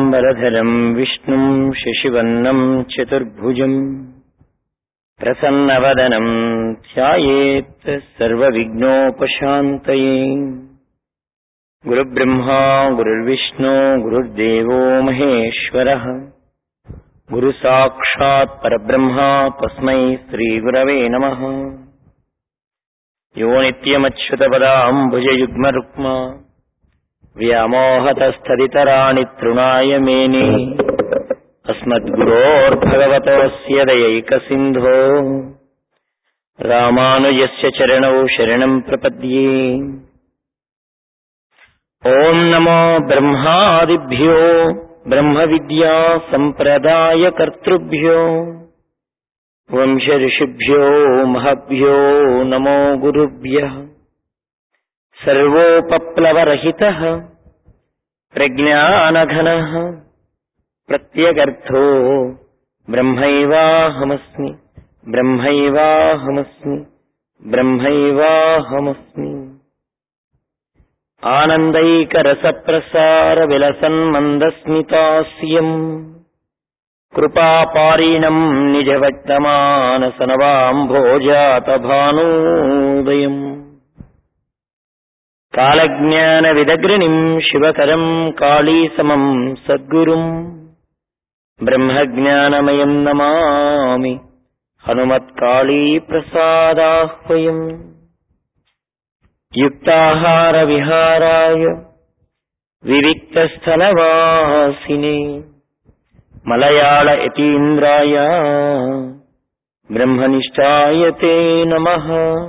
शुक्लाम्बरधरम् विष्णुम् शशिवर्णम् चतुर्भुजम् प्रसन्नवदनम् ध्यायेत् सर्वविघ्नोपशान्तये गुरुब्रह्मा गुरुर्विष्णु गुरुर्देवो महेश्वरः गुरुसाक्षात् परब्रह्मा तस्मै श्रीगुरवे नमः यो नित्यमच्युतपदाम्बुजयुग्मरुक्मा व्यामोहतस्थदितराणि तृणाय मेने अस्मद्गुरोर्भगवतोऽस्य दयैकसिन्धो रामानुजस्य चरणौ शरणम् प्रपद्ये ॐ नमो ब्रह्मादिभ्यो ब्रह्मविद्या सम्प्रदायकर्तृभ्यो वंशऋषिभ्यो महभ्यो नमो गुरुभ्यः सर्वोपप्लवरहितः प्रज्ञानघनः प्रत्यगर्थो ब्रह्मैवाहमस्मि ब्रह्मैवाहमस्मि ब्रह्मैवाहमस्मि आनन्दैकरसप्रसारविलसन्मन्दस्मितास्यम् कृपापारिणम् निजवक्तमानसनवाम्भोजातभानोदयम् कालज्ञानविदग्रणिम् शिवकरम् कालीसमम् सद्गुरुम् ब्रह्मज्ञानमयम् नमामि हनुमत्काळीप्रसादाह्वयम् युक्ताहारविहाराय विविक्तस्थलवासिने मलयाळ यतीन्द्राय ब्रह्मनिष्ठाय ते नमः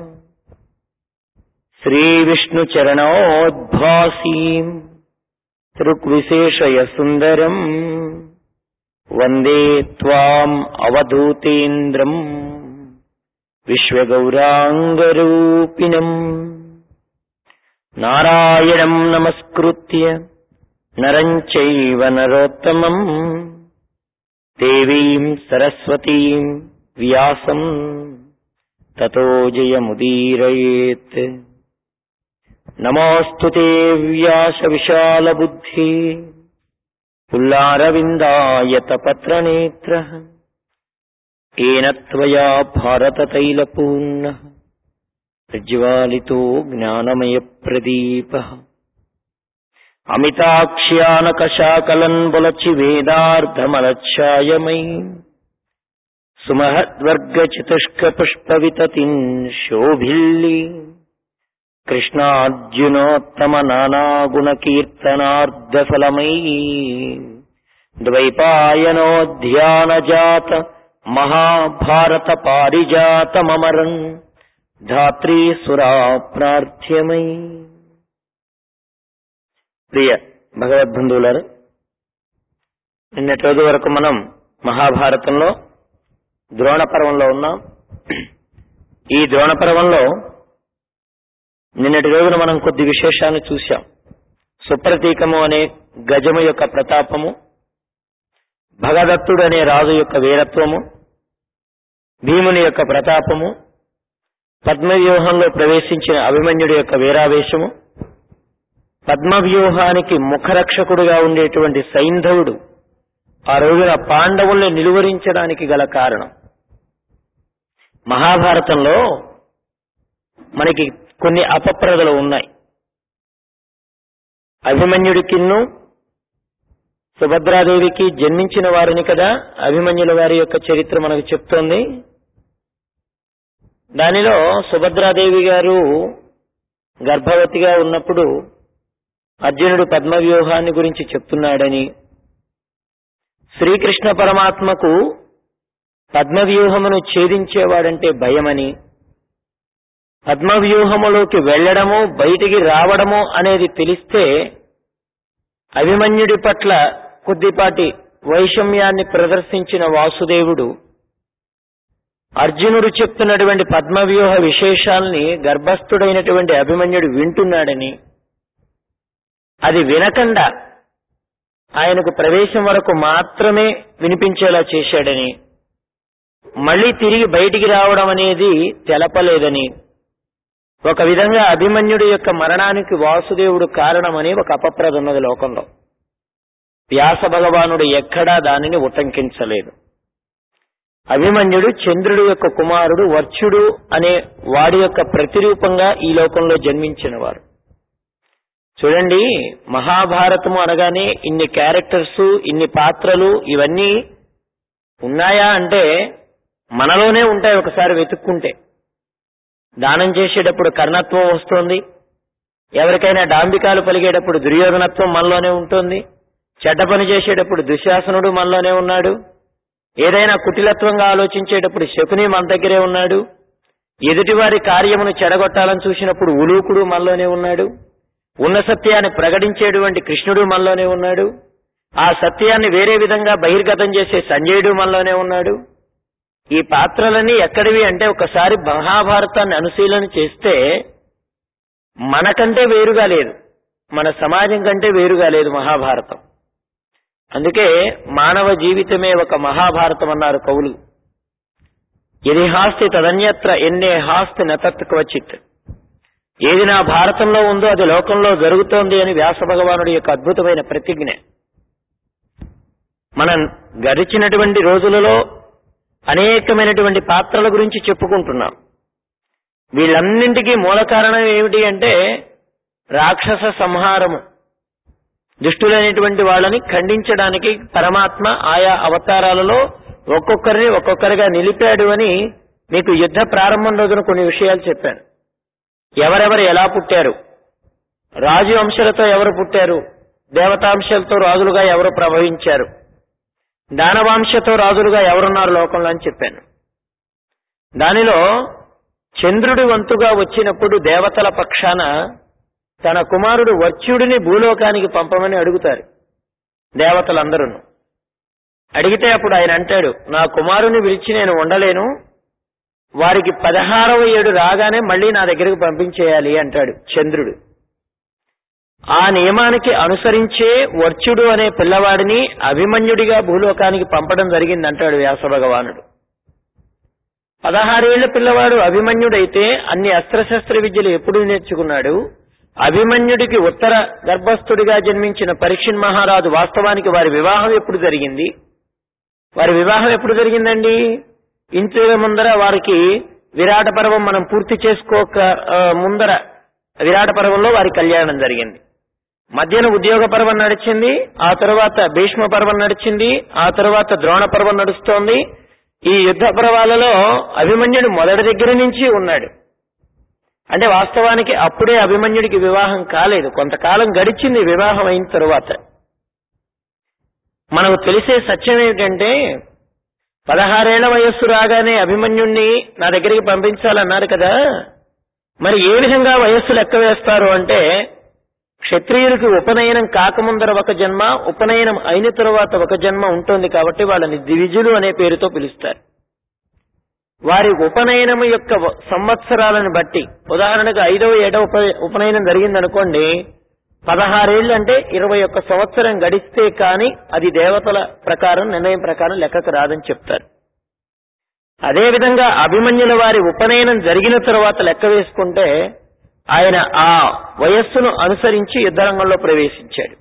श्रीविष्णुचरणोद्भासीम् तृक्विशेषयसुन्दरम् वन्दे त्वाम् अवधूतेन्द्रम् विश्वगौराङ्गरूपिणम् नारायणम् नमस्कृत्य नरम् चैव नरोत्तमम् देवीम् सरस्वतीम् व्यासम् ततो जयमुदीरयेत् नमोऽस्तु ते व्यासविशालबुद्धि पुल्लारविन्दायतपत्रनेत्रः येन त्वया भारततैलपूर्णः प्रज्वालितो ज्ञानमयप्रदीपः अमिताक्ष्यानकशाकलन्बुलचिवेदार्धमलच्छायमयी सुमहद्वर्गचतुष्कपुष्पविततिम् शोभिल्ली कृष्णार्जुनोत्तमनानागुणकीर्तनार्धफलमयी द्वैपायनोऽध्यानजात महाभारतपारिजातममरन् ధాత్రీ సురా ప్రార్థ్యమై ప్రియ భగవద్బంధువులారు నిన్నటి రోజు వరకు మనం మహాభారతంలో ద్రోణ పర్వంలో ఉన్నాం ఈ ద్రోణ పర్వంలో నిన్నటి రోజున మనం కొద్ది విశేషాన్ని చూశాం సుప్రతీకము అనే గజము యొక్క ప్రతాపము భగదత్తుడు అనే రాజు యొక్క వీరత్వము భీముని యొక్క ప్రతాపము పద్మవ్యూహంలో ప్రవేశించిన అభిమన్యుడి యొక్క వీరావేశము పద్మవ్యూహానికి ముఖరక్షకుడుగా ఉండేటువంటి సైంధవుడు ఆ రోజున పాండవుల్ని నిలువరించడానికి గల కారణం మహాభారతంలో మనకి కొన్ని అపప్రదలు ఉన్నాయి అభిమన్యుడికిన్ను సుభద్రాదేవికి జన్మించిన వారిని కదా అభిమన్యుల వారి యొక్క చరిత్ర మనకు చెప్తోంది దానిలో సుభద్రాదేవి గారు గర్భవతిగా ఉన్నప్పుడు అర్జునుడు పద్మవ్యూహాన్ని గురించి చెప్తున్నాడని శ్రీకృష్ణ పరమాత్మకు పద్మవ్యూహమును ఛేదించేవాడంటే భయమని పద్మవ్యూహములోకి వెళ్లడము బయటికి రావడము అనేది తెలిస్తే అభిమన్యుడి పట్ల కొద్దిపాటి వైషమ్యాన్ని ప్రదర్శించిన వాసుదేవుడు అర్జునుడు చెప్తున్నటువంటి పద్మవ్యూహ విశేషాల్ని గర్భస్థుడైనటువంటి అభిమన్యుడు వింటున్నాడని అది వినకుండా ఆయనకు ప్రవేశం వరకు మాత్రమే వినిపించేలా చేశాడని మళ్ళీ తిరిగి బయటికి రావడం అనేది తెలపలేదని ఒక విధంగా అభిమన్యుడి యొక్క మరణానికి వాసుదేవుడు కారణమని ఒక అపప్రద ఉన్నది లోకంలో వ్యాస భగవానుడు ఎక్కడా దానిని ఉటంకించలేదు అభిమన్యుడు చంద్రుడి యొక్క కుమారుడు వర్చుడు అనే వాడి యొక్క ప్రతిరూపంగా ఈ లోకంలో జన్మించిన వారు చూడండి మహాభారతము అనగానే ఇన్ని క్యారెక్టర్స్ ఇన్ని పాత్రలు ఇవన్నీ ఉన్నాయా అంటే మనలోనే ఉంటాయి ఒకసారి వెతుక్కుంటే దానం చేసేటప్పుడు కర్ణత్వం వస్తుంది ఎవరికైనా డాంబికాలు పలిగేటప్పుడు దుర్యోధనత్వం మనలోనే ఉంటుంది చెడ్డ పని చేసేటప్పుడు దుశ్శాసనుడు మనలోనే ఉన్నాడు ఏదైనా కుటిలత్వంగా ఆలోచించేటప్పుడు శకుని మన దగ్గరే ఉన్నాడు ఎదుటివారి కార్యమును చెడగొట్టాలని చూసినప్పుడు ఉలూకుడు మనలోనే ఉన్నాడు ఉన్న సత్యాన్ని ప్రకటించేటువంటి కృష్ణుడు మనలోనే ఉన్నాడు ఆ సత్యాన్ని వేరే విధంగా బహిర్గతం చేసే సంజయుడు మనలోనే ఉన్నాడు ఈ పాత్రలన్నీ ఎక్కడివి అంటే ఒకసారి మహాభారతాన్ని అనుశీలన చేస్తే మనకంటే వేరుగా లేదు మన సమాజం కంటే వేరుగా లేదు మహాభారతం అందుకే మానవ జీవితమే ఒక మహాభారతం అన్నారు కవులు ఎది హాస్తి తదన్యత్ర ఎన్నే హాస్తి నతత్ క్వచిత్ ఏది నా భారతంలో ఉందో అది లోకంలో జరుగుతోంది అని వ్యాస భగవానుడి యొక్క అద్భుతమైన ప్రతిజ్ఞ మనం గడిచినటువంటి రోజులలో అనేకమైనటువంటి పాత్రల గురించి చెప్పుకుంటున్నాం వీళ్ళన్నింటికీ మూల కారణం ఏమిటి అంటే రాక్షస సంహారము దుష్టులైనటువంటి వాళ్ళని ఖండించడానికి పరమాత్మ ఆయా అవతారాలలో ఒక్కొక్కరిని ఒక్కొక్కరిగా నిలిపాడు అని మీకు యుద్ధ ప్రారంభం రోజున కొన్ని విషయాలు చెప్పాను ఎవరెవరు ఎలా పుట్టారు రాజు అంశాలతో ఎవరు పుట్టారు దేవతాంశాలతో రాజులుగా ఎవరు ప్రభవించారు దానవాంశతో రాజులుగా ఎవరున్నారు లోకంలో అని చెప్పాను దానిలో చంద్రుడి వంతుగా వచ్చినప్పుడు దేవతల పక్షాన తన కుమారుడు వర్చ్యుడిని భూలోకానికి పంపమని అడుగుతారు దేవతలందరూ అడిగితే అప్పుడు ఆయన అంటాడు నా కుమారుని విలిచి నేను ఉండలేను వారికి పదహారవ ఏడు రాగానే మళ్ళీ నా దగ్గరికి పంపించేయాలి అంటాడు చంద్రుడు ఆ నియమానికి అనుసరించే వర్చుడు అనే పిల్లవాడిని అభిమన్యుడిగా భూలోకానికి పంపడం జరిగిందంటాడు వ్యాస భగవానుడు పదహారేళ్ల పిల్లవాడు అభిమన్యుడైతే అన్ని అస్త్రశస్త్ర విద్యలు ఎప్పుడు నేర్చుకున్నాడు అభిమన్యుడికి ఉత్తర గర్భస్థుడిగా జన్మించిన పరీక్షణ్ మహారాజు వాస్తవానికి వారి వివాహం ఎప్పుడు జరిగింది వారి వివాహం ఎప్పుడు జరిగిందండి ఇంటి ముందర వారికి విరాట పర్వం మనం పూర్తి చేసుకోక ఆ, ముందర విరాట పర్వంలో వారి కళ్యాణం జరిగింది మధ్యన ఉద్యోగ పర్వం నడిచింది ఆ తర్వాత భీష్మ పర్వం నడిచింది ఆ తర్వాత ద్రోణ పర్వం నడుస్తోంది ఈ యుద్ధ పర్వాలలో అభిమన్యుడు మొదటి దగ్గర నుంచి ఉన్నాడు అంటే వాస్తవానికి అప్పుడే అభిమన్యుడికి వివాహం కాలేదు కొంతకాలం గడిచింది వివాహం అయిన తరువాత మనకు తెలిసే సత్యం ఏమిటంటే పదహారేళ్ల వయస్సు రాగానే అభిమన్యుణ్ణి నా దగ్గరికి పంపించాలన్నారు కదా మరి ఏ విధంగా వయస్సు లెక్క వేస్తారు అంటే క్షత్రియులకు ఉపనయనం కాకముందర ఒక జన్మ ఉపనయనం అయిన తరువాత ఒక జన్మ ఉంటుంది కాబట్టి వాళ్ళని ద్విజులు అనే పేరుతో పిలుస్తారు వారి ఉపనయనము యొక్క వ- సంవత్సరాలను బట్టి ఉదాహరణకు ఐదవ ఏడవ ఉప- ఉపనయనం జరిగిందనుకోండి పదహారేళ్లు అంటే ఇరవై ఒక్క సంవత్సరం గడిస్తే కాని అది దేవతల ప్రకారం నిర్ణయం ప్రకారం లెక్కకు రాదని చెప్తారు అదేవిధంగా అభిమన్యుల వారి ఉపనయనం జరిగిన తరువాత లెక్క వేసుకుంటే ఆయన ఆ వయస్సును అనుసరించి యుద్ధరంగంలో ప్రవేశించాడు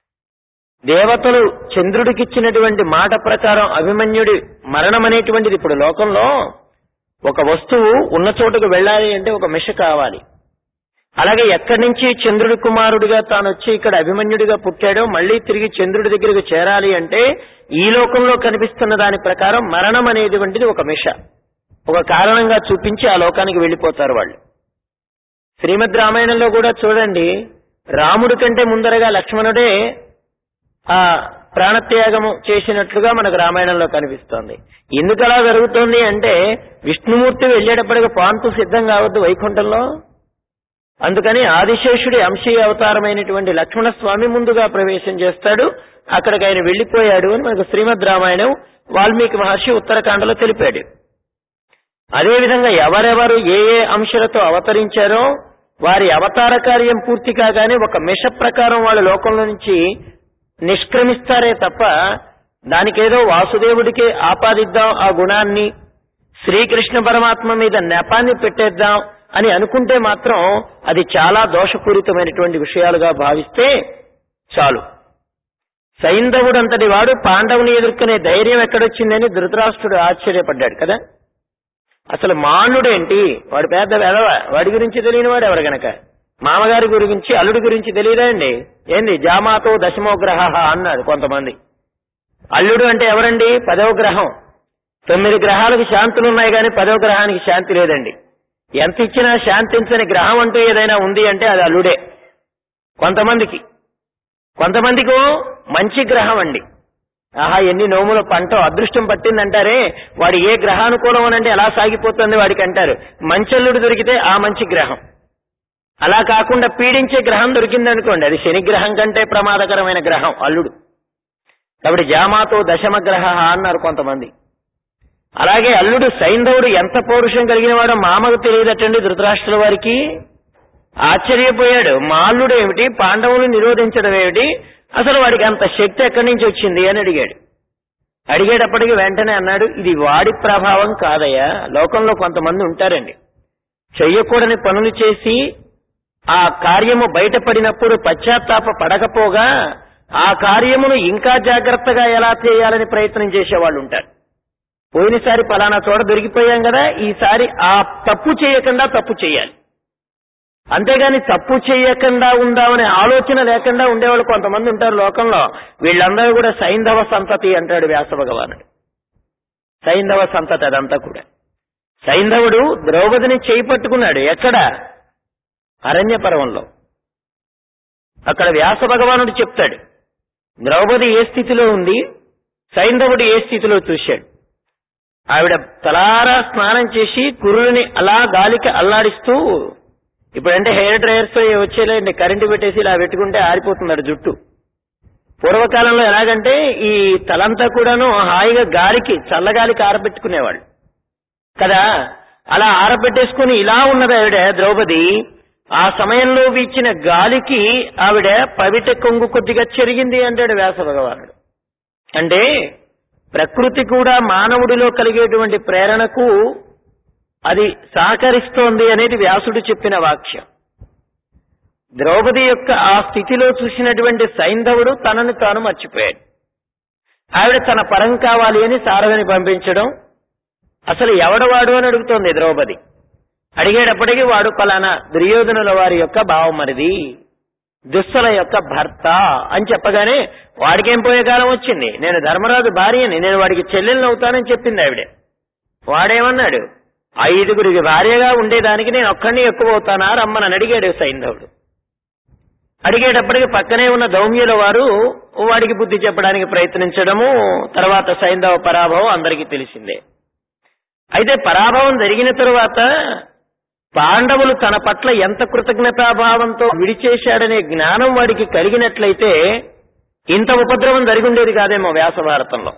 దేవతలు చంద్రుడికిచ్చినటువంటి మాట ప్రకారం అభిమన్యుడి మరణం అనేటువంటిది ఇప్పుడు లోకంలో ఒక వస్తువు ఉన్న చోటుకు వెళ్ళాలి అంటే ఒక మిష కావాలి అలాగే ఎక్కడి నుంచి చంద్రుడి కుమారుడిగా తాను వచ్చి ఇక్కడ అభిమన్యుడిగా పుట్టాడో మళ్ళీ తిరిగి చంద్రుడి దగ్గరకు చేరాలి అంటే ఈ లోకంలో కనిపిస్తున్న దాని ప్రకారం మరణం అనేటువంటిది ఒక మిష ఒక కారణంగా చూపించి ఆ లోకానికి వెళ్ళిపోతారు వాళ్ళు శ్రీమద్ రామాయణంలో కూడా చూడండి రాముడి కంటే ముందరగా లక్ష్మణుడే ఆ ప్రాణత్యాగము చేసినట్లుగా మనకు రామాయణంలో కనిపిస్తోంది ఎందుకు అలా జరుగుతోంది అంటే విష్ణుమూర్తి వెళ్ళేటప్పటికి పాంతు సిద్ధం కావద్దు వైకుంఠంలో అందుకని ఆదిశేషుడి అంశీయ అవతారమైనటువంటి లక్ష్మణ స్వామి ముందుగా ప్రవేశం చేస్తాడు అక్కడికి ఆయన వెళ్లిపోయాడు అని మనకు శ్రీమద్ రామాయణం వాల్మీకి మహర్షి ఉత్తరాఖండలో తెలిపాడు అదేవిధంగా ఎవరెవరు ఏ ఏ అంశాలతో అవతరించారో వారి అవతార కార్యం పూర్తి కాగానే ఒక మిష ప్రకారం వాళ్ళ లోకంలో నుంచి నిష్క్రమిస్తారే తప్ప దానికేదో వాసుదేవుడికి ఆపాదిద్దాం ఆ గుణాన్ని శ్రీకృష్ణ పరమాత్మ మీద నెపాన్ని పెట్టేద్దాం అని అనుకుంటే మాత్రం అది చాలా దోషపూరితమైనటువంటి విషయాలుగా భావిస్తే చాలు సైంధవుడు అంతటి వాడు పాండవుని ఎదుర్కొనే ధైర్యం ఎక్కడొచ్చిందని ధృతరాష్ట్రుడు ఆశ్చర్యపడ్డాడు కదా అసలు మానుడేంటి వాడు పెద్ద వెధవ వాడి గురించి తెలియని వాడు ఎవరు గనక మామగారి గురించి అల్లుడి గురించి తెలియదా అండి ఏంది జామాతో దశమో గ్రహ అన్నాడు కొంతమంది అల్లుడు అంటే ఎవరండి పదవ గ్రహం తొమ్మిది గ్రహాలకు శాంతులు ఉన్నాయి కానీ పదవ గ్రహానికి శాంతి లేదండి ఎంత ఇచ్చినా శాంతించని గ్రహం అంటూ ఏదైనా ఉంది అంటే అది అల్లుడే కొంతమందికి కొంతమందికి మంచి గ్రహం అండి ఆహా ఎన్ని నోముల పంట అదృష్టం పట్టిందంటారే వాడు ఏ గ్రహానుకూలం అని అంటే ఎలా సాగిపోతుంది వాడికి అంటారు మంచల్లుడు దొరికితే ఆ మంచి గ్రహం అలా కాకుండా పీడించే గ్రహం దొరికిందనుకోండి అది శని గ్రహం కంటే ప్రమాదకరమైన గ్రహం అల్లుడు కాబట్టి జామాతో దశమ గ్రహ అన్నారు కొంతమంది అలాగే అల్లుడు సైంధవుడు ఎంత పౌరుషం కలిగిన వాడో మామకు తెలియదటండి ధృతరాష్ట్రుల వారికి ఆశ్చర్యపోయాడు మా అల్లుడు ఏమిటి పాండవులు నిరోధించడం ఏమిటి అసలు వాడికి అంత శక్తి ఎక్కడి నుంచి వచ్చింది అని అడిగాడు అడిగేటప్పటికి వెంటనే అన్నాడు ఇది వాడి ప్రభావం కాదయ్యా లోకంలో కొంతమంది ఉంటారండి చెయ్యకూడని పనులు చేసి ఆ కార్యము బయటపడినప్పుడు పశ్చాత్తాప పడకపోగా ఆ కార్యమును ఇంకా జాగ్రత్తగా ఎలా చేయాలని ప్రయత్నం చేసేవాళ్ళు ఉంటారు పోయినసారి పలానా చోట దొరికిపోయాం కదా ఈసారి ఆ తప్పు చేయకుండా తప్పు చేయాలి అంతేగాని తప్పు చేయకుండా ఉందామనే ఆలోచన లేకుండా ఉండేవాళ్ళు కొంతమంది ఉంటారు లోకంలో వీళ్ళందరూ కూడా సైంధవ సంతతి అంటాడు వ్యాస భగవానుడు సైంధవ సంతతి అదంతా కూడా సైంధవుడు ద్రౌపదిని చేయి పట్టుకున్నాడు ఎక్కడ అరణ్య పర్వంలో అక్కడ వ్యాస భగవానుడు చెప్తాడు ద్రౌపది ఏ స్థితిలో ఉంది సైంధవుడు ఏ స్థితిలో చూశాడు ఆవిడ తలారా స్నానం చేసి కురులని అలా గాలికి అల్లాడిస్తూ ఇప్పుడంటే హెయిర్ డ్రైయర్స్ వచ్చేలేండి కరెంటు పెట్టేసి ఇలా పెట్టుకుంటే ఆరిపోతున్నాడు జుట్టు పూర్వకాలంలో ఎలాగంటే ఈ తలంతా కూడాను హాయిగా గాలికి చల్లగాలికి ఆరబెట్టుకునేవాళ్ళు కదా అలా ఆరబెట్టేసుకుని ఇలా ఉన్నది ఆవిడ ద్రౌపది ఆ సమయంలో వీచిన గాలికి ఆవిడ పవిట కొంగు కొద్దిగా చెరిగింది అంటాడు వ్యాస భగవానుడు అంటే ప్రకృతి కూడా మానవుడిలో కలిగేటువంటి ప్రేరణకు అది సహకరిస్తోంది అనేది వ్యాసుడు చెప్పిన వాక్యం ద్రౌపది యొక్క ఆ స్థితిలో చూసినటువంటి సైంధవుడు తనను తాను మర్చిపోయాడు ఆవిడ తన పరం కావాలి అని సారథిని పంపించడం అసలు ఎవడవాడు అని అడుగుతోంది ద్రౌపది అడిగేటప్పటికి వాడు పలానా దుర్యోధనుల వారి యొక్క భావమరిది దుస్సల యొక్క భర్త అని చెప్పగానే వాడికేం పోయే కాలం వచ్చింది నేను ధర్మరాజు భార్యని నేను వాడికి చెల్లెల్ని అవుతానని చెప్పింది ఆవిడ వాడేమన్నాడు ఐదుగురికి భార్యగా ఉండేదానికి నేను ఒక్కడిని ఎక్కువ అవుతానా రమ్మని అడిగాడు సైంధవుడు అడిగేటప్పటికి పక్కనే ఉన్న దౌమ్యుల వారు వాడికి బుద్ధి చెప్పడానికి ప్రయత్నించడము తర్వాత సైంధవ పరాభవం అందరికీ తెలిసిందే అయితే పరాభవం జరిగిన తరువాత పాండవులు తన పట్ల ఎంత కృతజ్ఞతాభావంతో విడిచేశాడనే జ్ఞానం వాడికి కలిగినట్లయితే ఇంత ఉపద్రవం జరిగి ఉండేది కాదేమో వ్యాస భారతంలో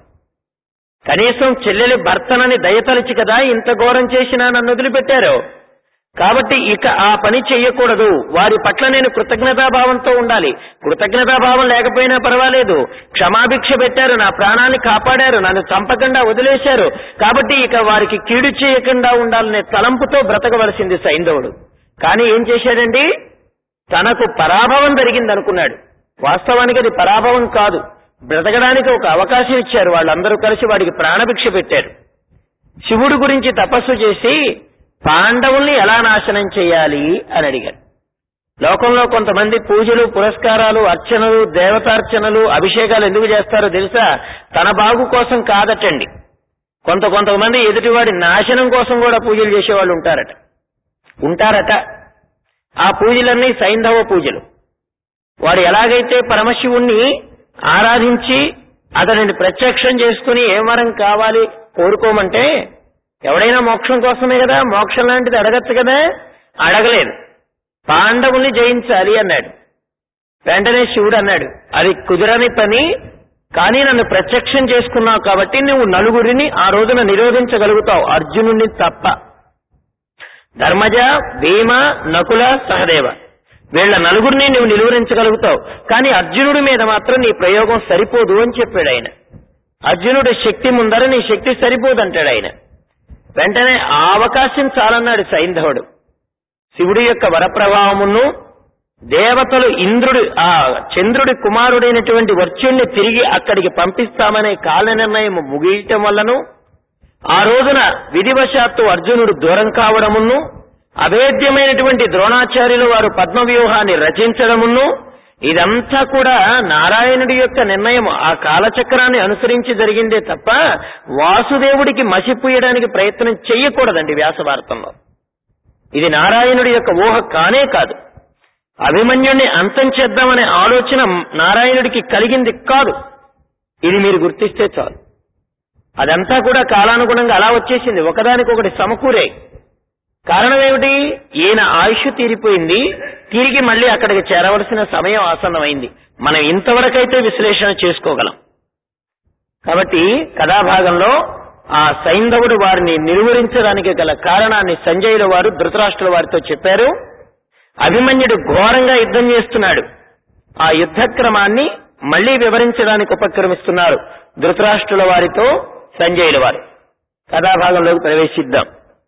కనీసం చెల్లెలి భర్తనని దయతలిచి కదా ఇంత ఘోరం చేసినా నన్ను వదిలిపెట్టారు కాబట్టి ఇక ఆ పని చెయ్యకూడదు వారి పట్ల నేను కృతజ్ఞతాభావంతో ఉండాలి కృతజ్ఞతాభావం లేకపోయినా పర్వాలేదు క్షమాభిక్ష పెట్టారు నా ప్రాణాన్ని కాపాడారు నన్ను చంపకుండా వదిలేశారు కాబట్టి ఇక వారికి కీడు చేయకుండా ఉండాలనే తలంపుతో బ్రతకవలసింది సైంధవుడు కానీ ఏం చేశాడండి తనకు పరాభవం జరిగింది అనుకున్నాడు వాస్తవానికి అది పరాభవం కాదు బ్రతకడానికి ఒక అవకాశం ఇచ్చారు వాళ్ళందరూ కలిసి వాడికి ప్రాణభిక్ష పెట్టారు శివుడు గురించి తపస్సు చేసి పాండవుల్ని ఎలా నాశనం చేయాలి అని అడిగారు లోకంలో కొంతమంది పూజలు పురస్కారాలు అర్చనలు దేవతార్చనలు అభిషేకాలు ఎందుకు చేస్తారో తెలుసా తన బాగు కోసం కాదటండి కొంత కొంతమంది ఎదుటివాడి నాశనం కోసం కూడా పూజలు చేసేవాళ్ళు ఉంటారట ఉంటారట ఆ పూజలన్నీ సైంధవ పూజలు వాడు ఎలాగైతే పరమశివుణ్ణి ఆరాధించి అతనిని ప్రత్యక్షం చేసుకుని ఏ వరం కావాలి కోరుకోమంటే ఎవడైనా మోక్షం కోసమే కదా మోక్షం లాంటిది అడగచ్చు కదా అడగలేదు పాండవుల్ని జయించాలి అన్నాడు వెంటనే శివుడు అన్నాడు అది కుదరని పని కానీ నన్ను ప్రత్యక్షం చేసుకున్నావు కాబట్టి నువ్వు నలుగురిని ఆ రోజున నిరోధించగలుగుతావు అర్జునుడిని తప్ప ధర్మజ భీమ నకుల సహదేవ వీళ్ళ నలుగురిని నువ్వు నిలువరించగలుగుతావు కానీ అర్జునుడి మీద మాత్రం నీ ప్రయోగం సరిపోదు అని చెప్పాడు ఆయన అర్జునుడి శక్తి ముందర నీ శక్తి సరిపోదంటాడు ఆయన వెంటనే ఆ అవకాశం చాలన్నాడు సైంధవుడు శివుడి యొక్క వరప్రభావమును దేవతలు ఇంద్రుడు ఆ చంద్రుడి కుమారుడైనటువంటి వర్చుణ్ణి తిరిగి అక్కడికి పంపిస్తామనే కాల నిర్ణయం ముగియటం వల్లను ఆ రోజున విధివశాత్తు అర్జునుడు దూరం కావడమును అభేద్యమైనటువంటి ద్రోణాచార్యులు వారు పద్మవ్యూహాన్ని రచించడమును ఇదంతా కూడా నారాయణుడి యొక్క నిర్ణయం ఆ కాలచక్రాన్ని అనుసరించి జరిగిందే తప్ప వాసుదేవుడికి మసిపూయడానికి ప్రయత్నం చెయ్యకూడదండి వ్యాసభారతంలో ఇది నారాయణుడి యొక్క ఊహ కానే కాదు అభిమన్యుణ్ణి అంతం చేద్దామనే ఆలోచన నారాయణుడికి కలిగింది కాదు ఇది మీరు గుర్తిస్తే చాలు అదంతా కూడా కాలానుగుణంగా అలా వచ్చేసింది ఒకదానికొకటి సమకూరే కారణం ఏమిటి ఈయన ఆయుష్ తీరిపోయింది తిరిగి మళ్ళీ అక్కడికి చేరవలసిన సమయం ఆసన్నమైంది మనం ఇంతవరకైతే విశ్లేషణ చేసుకోగలం కాబట్టి కథాభాగంలో ఆ సైంధవుడు వారిని నిలువరించడానికి గల కారణాన్ని సంజయుల వారు ధృతరాష్ట్రుల వారితో చెప్పారు అభిమన్యుడు ఘోరంగా యుద్ధం చేస్తున్నాడు ఆ యుద్ధ క్రమాన్ని మళ్లీ వివరించడానికి ఉపక్రమిస్తున్నారు ధృతరాష్ట్రుల వారితో సంజయుల వారు కథాభాగంలోకి ప్రవేశిద్దాం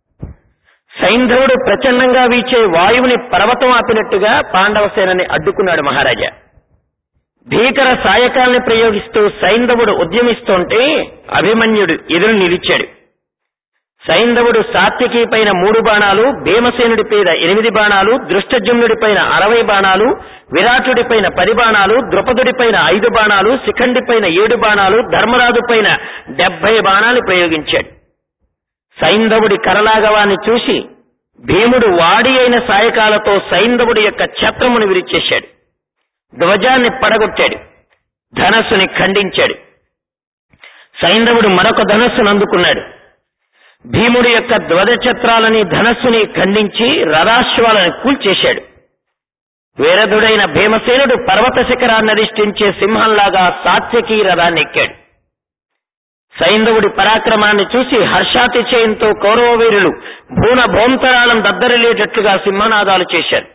సైంధవుడు ప్రచండంగా వీచే వాయువుని పర్వతం ఆపినట్టుగా పాండవ సేనని అడ్డుకున్నాడు మహారాజా భీకర సాయకాల్ని ప్రయోగిస్తూ సైంధవుడు ఉద్యమిస్తుంటే అభిమన్యుడు ఎదురు నిలిచాడు సైంధవుడు సాత్వికి పైన మూడు బాణాలు భీమసేనుడి పైన ఎనిమిది బాణాలు దృష్టజుమ్నుడి పైన అరవై బాణాలు విరాటుడి పైన పది బాణాలు ద్రుపదుడి పైన ఐదు బాణాలు శిఖండి పైన ఏడు బాణాలు ధర్మరాజు పైన డెబ్బై బాణాలు ప్రయోగించాడు సైంధవుడి కరలాగవాన్ని చూసి భీముడు వాడి అయిన సాయకాలతో సైంధవుడి యొక్క ఛత్రమును విరిచేశాడు ధ్వజాన్ని పడగొట్టాడు ధనస్సుని ఖండించాడు సైంధవుడు మరొక ధనస్సును అందుకున్నాడు భీముడి యొక్క ధ్వజ ఛత్రాలని ధనస్సుని ఖండించి రథాశ్వాలను కూల్చేశాడు వీరధుడైన భీమసేనుడు పర్వత శిఖరాన్ని అధిష్ఠించే సింహంలాగా సాత్యకీ రథాన్ని ఎక్కాడు సైంధవుడి పరాక్రమాన్ని చూసి హర్షాతిశయంతో కౌరవ వీరులు భూన భోంతరాలను దద్దరిల్లేటట్లుగా సింహనాదాలు చేశారు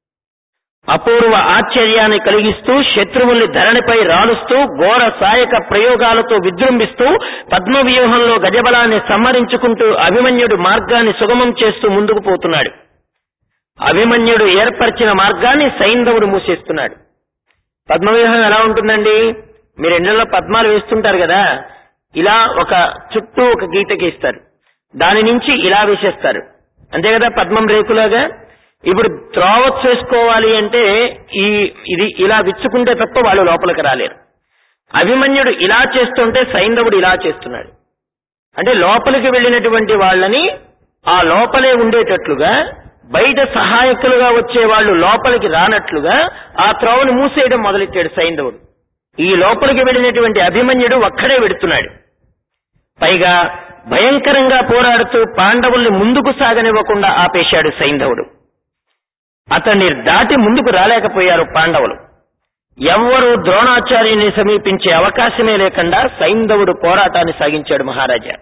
అపూర్వ ఆశ్చర్యాన్ని కలిగిస్తూ శత్రువుల్ని ధరణిపై రాలుస్తూ ఘోర సాయక ప్రయోగాలతో విజృంభిస్తూ పద్మవ్యూహంలో గజబలాన్ని సంహరించుకుంటూ అభిమన్యుడు మార్గాన్ని సుగమం చేస్తూ ముందుకు పోతున్నాడు అభిమన్యుడు ఏర్పరిచిన మార్గాన్ని సైంధవుడు మూసేస్తున్నాడు పద్మవ్యూహం ఎలా ఉంటుందండి మీరు ఎండలో పద్మాలు వేస్తుంటారు కదా ఇలా ఒక చుట్టూ ఒక గీత గీస్తారు దాని నుంచి ఇలా వేసేస్తారు అంతే కదా పద్మం రేకులాగా ఇప్పుడు త్రోవ చేసుకోవాలి అంటే ఈ ఇది ఇలా విచ్చుకుంటే తప్ప వాళ్ళు లోపలికి రాలేరు అభిమన్యుడు ఇలా చేస్తుంటే సైంధవుడు ఇలా చేస్తున్నాడు అంటే లోపలికి వెళ్ళినటువంటి వాళ్ళని ఆ లోపలే ఉండేటట్లుగా బయట సహాయకులుగా వచ్చే వాళ్ళు లోపలికి రానట్లుగా ఆ త్రోవను మూసేయడం మొదలెట్టాడు సైంధవుడు ఈ లోపలికి వెళ్ళినటువంటి అభిమన్యుడు ఒక్కడే వెడుతున్నాడు పైగా భయంకరంగా పోరాడుతూ పాండవుల్ని ముందుకు సాగనివ్వకుండా ఆపేశాడు సైంధవుడు అతన్ని దాటి ముందుకు రాలేకపోయారు పాండవులు ఎవ్వరూ ద్రోణాచార్యుని సమీపించే అవకాశమే లేకుండా సైంధవుడు పోరాటాన్ని సాగించాడు మహారాజా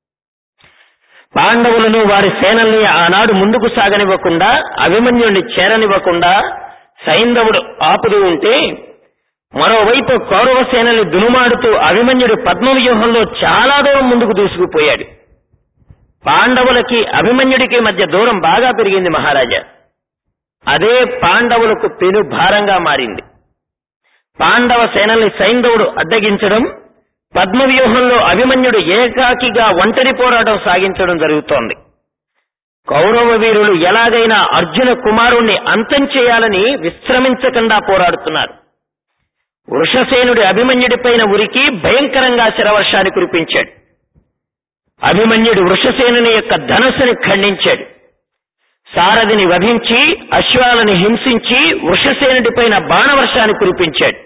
పాండవులను వారి సేనల్ని ఆనాడు ముందుకు సాగనివ్వకుండా అభిమన్యుణ్ణి చేరనివ్వకుండా సైంధవుడు ఆపుతూ ఉంటే మరోవైపు కౌరవ సేనల్ని దునుమాడుతూ అభిమన్యుడు పద్మవ్యూహంలో చాలా దూరం ముందుకు దూసుకుపోయాడు పాండవులకి అభిమన్యుడికి మధ్య దూరం బాగా పెరిగింది మహారాజా అదే పాండవులకు పెను భారంగా మారింది పాండవ సేనల్ని సైంధవుడు అడ్డగించడం పద్మవ్యూహంలో అభిమన్యుడు ఏకాకిగా ఒంటరి పోరాటం సాగించడం జరుగుతోంది కౌరవ వీరులు ఎలాగైనా అర్జున కుమారుణ్ణి అంతం చేయాలని విశ్రమించకుండా పోరాడుతున్నారు వృషసేనుడి అభిమన్యుడిపైన ఉరికి భయంకరంగా శరవర్షాన్ని కురిపించాడు అభిమన్యుడు వృషసేనుని యొక్క ధనస్సుని ఖండించాడు సారథిని వధించి అశ్వాలని హింసించి వృషసేనుడిపైన బాణవర్షాన్ని కురిపించాడు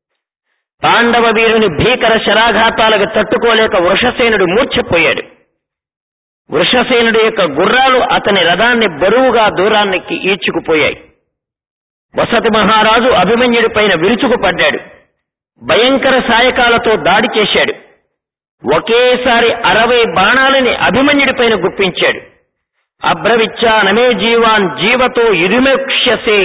పాండవ వీరుని భీకర శరాఘాతాలకు తట్టుకోలేక వృషసేనుడు మూర్ఛపోయాడు వృషసేనుడి యొక్క గుర్రాలు అతని రథాన్ని బరువుగా దూరానికి ఈడ్చుకుపోయాయి వసతి మహారాజు అభిమన్యుడిపైన విరుచుకుపడ్డాడు భయంకర సాయకాలతో దాడి చేశాడు ఒకేసారి అరవై బాణాలని అభిమన్యుడిపైన గుప్పించాడు అబ్రవిచ్చా నమే జీవాన్ జీవతో ఇరుమేక్ష్యసే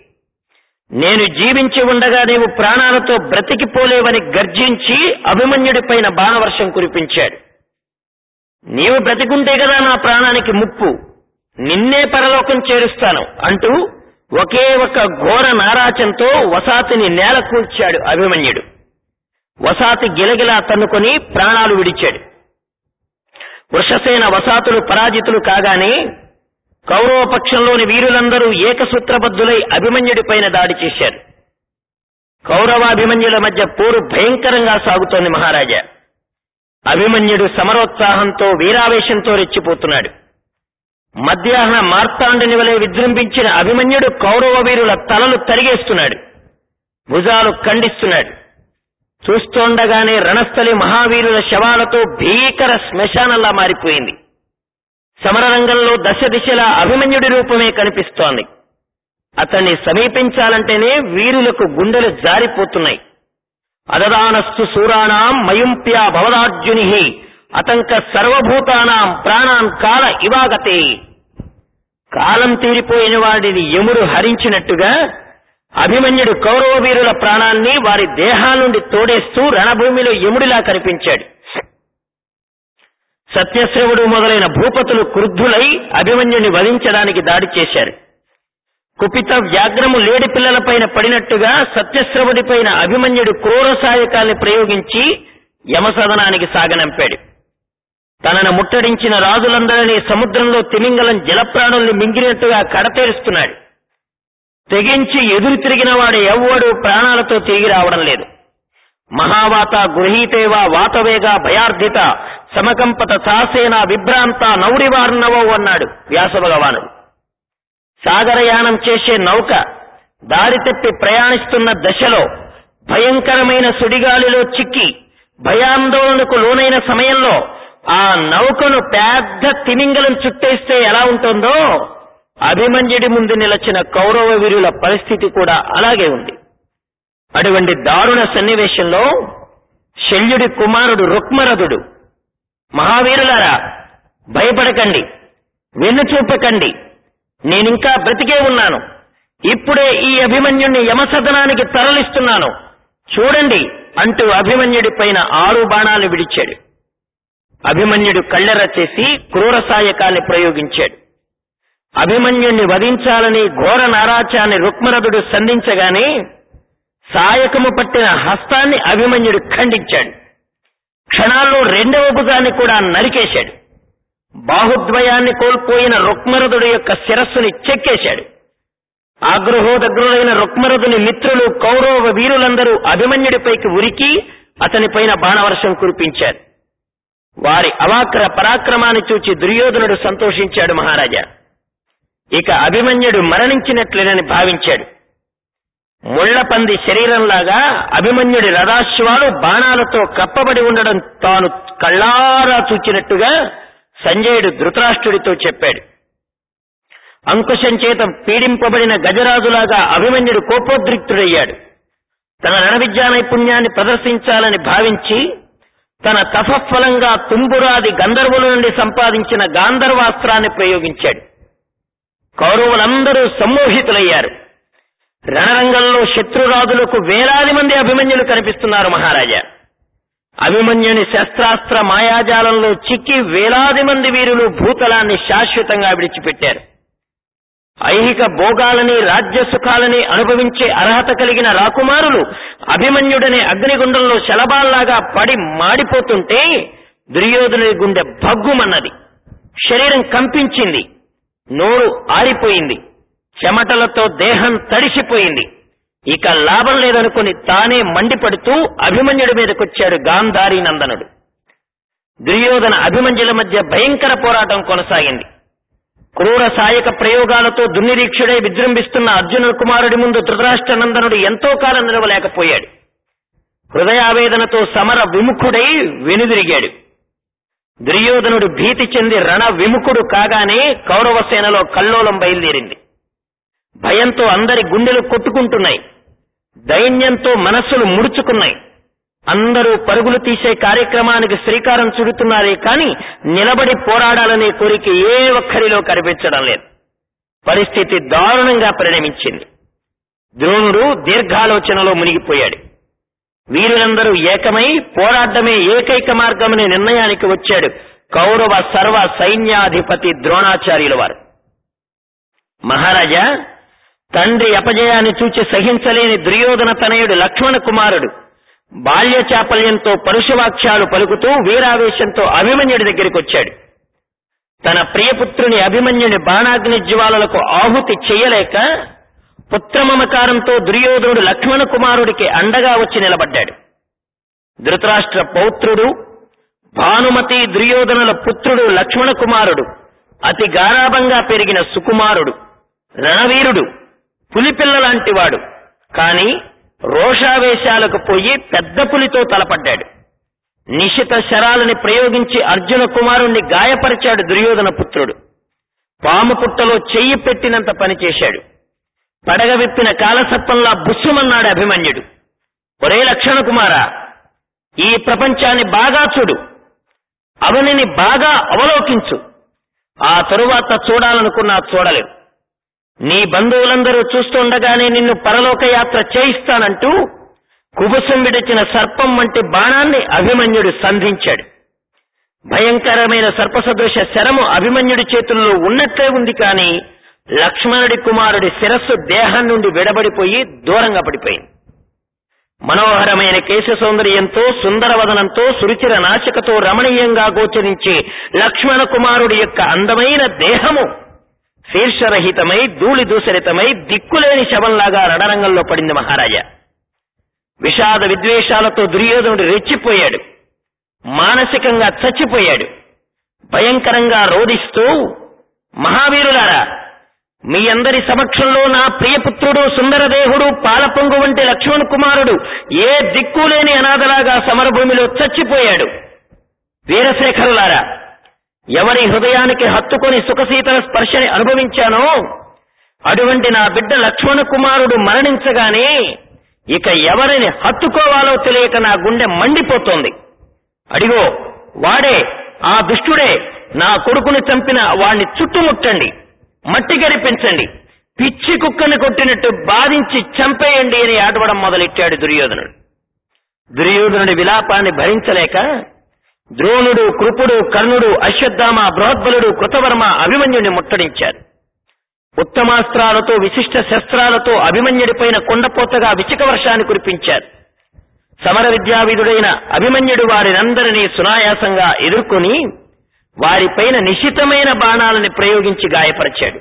నేను జీవించి ఉండగా నీవు ప్రాణాలతో బ్రతికిపోలేవని గర్జించి అభిమన్యుడిపైన బాణవర్షం కురిపించాడు నీవు బ్రతికుంటే కదా నా ప్రాణానికి ముప్పు నిన్నే పరలోకం చేరుస్తాను అంటూ ఒకే ఒక ఘోర నారాచంతో వసాతిని నేల కూల్చాడు అభిమన్యుడు వసాతి గిలగిలా తన్నుకొని ప్రాణాలు విడిచాడు వృషసేన వసాతులు పరాజితులు కాగానే కౌరవ పక్షంలోని వీరులందరూ ఏకసూత్రబద్ధులై అభిమన్యుడిపైన దాడి చేశారు కౌరవాభిమన్యుల మధ్య పోరు భయంకరంగా సాగుతోంది మహారాజా అభిమన్యుడు సమరోత్సాహంతో వీరావేశంతో రెచ్చిపోతున్నాడు మధ్యాహ్న మార్తాండుని వలె విజృంభించిన అభిమన్యుడు కౌరవ వీరుల తలలు తరిగేస్తున్నాడు భుజాలు ఖండిస్తున్నాడు చూస్తోండగానే రణస్థలి మహావీరుల శవాలతో భీకర శ్మశానంలా మారిపోయింది సమరరంగంలో దశ దిశలా అభిమన్యుడి రూపమే కనిపిస్తోంది అతన్ని సమీపించాలంటేనే వీరులకు గుండెలు జారిపోతున్నాయి అదదానస్తు సూరాణం మయుంప్య భవదార్జుని అతంక సర్వభూతానాం ప్రాణాన్ కాల ఇవాగతే కాలం తీరిపోయిన వాడిని యముడు హరించినట్టుగా అభిమన్యుడు కౌరవ వీరుల ప్రాణాన్ని వారి దేహాల నుండి తోడేస్తూ రణభూమిలో యముడిలా కనిపించాడు సత్యశ్రవుడు మొదలైన భూపతులు క్రుద్ధులై అభిమన్యుని వధించడానికి దాడి చేశారు కుపిత వ్యాఘ్రము లేడి పిల్లలపైన పడినట్టుగా సత్యశ్రవుడిపైన అభిమన్యుడు క్రూర సాయకాల్ని ప్రయోగించి యమసదనానికి సాగనంపాడు తనను ముట్టడించిన రాజులందరినీ సముద్రంలో తిమింగలం జలప్రాణుల్ని మింగినట్టుగా కడతేరుస్తున్నాడు తెగించి ఎదురు తిరిగిన వాడు ఎవ్వడు ప్రాణాలతో తిరిగి రావడం లేదు మహావాత గృహీతేవా వాతవేగ భయార్ధిత సమకంపత సాసేన విభ్రాంత నౌరివార్ణవో అన్నాడు వ్యాస భగవానుడు సాగరయానం చేసే నౌక దారి తప్పి ప్రయాణిస్తున్న దశలో భయంకరమైన సుడిగాలిలో చిక్కి భయాందోళనకు లోనైన సమయంలో ఆ నౌకను పెద్ద తిమింగలం చుట్టేస్తే ఎలా ఉంటుందో అభిమన్యుడి ముందు నిలచిన కౌరవ వీరుల పరిస్థితి కూడా అలాగే ఉంది అటువంటి దారుణ సన్నివేశంలో శల్యుడి కుమారుడు రుక్మరథుడు మహావీరులారా భయపడకండి వెన్ను చూపకండి నేనింకా బ్రతికే ఉన్నాను ఇప్పుడే ఈ అభిమన్యుణ్ణి యమసదనానికి తరలిస్తున్నాను చూడండి అంటూ అభిమన్యుడి పైన ఆరు బాణాలు విడిచాడు అభిమన్యుడు కళ్ళెర చేసి క్రూర సాయకాన్ని ప్రయోగించాడు అభిమన్యుణ్ణి వధించాలని ఘోర నారాచాన్ని రుక్మరథుడు సంధించగానే సాయకము పట్టిన హస్తాన్ని అభిమన్యుడు ఖండించాడు క్షణాల్లో రెండవ భుజాన్ని కూడా నరికేశాడు బాహుద్వయాన్ని కోల్పోయిన రుక్మరథుడి యొక్క శిరస్సుని చెక్కేశాడు ఆగ్రహోదగ్రులైన రుక్మరథుని మిత్రులు కౌరవ వీరులందరూ అభిమన్యుడిపైకి ఉరికి అతనిపైన బాణవర్షం కురిపించారు వారి అవాక్ర పరాక్రమాన్ని చూచి దుర్యోధనుడు సంతోషించాడు మహారాజా ఇక అభిమన్యుడు మరణించినట్లేనని భావించాడు ముళ్లపంది శరీరంలాగా అభిమన్యుడి రథాశ్వాలు బాణాలతో కప్పబడి ఉండడం తాను కళ్ళారా చూచినట్టుగా సంజయుడు ధృతరాష్ట్రుడితో చెప్పాడు అంకుశం చేత పీడింపబడిన గజరాజులాగా అభిమన్యుడు కోపోద్రిక్తుడయ్యాడు తన రణవిద్యా నైపుణ్యాన్ని ప్రదర్శించాలని భావించి తన తపఫలంగా తుంబురాది గంధర్వుల నుండి సంపాదించిన గాంధర్వాస్త్రాన్ని ప్రయోగించాడు కౌరవులందరూ సమ్మోహితులయ్యారు రణరంగంలో శత్రురాజులకు వేలాది మంది అభిమన్యులు కనిపిస్తున్నారు మహారాజా అభిమన్యుని శస్త్రాస్త్ర మాయాజాలంలో చిక్కి వేలాది మంది వీరులు భూతలాన్ని శాశ్వతంగా విడిచిపెట్టారు ఐహిక భోగాలని రాజ్య సుఖాలని అనుభవించే అర్హత కలిగిన రాకుమారులు అభిమన్యుడనే అగ్నిగుండంలో శలభాల్లాగా పడి మాడిపోతుంటే దుర్యోధనుడి గుండె భగ్గుమన్నది శరీరం కంపించింది నోరు ఆరిపోయింది చెమటలతో దేహం తడిసిపోయింది ఇక లాభం లేదనుకుని తానే మండిపడుతూ అభిమన్యుడి మీదకొచ్చాడు గాంధారీ నందనుడు దుర్యోధన అభిమన్యుల మధ్య భయంకర పోరాటం కొనసాగింది క్రూర సాయక ప్రయోగాలతో దుర్నిరీక్షుడై విజృంభిస్తున్న అర్జున కుమారుడి ముందు ధృతరాష్ట్ర నందనుడు ఎంతో కాలం నిలవలేకపోయాడు హృదయావేదనతో సమర విముఖుడై వెనుదిరిగాడు దుర్యోధనుడు భీతి చెంది రణ విముఖుడు కాగానే కౌరవ సేనలో కల్లోలం బయలుదేరింది భయంతో అందరి గుండెలు కొట్టుకుంటున్నాయి దైన్యంతో మనస్సులు ముడుచుకున్నాయి అందరూ పరుగులు తీసే కార్యక్రమానికి శ్రీకారం చుడుతున్నారే కాని నిలబడి పోరాడాలనే కోరిక ఏ ఒక్కరిలో కనిపించడం లేదు పరిస్థితి దారుణంగా పరిణమించింది ద్రోణుడు దీర్ఘాలోచనలో మునిగిపోయాడు వీరులందరూ ఏకమై పోరాడమే ఏకైక మార్గమనే నిర్ణయానికి వచ్చాడు కౌరవ సర్వ సైన్యాధిపతి ద్రోణాచార్యుల వారు మహారాజా తండ్రి అపజయాన్ని చూచి సహించలేని దుర్యోధన తనయుడు లక్ష్మణ కుమారుడు బాల్య చాపల్యంతో పరుషవాక్యాలు పలుకుతూ వీరావేశంతో అభిమన్యుడి దగ్గరికి వచ్చాడు తన ప్రియపుత్రుని అభిమన్యుని బాణాగ్ని జ్వాలలకు ఆహుతి చెయ్యలేక పుత్రమమకారంతో దుర్యోధనుడు లక్ష్మణ కుమారుడికి అండగా వచ్చి నిలబడ్డాడు ధృతరాష్ట్ర పౌత్రుడు భానుమతి దుర్యోధనుల పుత్రుడు లక్ష్మణ కుమారుడు అతి గారాభంగా పెరిగిన సుకుమారుడు రణవీరుడు పులిపిల్ల లాంటివాడు కాని రోషావేశాలకు పోయి పెద్ద పులితో తలపడ్డాడు నిశిత శరాలని ప్రయోగించి అర్జున కుమారుణ్ణి గాయపరిచాడు దుర్యోధన పుత్రుడు పాము పుట్టలో చెయ్యి పెట్టినంత పనిచేశాడు పడగ విప్పిన కాలసర్పంలా బుస్సుమన్నాడు అభిమన్యుడు ఒరే లక్షణ కుమారా ఈ ప్రపంచాన్ని బాగా చూడు అవనిని బాగా అవలోకించు ఆ తరువాత చూడాలనుకున్నా చూడలేవు నీ బంధువులందరూ చూస్తుండగానే నిన్ను పరలోక యాత్ర చేయిస్తానంటూ కుబుసం విడిచిన సర్పం వంటి బాణాన్ని అభిమన్యుడు సంధించాడు భయంకరమైన సర్పసదృశ శరము అభిమన్యుడి చేతుల్లో ఉన్నట్లే ఉంది కాని లక్ష్మణుడి కుమారుడి శిరస్సు దేహం నుండి విడబడిపోయి దూరంగా పడిపోయింది మనోహరమైన కేశ సౌందర్యంతో సుందరవదనంతో సురుచిర నాశకతో రమణీయంగా గోచరించే లక్ష్మణ కుమారుడి యొక్క అందమైన దేహము శీర్షరహితమై ధూళి దూసరితమై దిక్కులేని శవంలాగా రణరంగంలో పడింది మహారాజా విషాద విద్వేషాలతో దుర్యోధనుడు రెచ్చిపోయాడు మానసికంగా చచ్చిపోయాడు భయంకరంగా రోధిస్తూ మహావీరులారా మీ అందరి సమక్షంలో నా ప్రియపుత్రుడు సుందరదేహుడు పాలపొంగు వంటి లక్ష్మణ్ కుమారుడు ఏ దిక్కులేని అనాథలాగా సమరభూమిలో చచ్చిపోయాడు వీరశేఖరులారా ఎవరి హృదయానికి హత్తుకొని సుఖశీతల స్పర్శని అనుభవించానో అటువంటి నా బిడ్డ లక్ష్మణ కుమారుడు మరణించగానే ఇక ఎవరిని హత్తుకోవాలో తెలియక నా గుండె మండిపోతోంది అడిగో వాడే ఆ దుష్టుడే నా కొడుకుని చంపిన వాణ్ణి చుట్టుముట్టండి మట్టి గరిపించండి పిచ్చి కుక్కని కొట్టినట్టు బాధించి చంపేయండి అని ఆడవడం మొదలెట్టాడు దుర్యోధనుడు దుర్యోధనుడి విలాపాన్ని భరించలేక ద్రోణుడు కృపుడు కర్ణుడు అశ్వత్థామ బృహద్బలుడు కృతవర్మ అభిమన్యుడిని ముట్టడించారు ఉత్తమాస్త్రాలతో విశిష్ట శస్త్రాలతో అభిమన్యుడిపైన కొండపోతగా విచిక వర్షాన్ని కురిపించారు సమర విద్యావిధుడైన అభిమన్యుడు వారినందరినీ సునాయాసంగా ఎదుర్కొని వారిపైన నిశితమైన బాణాలని ప్రయోగించి గాయపరిచాడు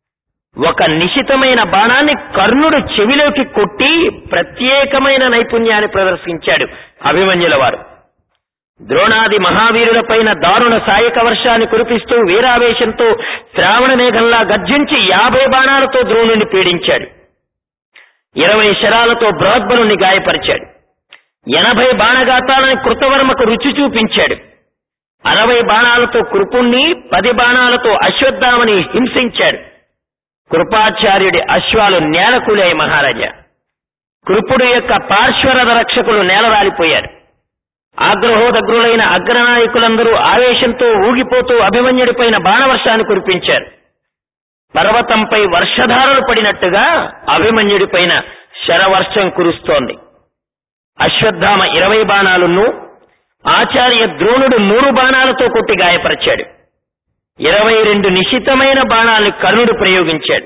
ఒక నిశితమైన బాణాన్ని కర్ణుడు చెవిలోకి కొట్టి ప్రత్యేకమైన నైపుణ్యాన్ని ప్రదర్శించాడు అభిమన్యుల వారు ద్రోణాది మహావీరులపైన దారుణ సాయక వర్షాన్ని కురిపిస్తూ వీరావేశంతో శ్రావణ మేఘంలా గర్జించి యాభై బాణాలతో ద్రోణుని పీడించాడు ఇరవై శరాలతో బృహద్బలుని గాయపరిచాడు ఎనభై బాణగాతాలని కృతవర్మకు రుచి చూపించాడు అరవై బాణాలతో కృపుణ్ణి పది బాణాలతో అశ్వత్థామని హింసించాడు కృపాచార్యుడి అశ్వాలు నేలకూలాయి మహారాజా కృపుడు యొక్క పార్శ్వరథ రక్షకులు నేలరాలిపోయారు ఆగ్రహోదగ్రులైన అగ్రనాయకులందరూ ఆవేశంతో ఊగిపోతూ అభిమన్యుడిపైన బాణవర్షాన్ని కురిపించారు పర్వతంపై వర్షధారలు పడినట్టుగా అభిమన్యుడిపైన శరవర్షం కురుస్తోంది అశ్వత్థామ ఇరవై బాణాలను ఆచార్య ద్రోణుడు నూరు బాణాలతో కొట్టి గాయపరిచాడు ఇరవై రెండు నిశితమైన బాణాలని కర్ణుడు ప్రయోగించాడు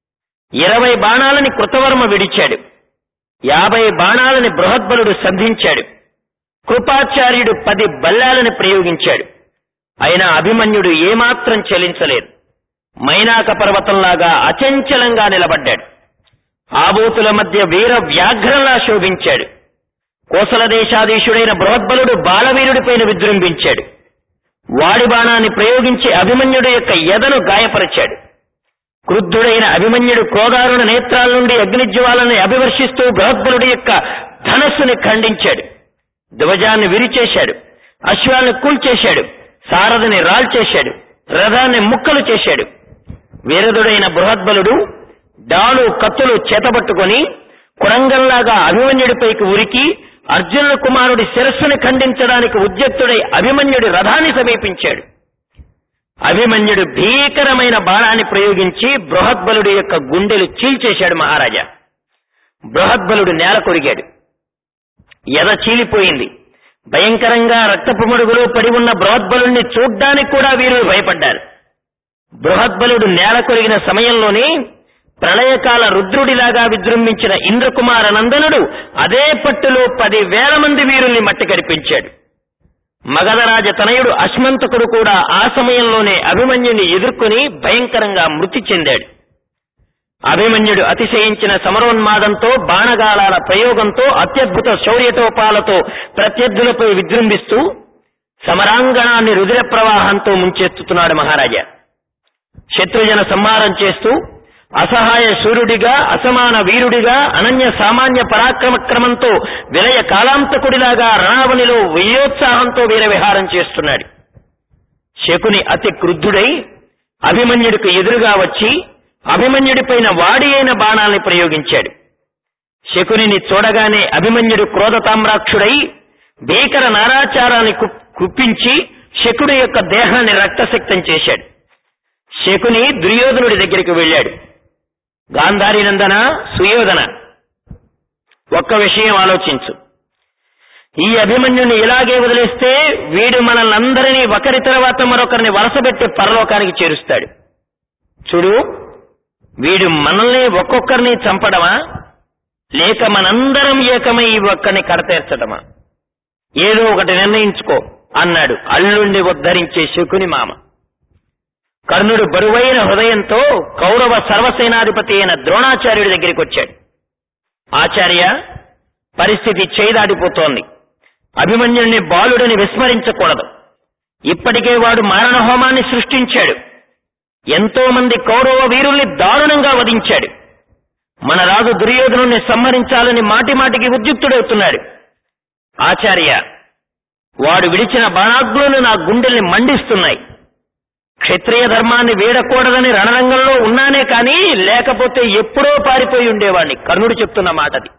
ఇరవై బాణాలని కృతవర్మ విడిచాడు యాభై బాణాలని బృహద్బలుడు సంధించాడు కృపాచార్యుడు పది బల్లాలని ప్రయోగించాడు అయినా అభిమన్యుడు ఏమాత్రం చలించలేదు మైనాక పర్వతంలాగా అచంచలంగా నిలబడ్డాడు ఆబోతుల మధ్య వీర వ్యాఘ్రంలా శోభించాడు కోసల దేశాధీశుడైన బృహద్బలుడు బాలవీరుడిపైన విజృంభించాడు వాడి బాణాన్ని ప్రయోగించి అభిమన్యుడి యొక్క ఎదను గాయపరిచాడు క్రుద్ధుడైన అభిమన్యుడు క్రోధారుణ నేత్రాల నుండి అగ్నిజ్వాలని అభివర్షిస్తూ బృహద్బలుడి యొక్క ధనస్సుని ఖండించాడు ధ్వజాన్ని విరిచేశాడు అశ్వాన్ని కూల్చేశాడు సారథిని రాల్చేశాడు రథాన్ని ముక్కలు చేశాడు వీరదుడైన బృహద్బలుడు డాలు కత్తులు చేతబట్టుకొని కురంగంలాగా అభిమన్యుడిపైకి ఉరికి అర్జునుల కుమారుడి శిరస్సుని ఖండించడానికి ఉద్యక్తుడై అభిమన్యుడి రథాన్ని సమీపించాడు అభిమన్యుడు భీకరమైన బాణాన్ని ప్రయోగించి బృహద్బలుడి యొక్క గుండెలు చీల్చేశాడు మహారాజా బృహద్బలుడు నేల కొరిగాడు ఎద చీలిపోయింది భయంకరంగా రక్తపు మడుగులో పడి ఉన్న బృహద్బలుణ్ణి చూడ్డానికి కూడా వీరులు భయపడ్డారు బృహద్బలుడు నేల కొరిగిన సమయంలోనే ప్రళయకాల రుద్రుడిలాగా విజృంభించిన ఇంద్రకుమార నందనుడు అదే పట్టులో పది వేల మంది వీరుల్ని మట్టి కరిపించాడు మగధరాజ తనయుడు అశ్మంతకుడు కూడా ఆ సమయంలోనే అభిమన్యుని ఎదుర్కొని భయంకరంగా మృతి చెందాడు అభిమన్యుడు అతిశయించిన సమరోన్మాదంతో బాణగాళాల ప్రయోగంతో అత్యద్భుత శౌర్యతోపాలతో ప్రత్యర్థులపై విజృంభిస్తూ సమరాంగణాన్ని రుధిర ప్రవాహంతో ముంచెత్తుతున్నాడు మహారాజా శత్రుజన సంహారం చేస్తూ అసహాయ శూరుడిగా అసమాన వీరుడిగా అనన్య సామాన్య పరాక్రమక్రమంతో విలయ కాలాంతకుడిలాగా రణావనిలో వియోత్సాహంతో వీరవిహారం చేస్తున్నాడు శకుని అతి క్రుద్ధుడై అభిమన్యుడికి ఎదురుగా వచ్చి అభిమన్యుడిపైన వాడి అయిన బాణాల్ని ప్రయోగించాడు శకునిని చూడగానే అభిమన్యుడు క్రోధతామ్రాక్షుడై భీకర నారాచారాన్ని కు- కుప్పించి శకుని యొక్క దేహాన్ని రక్తశక్తం చేశాడు శకుని దుర్యోధనుడి దగ్గరికి వెళ్ళాడు గాంధారి నందన సుయోధన ఒక్క విషయం ఆలోచించు ఈ అభిమన్యుని ఇలాగే వదిలేస్తే వీడు మనల్నందరినీ ఒకరి తర్వాత మరొకరిని వలసపెట్టి పరలోకానికి చేరుస్తాడు చూడు వీడు మనల్ని ఒక్కొక్కరిని చంపడమా లేక మనందరం ఏకమై ఈ ఒక్కరిని కడతేర్చడమా ఏదో ఒకటి నిర్ణయించుకో అన్నాడు అల్లుండి ఉద్ధరించే శకుని మామ కర్ణుడు బరువైన హృదయంతో కౌరవ సర్వసేనాధిపతి అయిన ద్రోణాచార్యుడి దగ్గరికి వచ్చాడు ఆచార్య పరిస్థితి చేదాడిపోతోంది అభిమన్యుడిని బాలుడిని విస్మరించకూడదు ఇప్పటికే వాడు మారణ హోమాన్ని సృష్టించాడు ఎంతో మంది కౌరవ వీరుల్ని దారుణంగా వధించాడు మన రాజు దుర్యోధనుణ్ణి సంహరించాలని మాటి మాటికి ఉద్యుక్తుడవుతున్నాడు ఆచార్య వాడు విడిచిన బాణాగ్నులు నా గుండెల్ని మండిస్తున్నాయి క్షత్రియ ధర్మాన్ని వీడకూడదని రణరంగంలో ఉన్నానే కానీ లేకపోతే ఎప్పుడో పారిపోయి ఉండేవాణ్ణి కర్ణుడు చెప్తున్న మాటది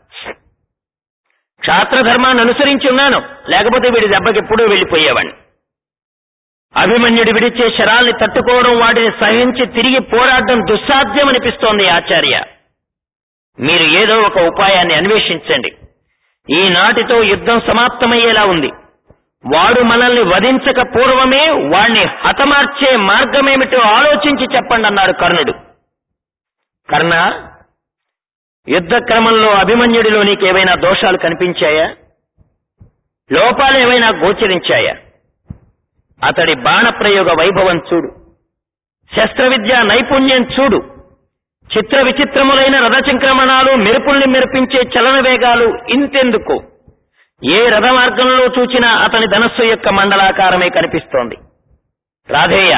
క్షాత్ర ధర్మాన్ని అనుసరించి ఉన్నాను లేకపోతే వీడి దెబ్బకి ఎప్పుడో వెళ్ళిపోయేవాణ్ణి అభిమన్యుడి విడిచే శరాల్ని తట్టుకోవడం వాటిని సహించి తిరిగి పోరాడడం దుస్సాధ్యమనిపిస్తోంది ఆచార్య మీరు ఏదో ఒక ఉపాయాన్ని అన్వేషించండి ఈనాటితో యుద్ధం సమాప్తమయ్యేలా ఉంది వాడు మనల్ని వధించక పూర్వమే వాణ్ణి హతమార్చే మార్గమేమిటో ఆలోచించి చెప్పండి అన్నాడు కర్ణుడు కర్ణ యుద్ధ క్రమంలో అభిమన్యుడిలో నీకేమైనా దోషాలు కనిపించాయా లోపాలు ఏమైనా గోచరించాయా అతడి బాణప్రయోగ వైభవం చూడు శస్త్ర విద్య నైపుణ్యం చూడు చిత్ర విచిత్రములైన రథచంక్రమణాలు మెరుపుల్ని మెరిపించే చలన వేగాలు ఇంతెందుకు ఏ రథ మార్గంలో చూచినా అతని ధనస్సు యొక్క మండలాకారమే కనిపిస్తోంది రాధేయ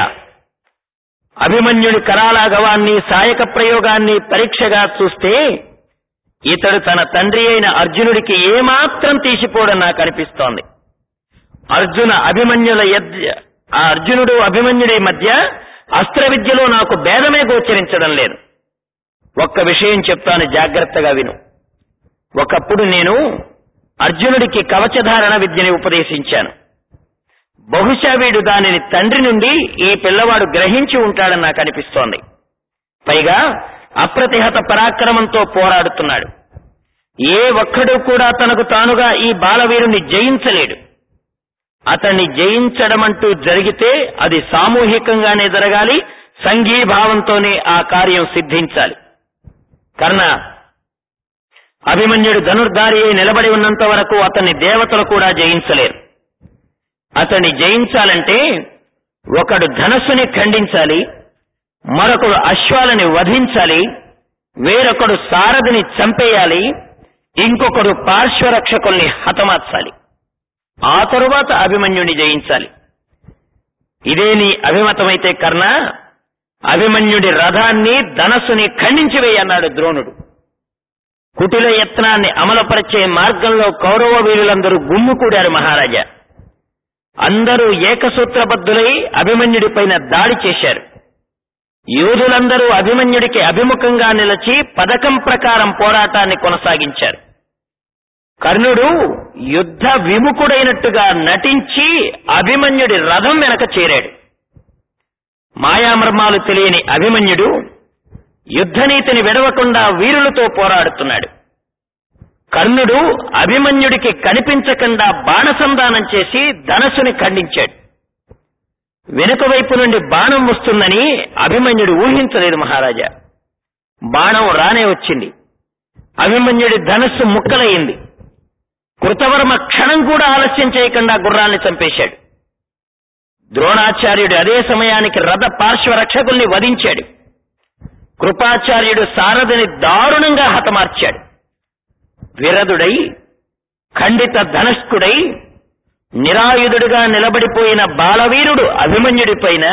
అభిమన్యుడి కరాలాఘవాన్ని సాయక ప్రయోగాన్ని పరీక్షగా చూస్తే ఇతడు తన తండ్రి అయిన అర్జునుడికి ఏమాత్రం తీసిపోవడం నాకు అనిపిస్తోంది అర్జున అభిమన్యుల యద్య ఆ అర్జునుడు అభిమన్యుడి మధ్య అస్త్ర విద్యలో నాకు భేదమే గోచరించడం లేదు ఒక్క విషయం చెప్తాను జాగ్రత్తగా విను ఒకప్పుడు నేను అర్జునుడికి కవచధారణ విద్యని ఉపదేశించాను బహుశా వీడు దానిని తండ్రి నుండి ఈ పిల్లవాడు గ్రహించి ఉంటాడని నాకు అనిపిస్తోంది పైగా అప్రతిహత పరాక్రమంతో పోరాడుతున్నాడు ఏ ఒక్కడు కూడా తనకు తానుగా ఈ బాలవీరుని జయించలేడు అతన్ని జయించడం అంటూ జరిగితే అది సామూహికంగానే జరగాలి సంఘీభావంతోనే ఆ కార్యం సిద్ధించాలి కర్ణ అభిమన్యుడు ధనుర్ధారి అయి నిలబడి ఉన్నంత వరకు అతన్ని దేవతలు కూడా జయించలేరు అతన్ని జయించాలంటే ఒకడు ధనస్సుని ఖండించాలి మరొకడు అశ్వాలని వధించాలి వేరొకడు సారథిని చంపేయాలి ఇంకొకడు పార్శ్వరక్షకుల్ని హతమార్చాలి ఆ తరువాత అభిమన్యుని జయించాలి ఇదే నీ అభిమతమైతే కర్ణ అభిమన్యుడి రథాన్ని ధనస్సుని ఖండించి వేయన్నాడు ద్రోణుడు కుటిల యత్నాన్ని అమలుపరిచే మార్గంలో కౌరవ వీరులందరూ గుమ్ముకూడారు మహారాజా అందరూ ఏకసూత్రబద్ధులై అభిమన్యుడిపైన దాడి చేశారు యోధులందరూ అభిమన్యుడికి అభిముఖంగా నిలిచి పథకం ప్రకారం పోరాటాన్ని కొనసాగించారు కర్ణుడు యుద్ధ విముఖుడైనట్టుగా నటించి అభిమన్యుడి రథం వెనక చేరాడు మాయామర్మాలు తెలియని అభిమన్యుడు యుద్ధనీతిని విడవకుండా వీరులతో పోరాడుతున్నాడు కర్ణుడు అభిమన్యుడికి కనిపించకుండా బాణసంధానం చేసి ధనస్సుని ఖండించాడు వెనుక వైపు నుండి బాణం వస్తుందని అభిమన్యుడు ఊహించలేదు మహారాజా బాణం రానే వచ్చింది అభిమన్యుడి ధనస్సు ముక్కలయ్యింది కృతవర్మ క్షణం కూడా ఆలస్యం చేయకుండా గుర్రాన్ని చంపేశాడు ద్రోణాచార్యుడు అదే సమయానికి రథ పార్శ్వరక్షకుల్ని వధించాడు కృపాచార్యుడు సారథిని దారుణంగా హతమార్చాడు విరదుడై ఖండిత ధనస్కుడై నిరాయుధుడుగా నిలబడిపోయిన బాలవీరుడు అభిమన్యుడిపైన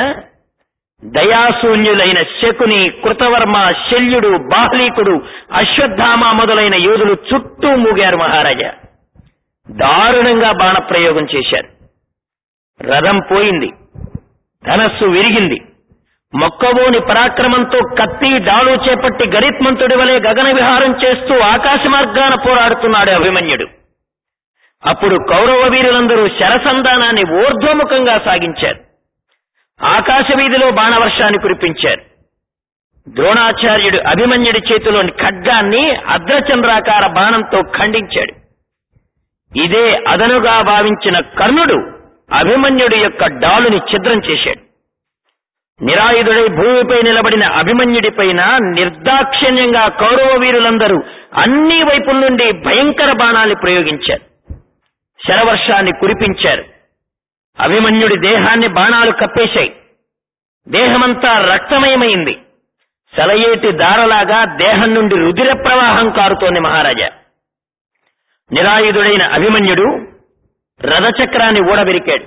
దయాశూన్యులైన శకుని కృతవర్మ శల్యుడు బాహ్లీకుడు అశ్వత్థామ మొదలైన యోధులు చుట్టూ మూగారు మహారాజా దారుణంగా బాణప్రయోగం చేశారు రథం పోయింది ధనస్సు విరిగింది మొక్కవోని పరాక్రమంతో కత్తి డాలు చేపట్టి గరిత్మంతుడి వలె గగన విహారం చేస్తూ ఆకాశ మార్గాన పోరాడుతున్నాడు అభిమన్యుడు అప్పుడు కౌరవ వీరులందరూ శరసంధానాన్ని ఊర్ధ్వముఖంగా సాగించారు ఆకాశ వీధిలో బాణవర్షాన్ని కురిపించారు ద్రోణాచార్యుడు అభిమన్యుడి చేతిలోని ఖడ్గాన్ని అర్ధచంద్రాకార బాణంతో ఖండించాడు ఇదే అదనుగా భావించిన కర్ణుడు అభిమన్యుడి యొక్క డాలుని ఛిద్రం చేశాడు నిరాయుధుడై భూమిపై నిలబడిన అభిమన్యుడిపైన నిర్దాక్షిణ్యంగా కౌరవ వీరులందరూ అన్ని వైపుల నుండి భయంకర బాణాలు ప్రయోగించారు శరవర్షాన్ని కురిపించారు అభిమన్యుడి దేహాన్ని బాణాలు కప్పేశాయి దేహమంతా రక్తమయమైంది సెలయేటి దారలాగా దేహం నుండి రుధిర ప్రవాహం కారుతోంది మహారాజా నిరాయుధుడైన అభిమన్యుడు రథచక్రాన్ని ఊడబెరికాడు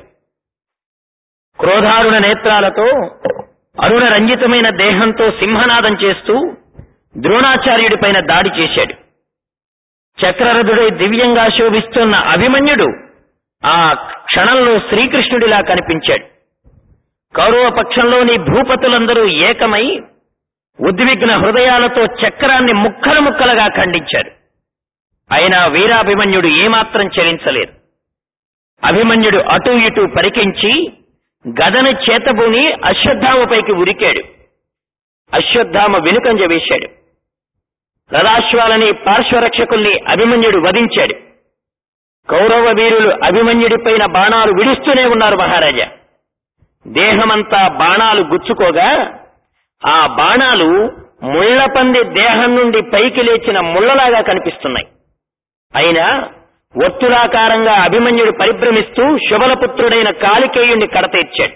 క్రోధారుణ నేత్రాలతో అరుణ రంజితమైన దేహంతో సింహనాదం చేస్తూ ద్రోణాచార్యుడిపైన దాడి చేశాడు చక్రరథుడై దివ్యంగా శోభిస్తున్న అభిమన్యుడు ఆ క్షణంలో శ్రీకృష్ణుడిలా కనిపించాడు కౌరవ పక్షంలోని భూపతులందరూ ఏకమై ఉద్విగ్న హృదయాలతో చక్రాన్ని ముక్కలు ముక్కలుగా ఖండించారు అయినా వీరాభిమన్యుడు ఏమాత్రం చలించలేదు అభిమన్యుడు అటూ ఇటూ పరికించి గదను చేతబూని అశ్వత్థామపైకి ఉరికాడు అశ్వత్థామ వెనుకంజ వేశాడు రథాశ్వాలని పార్శ్వరక్షకుల్ని అభిమన్యుడు వధించాడు కౌరవ వీరులు అభిమన్యుడిపైన బాణాలు విడుస్తూనే ఉన్నారు మహారాజా దేహమంతా బాణాలు గుచ్చుకోగా ఆ బాణాలు ముళ్లపంది దేహం నుండి పైకి లేచిన ముళ్లలాగా కనిపిస్తున్నాయి అయినా ఒత్తులాకారంగా అభిమన్యుడు పరిభ్రమిస్తూ శుభలపుత్రుడైన కాలికేయుణ్ణి కడతీర్చాడు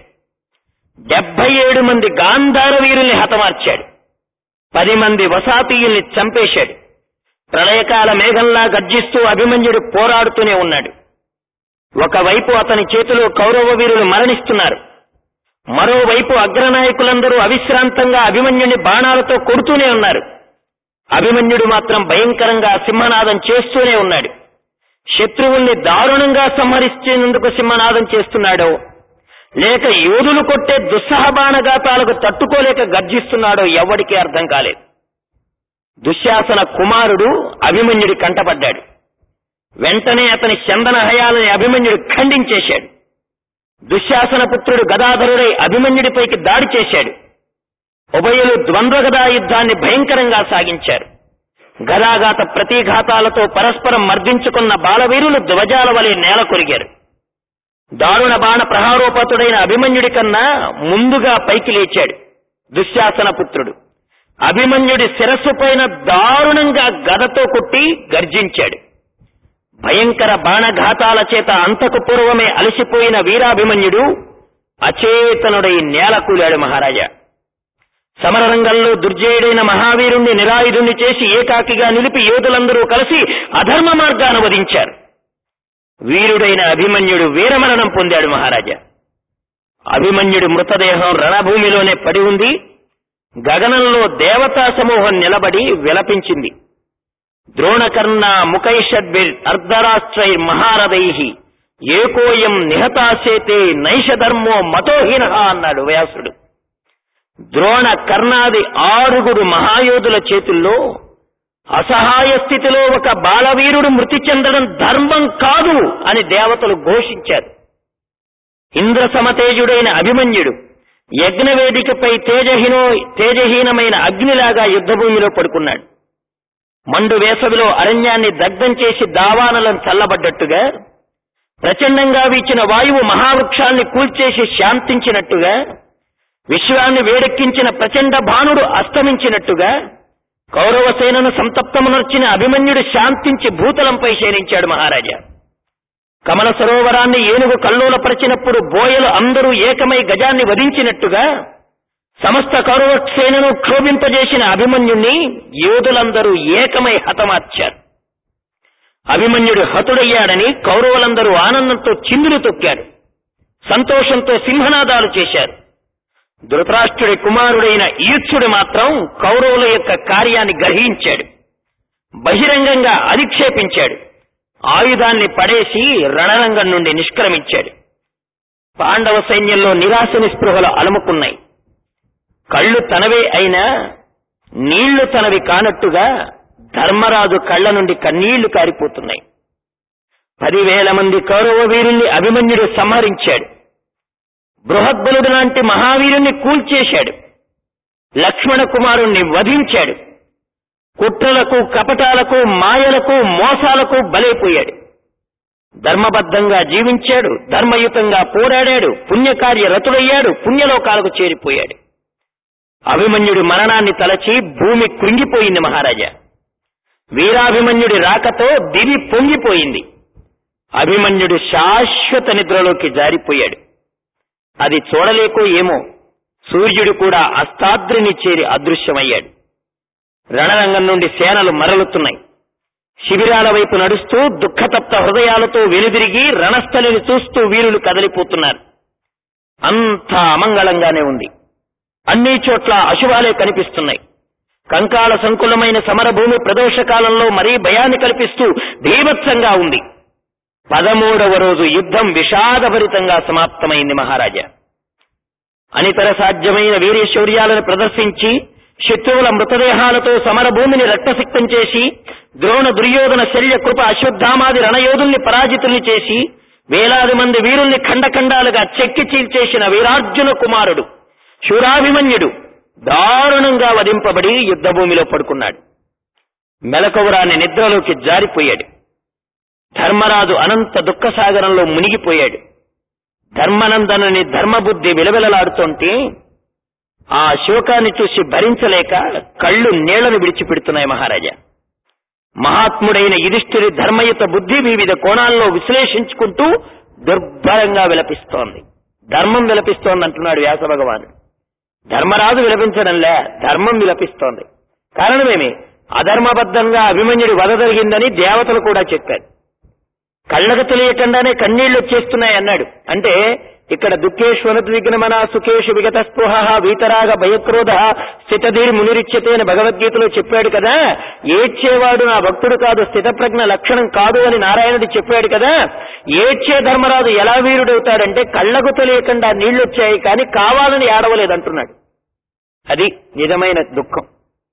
డెబ్బై ఏడు మంది గాంధార వీరుల్ని హతమార్చాడు పది మంది వసాతీయుల్ని చంపేశాడు ప్రళయకాల మేఘంలా గర్జిస్తూ అభిమన్యుడు పోరాడుతూనే ఉన్నాడు ఒకవైపు అతని చేతిలో కౌరవ వీరులు మరణిస్తున్నారు మరోవైపు అగ్రనాయకులందరూ అవిశ్రాంతంగా అభిమన్యుని బాణాలతో కొడుతూనే ఉన్నారు అభిమన్యుడు మాత్రం భయంకరంగా సింహనాదం చేస్తూనే ఉన్నాడు శత్రువుల్ని దారుణంగా సంహరించేందుకు సింహనాదం చేస్తున్నాడో లేక యోధులు కొట్టే దుస్సహ బాణఘాతాలకు తట్టుకోలేక గర్జిస్తున్నాడో ఎవ్వడికి అర్థం కాలేదు దుశ్శాసన కుమారుడు అభిమన్యుడి కంటపడ్డాడు వెంటనే అతని చందన హయాలని అభిమన్యుడు ఖండించేశాడు దుశ్శాసన పుత్రుడు గదాధరుడై అభిమన్యుడిపైకి దాడి చేశాడు ఉభయులు ద్వంద్వగదా యుద్ధాన్ని భయంకరంగా సాగించారు గదాఘాత ప్రతిఘాతాలతో పరస్పరం మర్దించుకున్న బాలవీరులు ధ్వజాల వలె నేల కొరిగారు దారుణ బాణ ప్రహారోపతుడైన అభిమన్యుడి కన్నా ముందుగా పైకి లేచాడు దుశ్శాసన పుత్రుడు అభిమన్యుడి శిరస్సు పైన దారుణంగా గదతో కొట్టి గర్జించాడు భయంకర బాణఘాతాల చేత అంతకు పూర్వమే అలసిపోయిన వీరాభిమన్యుడు అచేతనుడై నేల కూలాడు మహారాజా సమరరంగంలో దుర్జయుడైన మహావీరుణ్ణి నిరాయుధుణ్ణి చేసి ఏకాకిగా నిలిపి యోధులందరూ కలిసి అధర్మ మార్గాన వధించారు వీరుడైన అభిమన్యుడు వీరమరణం పొందాడు మహారాజా అభిమన్యుడి మృతదేహం రణభూమిలోనే పడి ఉంది గగనంలో దేవతా సమూహం నిలబడి విలపించింది ద్రోణకర్ణ ముఖైషద్భిర్ అర్ధరాష్ట్రై మహారథై ఏకోయం నిహతాసేతే నైషధర్మో మతోహీన అన్నాడు వ్యాసుడు ద్రోణ కర్ణాది ఆరుగురు మహాయోధుల చేతుల్లో అసహాయ స్థితిలో ఒక బాలవీరుడు మృతి చెందడం ధర్మం కాదు అని దేవతలు ఘోషించారు ఇంద్ర సమతేజుడైన అభిమన్యుడు యజ్ఞవేదికపై తేజహీనో తేజహీనమైన అగ్నిలాగా యుద్ధభూమిలో పడుకున్నాడు మండు వేసవిలో అరణ్యాన్ని దగ్ధం చేసి దావానలను చల్లబడ్డట్టుగా ప్రచండంగా వీచిన వాయువు మహావృక్షాన్ని కూల్చేసి శాంతించినట్టుగా విశ్వాన్ని వేడెక్కించిన ప్రచండ భానుడు అస్తమించినట్టుగా కౌరవ సేనను సంతప్తమునర్చిన అభిమన్యుడు శాంతించి భూతలంపై శయనించాడు మహారాజా కమల సరోవరాన్ని ఏనుగు కల్లోలపరిచినప్పుడు బోయలు అందరూ ఏకమై గజాన్ని వధించినట్టుగా సమస్త కౌరవ సేనను క్షోభింపజేసిన అభిమన్యుణ్ణి యోధులందరూ ఏకమై హతమార్చారు అభిమన్యుడు హతుడయ్యాడని కౌరవులందరూ ఆనందంతో చిందులు తొక్కారు సంతోషంతో సింహనాదాలు చేశారు ధృతరాష్ట్రుడి కుమారుడైన ఈర్చుడు మాత్రం కౌరవుల యొక్క కార్యాన్ని గ్రహించాడు బహిరంగంగా అధిక్షేపించాడు ఆయుధాన్ని పడేసి రణరంగం నుండి నిష్క్రమించాడు పాండవ సైన్యంలో నిరాశ నిస్పృహలు అలముకున్నాయి కళ్ళు తనవే అయినా నీళ్లు తనవి కానట్టుగా ధర్మరాజు కళ్ళ నుండి కన్నీళ్లు కారిపోతున్నాయి పదివేల మంది కౌరవ వీరుల్ని అభిమన్యుడు సంహరించాడు బృహద్బలుడు లాంటి మహావీరుణ్ణి కూల్చేశాడు లక్ష్మణ కుమారుణ్ణి వధించాడు కుట్రలకు కపటాలకు మాయలకు మోసాలకు బలైపోయాడు ధర్మబద్ధంగా జీవించాడు ధర్మయుతంగా పోరాడాడు పుణ్యకార్య రతుడయ్యాడు పుణ్యలోకాలకు చేరిపోయాడు అభిమన్యుడి మరణాన్ని తలచి భూమి కృంగిపోయింది మహారాజా వీరాభిమన్యుడి రాకతో దివి పొంగిపోయింది అభిమన్యుడు శాశ్వత నిద్రలోకి జారిపోయాడు అది చూడలేకో ఏమో సూర్యుడు కూడా అస్తాద్రిని చేరి అదృశ్యమయ్యాడు రణరంగం నుండి సేనలు మరలుతున్నాయి శిబిరాల వైపు నడుస్తూ దుఃఖతప్త హృదయాలతో వెనుదిరిగి రణస్థలిని చూస్తూ వీరులు కదలిపోతున్నారు అంతా అమంగళంగానే ఉంది అన్ని చోట్ల అశుభాలే కనిపిస్తున్నాయి కంకాల సంకులమైన సమరభూమి ప్రదోష కాలంలో మరీ భయాన్ని కల్పిస్తూ భీభత్సంగా ఉంది పదమూడవ రోజు యుద్ధం విషాదభరితంగా సమాప్తమైంది మహారాజా అనితర సాధ్యమైన వీర్యశౌర్యాలను ప్రదర్శించి శత్రువుల మృతదేహాలతో సమరభూమిని రక్తసిక్తం చేసి ద్రోణ దుర్యోధన శల్య కృప అశ్వత్థామాది రణయోధుల్ని పరాజితుల్ని చేసి వేలాది మంది వీరుల్ని ఖండఖండాలుగా చెక్కి చీల్చేసిన వీరార్జున కుమారుడు శూరాభిమన్యుడు దారుణంగా వధింపబడి యుద్ధభూమిలో పడుకున్నాడు మెలకువరాని నిద్రలోకి జారిపోయాడు ధర్మరాజు అనంత దుఃఖసాగరంలో మునిగిపోయాడు ధర్మనందనుని ధర్మబుద్ధి విలవిలలాడుతుంటే ఆ శోకాన్ని చూసి భరించలేక కళ్ళు నీళ్లను విడిచిపెడుతున్నాయి మహారాజా మహాత్ముడైన యుధిష్ఠిరి ధర్మయుత బుద్ధి వివిధ కోణాల్లో విశ్లేషించుకుంటూ దుర్భరంగా విలపిస్తోంది ధర్మం విలపిస్తోంది అంటున్నాడు వ్యాస భగవానుడు ధర్మరాజు విలపించడంలే ధర్మం విలపిస్తోంది కారణమేమి అధర్మబద్ధంగా అభిమన్యుడి వధ జరిగిందని దేవతలు కూడా చెప్పారు కళ్ళకు తెలియకుండానే కన్నీళ్లు వచ్చేస్తున్నాయి అన్నాడు అంటే ఇక్కడ దుఃఖేశ్వరత్ విఘ్నమన సుఖేషు విగత స్పృహ వీతరాగ భయక్రోధ స్థితధీర్ మునిరిచ్యతే అని భగవద్గీతలో చెప్పాడు కదా ఏడ్చేవాడు నా భక్తుడు కాదు స్థితప్రజ్ఞ లక్షణం కాదు అని నారాయణుడు చెప్పాడు కదా ఏడ్చే ధర్మరాజు ఎలా వీరుడవుతాడంటే కళ్ళకు తెలియకుండా నీళ్లొచ్చాయి కానీ కావాలని ఏడవలేదంటున్నాడు అది నిజమైన దుఃఖం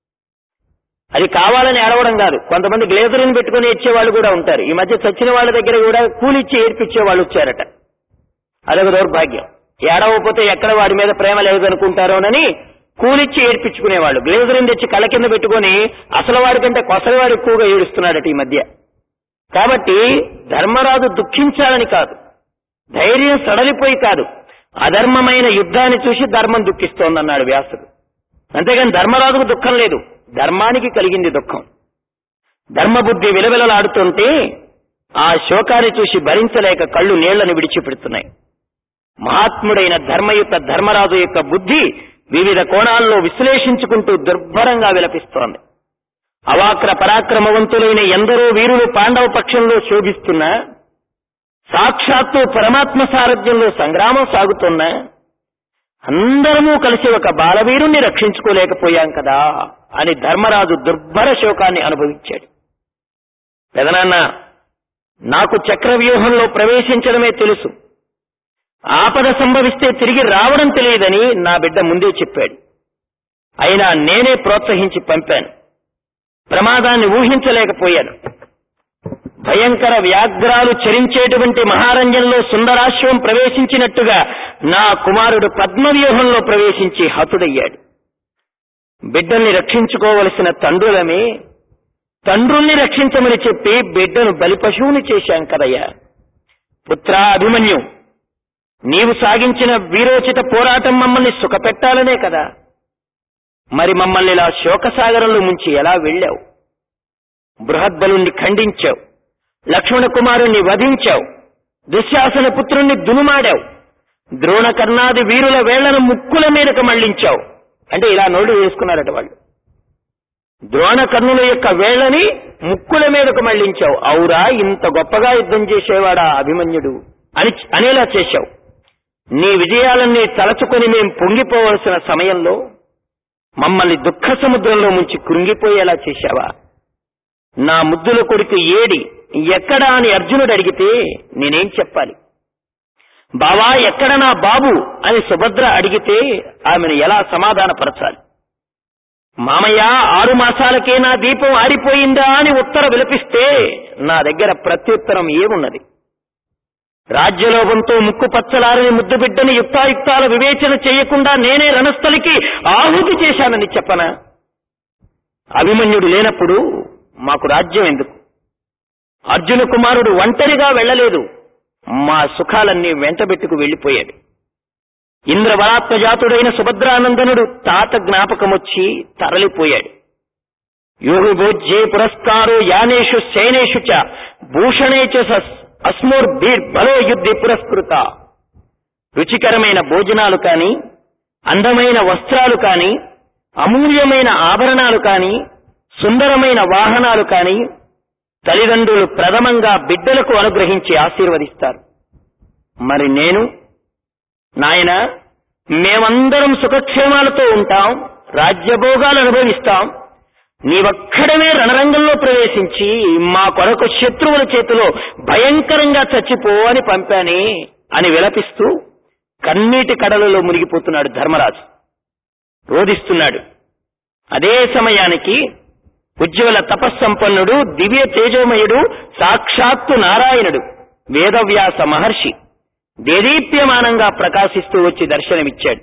అది కావాలని ఏడవడం కాదు కొంతమంది గ్లేజర్ని పెట్టుకుని ఇచ్చేవాళ్ళు కూడా ఉంటారు ఈ మధ్య చచ్చిన వాళ్ళ దగ్గర కూడా కూలిచ్చి ఏడ్పించే వాళ్ళు వచ్చారట అదొక దౌర్భాగ్యం ఏడవకపోతే ఎక్కడ వాడి మీద ప్రేమ లేదనుకుంటారోనని కూలిచ్చి ఏడ్పించుకునేవాళ్ళు గ్లేజర్ని తెచ్చి కళ్ళ కింద పెట్టుకుని అసలు వాడి కంటే కొసలవాడు ఎక్కువగా ఏడుస్తున్నాడట ఈ మధ్య కాబట్టి ధర్మరాజు దుఃఖించాలని కాదు ధైర్యం సడలిపోయి కాదు అధర్మమైన యుద్ధాన్ని చూసి ధర్మం దుఃఖిస్తోందన్నాడు వ్యాసుడు అంతేగాని ధర్మరాజుకు దుఃఖం లేదు ధర్మానికి కలిగింది దుఃఖం ధర్మబుద్ధి విలవిలలాడుతుంటే ఆ శోకాన్ని చూసి భరించలేక కళ్ళు నీళ్లను విడిచిపెడుతున్నాయి మహాత్ముడైన ధర్మయుత ధర్మరాజు యొక్క బుద్ధి వివిధ కోణాల్లో విశ్లేషించుకుంటూ దుర్భరంగా విలపిస్తోంది అవాక్ర పరాక్రమవంతులైన ఎందరో వీరులు పాండవ పక్షంలో శోభిస్తున్నా సాక్షాత్తు పరమాత్మ సారథ్యంలో సంగ్రామం సాగుతున్నా అందరము కలిసి ఒక బాలవీరుణ్ణి రక్షించుకోలేకపోయాం కదా అని ధర్మరాజు దుర్భర శోకాన్ని అనుభవించాడు పెదనాన్న నాకు చక్రవ్యూహంలో ప్రవేశించడమే తెలుసు ఆపద సంభవిస్తే తిరిగి రావడం తెలియదని నా బిడ్డ ముందే చెప్పాడు అయినా నేనే ప్రోత్సహించి పంపాను ప్రమాదాన్ని ఊహించలేకపోయాను భయంకర వ్యాఘ్రాలు చరించేటువంటి మహారంజంలో సుందరాశ్వం ప్రవేశించినట్టుగా నా కుమారుడు పద్మవ్యూహంలో ప్రవేశించి హతుడయ్యాడు బిడ్డల్ని రక్షించుకోవలసిన తండ్రులమే తండ్రుల్ని రక్షించమని చెప్పి బిడ్డను బలిపశువుని చేశాం కదయ్యా పుత్రా అభిమన్యు నీవు సాగించిన వీరోచిత పోరాటం మమ్మల్ని సుఖపెట్టాలనే కదా మరి మమ్మల్ని ఇలా శోకసాగరంలో ముంచి ఎలా వెళ్ళావు బృహద్బలుణ్ణి ఖండించావు లక్ష్మణ కుమారుణ్ణి వధించావు దుశ్శాసన పుత్రుణ్ణి దునుమాడావు ద్రోణ కర్ణాది వీరుల వేళ్లను ముక్కుల మీదకు మళ్లించావు అంటే ఇలా నోడు వేసుకున్నారట వాళ్ళు ద్రోణ కర్ణుల యొక్క వేళ్లని ముక్కుల మీదకు మళ్లించావు అవురా ఇంత గొప్పగా యుద్ధం చేసేవాడా అభిమన్యుడు అని అనేలా చేశావు నీ విజయాలన్నీ తలచుకొని మేం పొంగిపోవలసిన సమయంలో మమ్మల్ని దుఃఖ సముద్రంలో ముంచి కృంగిపోయేలా చేశావా నా ముద్దుల కొడుకు ఏడి ఎక్కడా అని అర్జునుడు అడిగితే నేనేం చెప్పాలి బావా ఎక్కడ నా బాబు అని సుభద్ర అడిగితే ఆమెను ఎలా సమాధానపరచాలి మామయ్య ఆరు మాసాలకే నా దీపం ఆరిపోయిందా అని ఉత్తర విలపిస్తే నా దగ్గర ప్రత్యుత్తరం ఏమున్నది రాజ్యలోభంతో ముక్కు పచ్చలారని ముద్దు బిడ్డని యుక్తాయుక్తాల వివేచన చేయకుండా నేనే రణస్థలికి ఆహుతి చేశానని చెప్పనా అభిమన్యుడు లేనప్పుడు మాకు రాజ్యం ఎందుకు అర్జున కుమారుడు ఒంటరిగా వెళ్ళలేదు మా సుఖాలన్నీ వెంటబెట్టుకు వెళ్లిపోయాడు ఇంద్రవరాత్మజాతుడైన సుభద్రానందనుడు తాత జ్ఞాపకమొచ్చి తరలిపోయాడు యోగి భోజ్యే పురస్కారో యానేషు శయనేషు చ భూషణే చ అస్మోర్భీర్ బలో యుద్ధి పురస్కృత రుచికరమైన భోజనాలు కాని అందమైన వస్త్రాలు కాని అమూల్యమైన ఆభరణాలు కాని సుందరమైన వాహనాలు కాని తల్లిదండ్రులు ప్రథమంగా బిడ్డలకు అనుగ్రహించి ఆశీర్వదిస్తారు మరి నేను నాయన మేమందరం సుఖక్షేమాలతో ఉంటాం రాజ్యభోగాలు అనుభవిస్తాం నీవక్కడమే రణరంగంలో ప్రవేశించి మా కొరకు శత్రువుల చేతిలో భయంకరంగా చచ్చిపో అని పంపానే అని విలపిస్తూ కన్నీటి కడలలో మునిగిపోతున్నాడు ధర్మరాజు రోధిస్తున్నాడు అదే సమయానికి ఉజ్వల తపస్సంపన్నుడు దివ్య తేజోమయుడు సాక్షాత్తు నారాయణుడు వేదవ్యాస మహర్షి దేదీప్యమానంగా ప్రకాశిస్తూ వచ్చి దర్శనమిచ్చాడు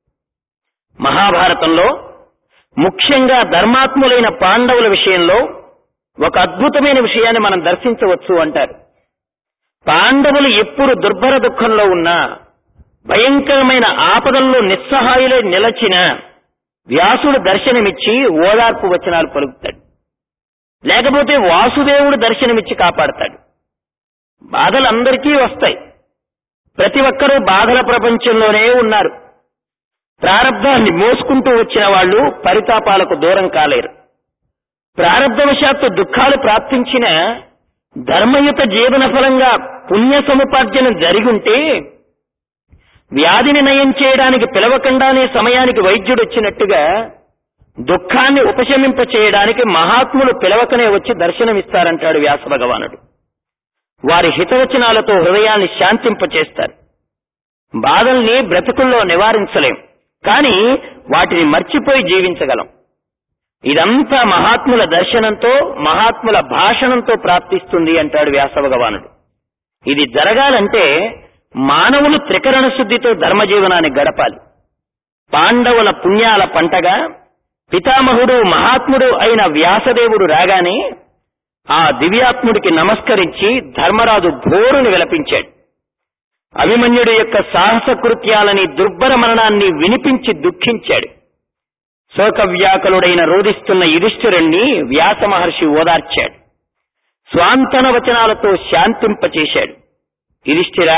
మహాభారతంలో ముఖ్యంగా ధర్మాత్ములైన పాండవుల విషయంలో ఒక అద్భుతమైన విషయాన్ని మనం దర్శించవచ్చు అంటారు పాండవులు ఎప్పుడు దుర్భర దుఃఖంలో ఉన్నా భయంకరమైన ఆపదల్లో నిస్సహాయులై నిలచిన వ్యాసుడు దర్శనమిచ్చి ఓదార్పు వచనాలు పలుకుతాడు లేకపోతే వాసుదేవుడు దర్శనమిచ్చి కాపాడతాడు బాధలు అందరికీ వస్తాయి ప్రతి ఒక్కరూ బాధల ప్రపంచంలోనే ఉన్నారు ప్రారంధాన్ని మోసుకుంటూ వచ్చిన వాళ్ళు పరితాపాలకు దూరం కాలేరు ప్రారంధవశాత్తు దుఃఖాలు ప్రాప్తించిన ధర్మయుత జీవన ఫలంగా పుణ్య సముపార్జన జరిగుంటే వ్యాధిని నయం చేయడానికి పిలవకుండానే సమయానికి వైద్యుడు వచ్చినట్టుగా దుఃఖాన్ని ఉపశమింప చేయడానికి మహాత్ములు పిలవకనే వచ్చి దర్శనమిస్తారంటాడు వ్యాస భగవానుడు వారి హితవచనాలతో హృదయాన్ని శాంతింపచేస్తారు బాధల్ని బ్రతుకుల్లో నివారించలేం కానీ వాటిని మర్చిపోయి జీవించగలం ఇదంతా మహాత్ముల దర్శనంతో మహాత్ముల భాషణంతో ప్రాప్తిస్తుంది అంటాడు వ్యాస భగవానుడు ఇది జరగాలంటే మానవులు త్రికరణ శుద్ధితో ధర్మజీవనాన్ని గడపాలి పాండవుల పుణ్యాల పంటగా పితామహుడు మహాత్ముడు అయిన వ్యాసదేవుడు రాగానే ఆ దివ్యాత్ముడికి నమస్కరించి ధర్మరాజు భోరుని విలపించాడు అభిమన్యుడి యొక్క సాహస కృత్యాలని దుర్భర మరణాన్ని వినిపించి దుఃఖించాడు శోకవ్యాకులుడైన రోధిస్తున్న యుధిష్ఠిరుణ్ణి వ్యాస మహర్షి ఓదార్చాడు స్వాంతన వచనాలతో శాంతింపచేశాడు యుధిష్ఠిరా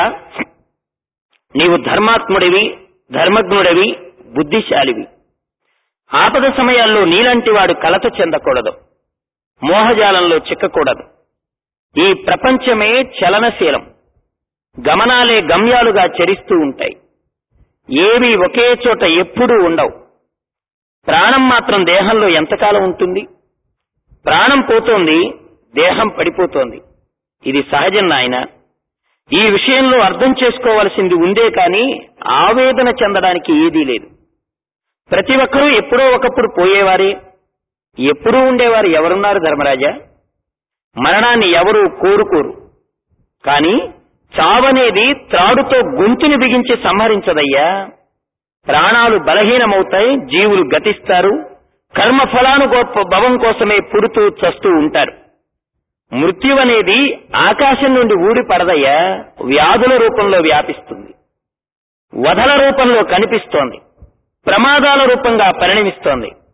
నీవు ధర్మాత్ముడివి ధర్మజ్ఞుడివి బుద్ధిశాలివి ఆపద సమయాల్లో నీలాంటి వాడు కలత చెందకూడదు మోహజాలంలో చిక్కకూడదు ఈ ప్రపంచమే చలనశీలం గమనాలే గమ్యాలుగా చరిస్తూ ఉంటాయి ఏవి ఒకే చోట ఎప్పుడూ ఉండవు ప్రాణం మాత్రం దేహంలో ఎంతకాలం ఉంటుంది ప్రాణం పోతోంది దేహం పడిపోతోంది ఇది సహజం నాయన ఈ విషయంలో అర్థం చేసుకోవలసింది ఉందే కాని ఆవేదన చెందడానికి ఏదీ లేదు ప్రతి ఒక్కరూ ఎప్పుడో ఒకప్పుడు పోయేవారే ఎప్పుడూ ఉండేవారు ఎవరున్నారు ధర్మరాజా మరణాన్ని ఎవరూ కోరుకోరు కాని చావనేది త్రాడుతో గొంతుని బిగించి సంహరించదయ్యా ప్రాణాలు బలహీనమవుతాయి జీవులు గతిస్తారు కర్మ ఫలానుగోప భవం కోసమే పుడుతూ చస్తూ ఉంటారు మృత్యువనేది ఆకాశం నుండి ఊడి పడదయ్యా వ్యాధుల రూపంలో వ్యాపిస్తుంది వధల రూపంలో కనిపిస్తోంది ప్రమాదాల రూపంగా పరిణమిస్తోంది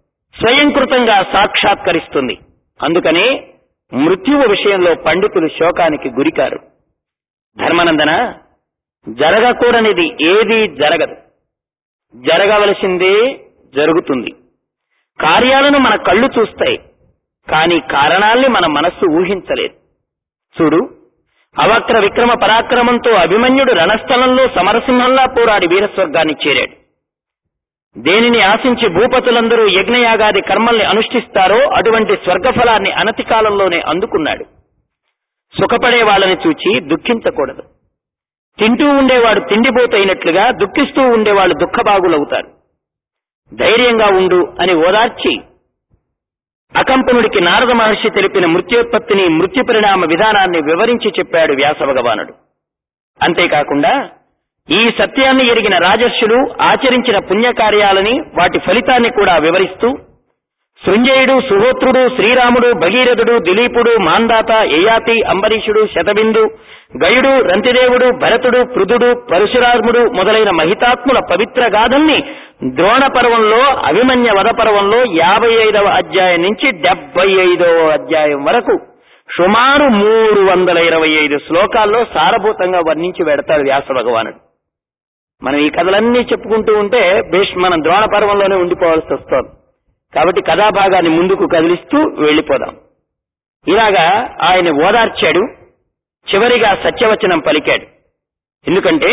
స్వయంకృతంగా సాక్షాత్కరిస్తుంది అందుకనే మృత్యువు విషయంలో పండితులు శోకానికి గురికారు ధర్మనందన జరగకూడనిది ఏదీ జరగదు జరగవలసిందే జరుగుతుంది కార్యాలను మన కళ్ళు చూస్తాయి కానీ కారణాల్ని మన మనస్సు ఊహించలేదు చూడు అవక్ర విక్రమ పరాక్రమంతో అభిమన్యుడు రణస్థలంలో సమరసింహంలా పోరాడి వీరస్వర్గాన్ని చేరాడు దేనిని ఆశించి భూపతులందరూ యజ్ఞయాగాది కర్మల్ని అనుష్ఠిస్తారో అటువంటి స్వర్గఫలాన్ని అనతి కాలంలోనే అందుకున్నాడు సుఖపడే వాళ్ళని చూచి దుఃఖించకూడదు తింటూ ఉండేవాడు తిండిపోతైనట్లుగా దుఃఖిస్తూ ఉండేవాళ్ళు దుఃఖబాగులవుతారు ధైర్యంగా ఉండు అని ఓదార్చి అకంపనుడికి నారద మహర్షి తెలిపిన మృత్యోత్పత్తిని మృత్యు పరిణామ విధానాన్ని వివరించి చెప్పాడు వ్యాస భగవానుడు అంతేకాకుండా ఈ సత్యాన్ని ఎరిగిన రాజర్షులు ఆచరించిన పుణ్యకార్యాలని వాటి ఫలితాన్ని కూడా వివరిస్తూ శృంజయుడు సుహోత్రుడు శ్రీరాముడు భగీరథుడు దిలీపుడు మాందాత యయాతి అంబరీషుడు శతబిందు గయుడు రంతిదేవుడు భరతుడు పృథుడు పరశురాముడు మొదలైన మహితాత్ముల పవిత్ర గాథల్ని ద్రోణ పర్వంలో అభిమన్య వధ పర్వంలో యాభై ఐదవ అధ్యాయం నుంచి డెబ్బై ఐదవ అధ్యాయం వరకు సుమారు మూడు వందల ఇరవై ఐదు శ్లోకాల్లో సారభూతంగా వర్ణించి పెడతాడు వ్యాస భగవానుడు మనం ఈ కథలన్నీ చెప్పుకుంటూ ఉంటే భీష్ మనం ద్రోణ పర్వంలోనే ఉండిపోవాల్సి వస్తోంది కాబట్టి కథాభాగాన్ని ముందుకు కదిలిస్తూ వెళ్లిపోదాం ఇలాగా ఆయన ఓదార్చాడు చివరిగా సత్యవచనం పలికాడు ఎందుకంటే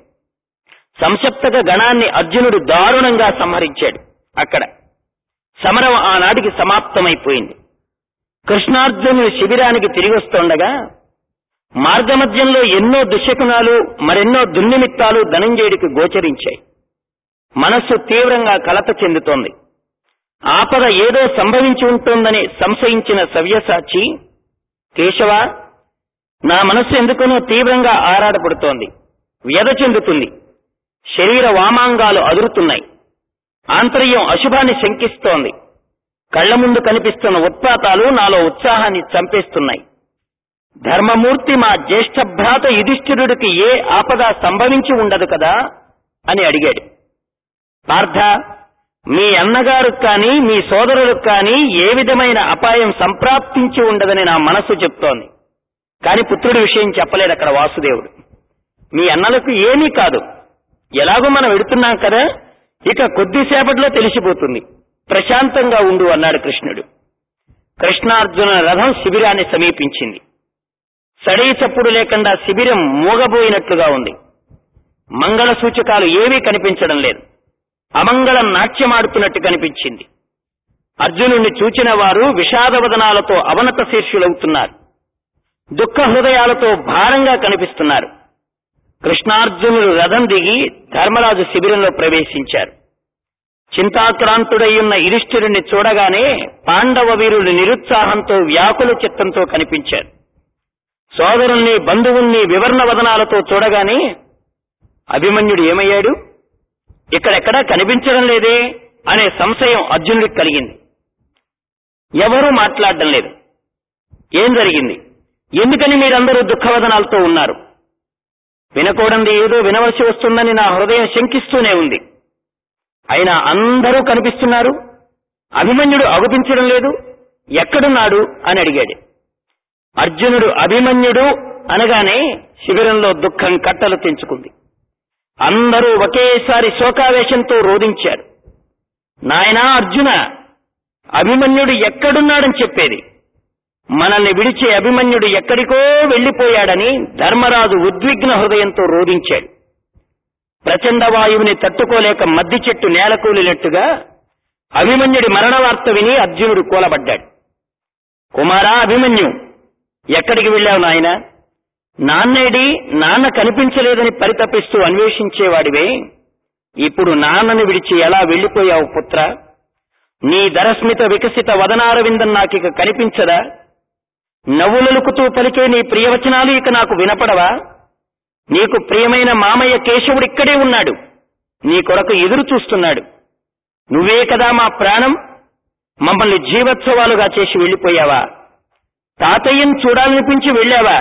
సంసప్తక గణాన్ని అర్జునుడు దారుణంగా సంహరించాడు అక్కడ సమరం ఆనాటికి సమాప్తమైపోయింది కృష్ణార్జునుడు శిబిరానికి తిరిగి వస్తుండగా మార్గమధ్యంలో ఎన్నో దుశ్శకునాలు మరెన్నో దుర్నిమిత్తాలు ధనంజయుడికి గోచరించాయి మనస్సు తీవ్రంగా కలత చెందుతోంది ఆపద ఏదో సంభవించి ఉంటోందని సంశయించిన సవ్యసాచి కేశవ నా మనస్సు ఎందుకనో తీవ్రంగా ఆరాటపడుతోంది వ్యధ చెందుతుంది శరీర వామాంగాలు అదురుతున్నాయి ఆంతర్యం అశుభాన్ని శంకిస్తోంది కళ్ల ముందు కనిపిస్తున్న ఉత్పాతాలు నాలో ఉత్సాహాన్ని చంపేస్తున్నాయి ధర్మమూర్తి మా జ్యేష్ఠ భ్రాత యుధిష్ఠిరుడికి ఏ ఆపద సంభవించి ఉండదు కదా అని అడిగాడు పార్థ మీ అన్నగారికి కానీ మీ సోదరులకు కానీ ఏ విధమైన అపాయం సంప్రాప్తించి ఉండదని నా మనస్సు చెప్తోంది కాని పుత్రుడి విషయం చెప్పలేడు అక్కడ వాసుదేవుడు మీ అన్నలకు ఏమీ కాదు ఎలాగో మనం వెడుతున్నాం కదా ఇక కొద్దిసేపట్లో తెలిసిపోతుంది ప్రశాంతంగా ఉండు అన్నాడు కృష్ణుడు కృష్ణార్జున రథం శిబిరాన్ని సమీపించింది సడీ చప్పుడు లేకుండా శిబిరం మూగబోయినట్లుగా ఉంది మంగళ సూచకాలు ఏమీ కనిపించడం లేదు అమంగళం నాట్యమాడుతున్నట్టు కనిపించింది అర్జునుణ్ణి చూచిన వారు విషాదవదనాలతో అవనత శీర్షులవుతున్నారు దుఃఖ హృదయాలతో భారంగా కనిపిస్తున్నారు కృష్ణార్జునుడు రథం దిగి ధర్మరాజు శిబిరంలో ప్రవేశించారు చింతాక్రాంతుడయ్యున్న యుధిష్ఠిరుణ్ణి చూడగానే పాండవ వీరులు నిరుత్సాహంతో వ్యాకుల చిత్తంతో కనిపించారు సోదరుల్ని బంధువుల్ని వివరణ వదనాలతో చూడగానే అభిమన్యుడు ఏమయ్యాడు ఇక్కడెక్కడా కనిపించడం లేదే అనే సంశయం అర్జునుడికి కలిగింది ఎవరూ మాట్లాడడం లేదు ఏం జరిగింది ఎందుకని మీరందరూ దుఃఖవదనాలతో ఉన్నారు వినకూడంది ఏదో వినవలసి వస్తుందని నా హృదయం శంకిస్తూనే ఉంది అయినా అందరూ కనిపిస్తున్నారు అభిమన్యుడు అగుపించడం లేదు ఎక్కడున్నాడు అని అడిగాడు అర్జునుడు అభిమన్యుడు అనగానే శిబిరంలో దుఃఖం కట్టలు తెంచుకుంది అందరూ ఒకేసారి శోకావేశంతో రోధించారు నాయనా అర్జున అభిమన్యుడు ఎక్కడున్నాడని చెప్పేది మనల్ని విడిచే అభిమన్యుడు ఎక్కడికో వెళ్లిపోయాడని ధర్మరాజు ఉద్విగ్న హృదయంతో రోధించాడు ప్రచండ వాయువుని తట్టుకోలేక మద్ది చెట్టు నేలకూలినట్టుగా అభిమన్యుడి మరణ వార్త విని అర్జునుడు కూలబడ్డాడు కుమారా అభిమన్యు ఎక్కడికి వెళ్ళావు నాయన నాన్నేడి నాన్న కనిపించలేదని పరితపిస్తూ అన్వేషించేవాడివే ఇప్పుడు నాన్నని విడిచి ఎలా వెళ్లిపోయావు పుత్ర నీ దరస్మిత వికసిత వదనారవిందం నాకిక కనిపించదా నవ్వులలుకుతూ పలికే నీ ప్రియవచనాలు ఇక నాకు వినపడవా నీకు ప్రియమైన మామయ్య కేశవుడు ఇక్కడే ఉన్నాడు నీ కొరకు ఎదురు చూస్తున్నాడు నువ్వే కదా మా ప్రాణం మమ్మల్ని జీవోత్సవాలుగా చేసి వెళ్లిపోయావా తాతయ్యను చూడాలనిపించి వెళ్ళావా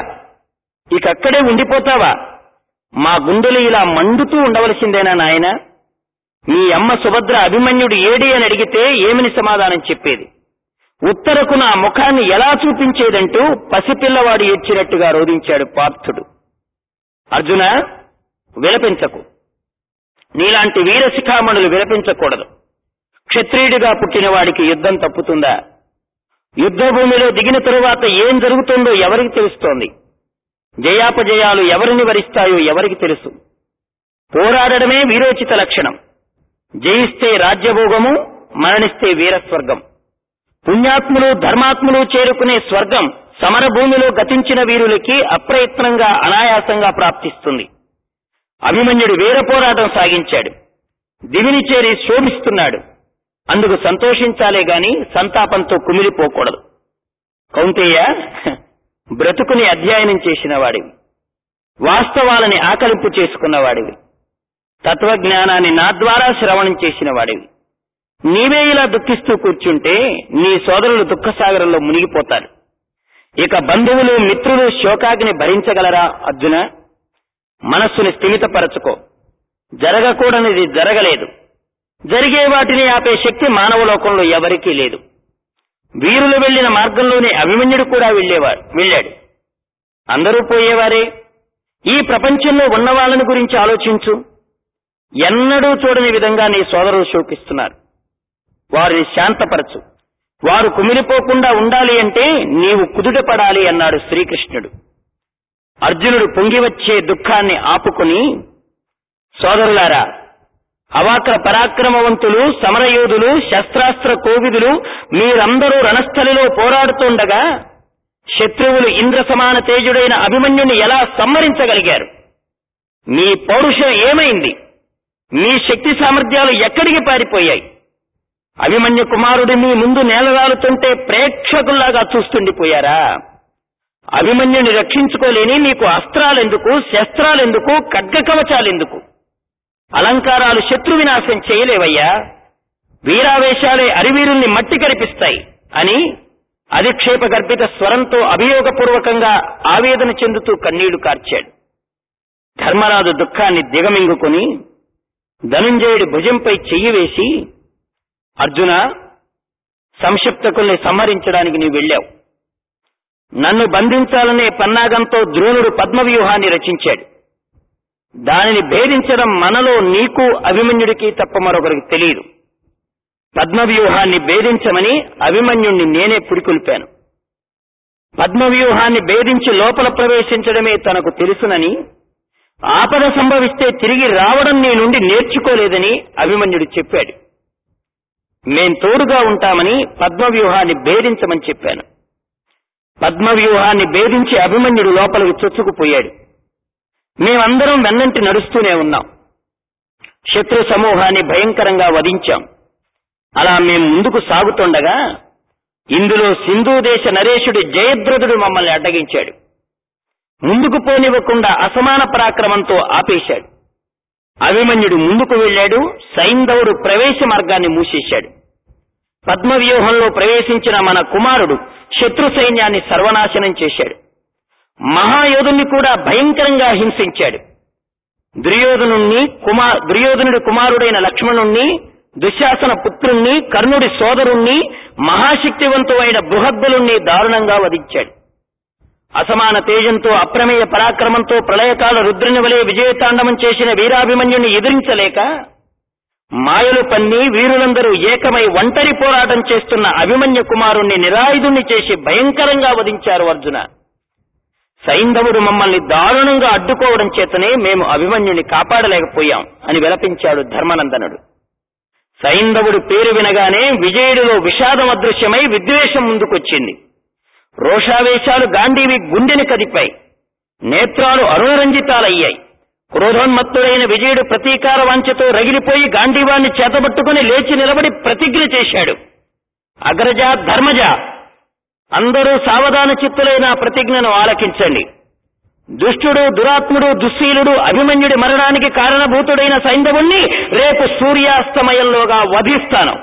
ఇకక్కడే ఉండిపోతావా మా గుండెలు ఇలా మండుతూ ఉండవలసిందేనా నాయన మీ అమ్మ సుభద్ర అభిమన్యుడు ఏడి అని అడిగితే ఏమని సమాధానం చెప్పేది ఉత్తరకు నా ముఖాన్ని ఎలా చూపించేదంటూ పసిపిల్లవాడు ఏడ్చినట్టుగా రోధించాడు పార్థుడు అర్జున విలపించకు నీలాంటి వీరశిఖామణులు విలపించకూడదు క్షత్రియుడిగా పుట్టిన వాడికి యుద్ధం తప్పుతుందా యుద్ధ భూమిలో దిగిన తరువాత ఏం జరుగుతుందో ఎవరికి తెలుస్తోంది జయాపజయాలు ఎవరిని వరిస్తాయో ఎవరికి తెలుసు పోరాడడమే వీరోచిత లక్షణం జయిస్తే రాజ్యభోగము మరణిస్తే వీరస్వర్గం పుణ్యాత్ములు ధర్మాత్ములు చేరుకునే స్వర్గం సమరభూమిలో గతించిన వీరులకి అప్రయత్నంగా అనాయాసంగా ప్రాప్తిస్తుంది అభిమన్యుడు వీర పోరాటం సాగించాడు దివిని చేరి శోభిస్తున్నాడు అందుకు సంతోషించాలే గాని సంతాపంతో కుమిలిపోకూడదు కౌంతేయ బ్రతుకుని అధ్యయనం చేసిన వాడివి వాస్తవాలని ఆకలింపు చేసుకున్నవాడివి తత్వజ్ఞానాన్ని నా ద్వారా శ్రవణం చేసిన వాడివి నీవే ఇలా దుఃఖిస్తూ కూర్చుంటే నీ సోదరులు దుఃఖసాగరంలో మునిగిపోతారు ఇక బంధువులు మిత్రులు శోకాగ్ని భరించగలరా అర్జున మనస్సుని స్థిమితపరచుకో జరగకూడనిది జరగలేదు జరిగే వాటిని ఆపే శక్తి మానవ లోకంలో ఎవరికీ లేదు వీరులు వెళ్లిన మార్గంలోనే అభిమన్యుడు కూడా వెళ్ళేవాడు వెళ్ళాడు అందరూ పోయేవారే ఈ ప్రపంచంలో ఉన్న వాళ్ళని గురించి ఆలోచించు ఎన్నడూ చూడని విధంగా నీ సోదరులు శోకిస్తున్నారు వారిని శాంతపరచు వారు కుమిలిపోకుండా ఉండాలి అంటే నీవు కుదుటపడాలి అన్నాడు శ్రీకృష్ణుడు అర్జునుడు పొంగివచ్చే దుఃఖాన్ని ఆపుకుని సోదరులారా అవాక్ర పరాక్రమవంతులు సమరయోధులు శస్త్రాస్త్ర కోవిదులు మీరందరూ రణస్థలిలో పోరాడుతుండగా శత్రువులు ఇంద్ర సమాన తేజుడైన అభిమన్యుని ఎలా సంహరించగలిగారు మీ పౌరుషం ఏమైంది మీ శక్తి సామర్థ్యాలు ఎక్కడికి పారిపోయాయి అభిమన్యు కుమారుడు మీ ముందు నేలరాలుతుంటే ప్రేక్షకుల్లాగా చూస్తుండిపోయారా అభిమన్యుని రక్షించుకోలేని మీకు అస్త్రాలెందుకు శస్త్రాలెందుకు ఖడ్గ కవచాలెందుకు అలంకారాలు శత్రు వినాశం చేయలేవయ్యా వీరావేశాలే అరివీరుల్ని మట్టి కనిపిస్తాయి అని అధిక్షేప గర్భిత స్వరంతో అభియోగపూర్వకంగా ఆవేదన చెందుతూ కన్నీళ్లు కార్చాడు ధర్మరాజు దుఃఖాన్ని దిగమింగుకొని ధనుంజయుడి భుజంపై చెయ్యి వేసి అర్జున సంక్షిప్తకుల్ని సంహరించడానికి నీవు వెళ్ళావు నన్ను బంధించాలనే పన్నాగంతో ద్రోణుడు పద్మవ్యూహాన్ని రచించాడు దానిని భేదించడం మనలో నీకు అభిమన్యుడికి తప్ప మరొకరికి తెలియదు పద్మవ్యూహాన్ని భేదించమని అభిమన్యుణ్ణి నేనే పురికొల్పాను పద్మవ్యూహాన్ని భేదించి లోపల ప్రవేశించడమే తనకు తెలుసునని ఆపద సంభవిస్తే తిరిగి రావడం నీ నుండి నేర్చుకోలేదని అభిమన్యుడు చెప్పాడు మేం తోడుగా ఉంటామని పద్మవ్యూహాన్ని భేదించమని చెప్పాను పద్మవ్యూహాన్ని భేదించి అభిమన్యుడు లోపలికి చొచ్చుకుపోయాడు మేమందరం వెన్నంటి నడుస్తూనే ఉన్నాం శత్రు సమూహాన్ని భయంకరంగా వధించాం అలా మేం ముందుకు సాగుతుండగా ఇందులో సింధు దేశ నరేషుడు జయద్రథుడు మమ్మల్ని అడ్డగించాడు ముందుకు పోనివ్వకుండా అసమాన పరాక్రమంతో ఆపేశాడు అభిమన్యుడు ముందుకు వెళ్ళాడు సైంధవుడు ప్రవేశ మార్గాన్ని మూసేశాడు పద్మవ్యూహంలో ప్రవేశించిన మన కుమారుడు శత్రు సైన్యాన్ని సర్వనాశనం చేశాడు మహాయోధుణ్ణి కూడా భయంకరంగా హింసించాడు దుర్యోధనుణ్ణి కుమార్ దుర్యోధనుడి కుమారుడైన లక్ష్మణుణ్ణి దుశ్శాసన పుత్రుణ్ణి కర్ణుడి సోదరుణ్ణి మహాశక్తివంతుడైన బృహద్బలుణ్ణి దారుణంగా వధించాడు అసమాన తేజంతో అప్రమేయ పరాక్రమంతో ప్రళయకాల రుద్రుని వలె విజయతాండవం చేసిన వీరాభిమన్యుని ఎదిరించలేక మాయలు పన్ని వీరులందరూ ఏకమై ఒంటరి పోరాటం చేస్తున్న అభిమన్య కుమారుణ్ణి నిరాయుధుణ్ణి చేసి భయంకరంగా వధించారు అర్జున సైంధవుడు మమ్మల్ని దారుణంగా అడ్డుకోవడం చేతనే మేము అభిమన్యుని కాపాడలేకపోయాం అని విలపించాడు ధర్మనందనుడు సైంధవుడి పేరు వినగానే విజయుడిలో విషాదం అదృశ్యమై విద్వేషం ముందుకొచ్చింది రోషావేశాలు గాంధీవి గుండెని కదిపాయి నేత్రాలు అరుణరంజితాలయ్యాయి క్రోధోన్మత్తుడైన విజయుడు ప్రతీకార వాంఛతో రగిలిపోయి గాంధీవాన్ని చేతబట్టుకుని లేచి నిలబడి ప్రతిజ్ఞ చేశాడు అగ్రజ ధర్మజ అందరూ సావధాన చిత్తులైన ప్రతిజ్ఞను ఆలకించండి దుష్టుడు దురాత్ముడు దుశ్శీలుడు అభిమన్యుడి మరణానికి కారణభూతుడైన సైంధవుణ్ణి రేపు సూర్యాస్తమయంలోగా వధిస్తాను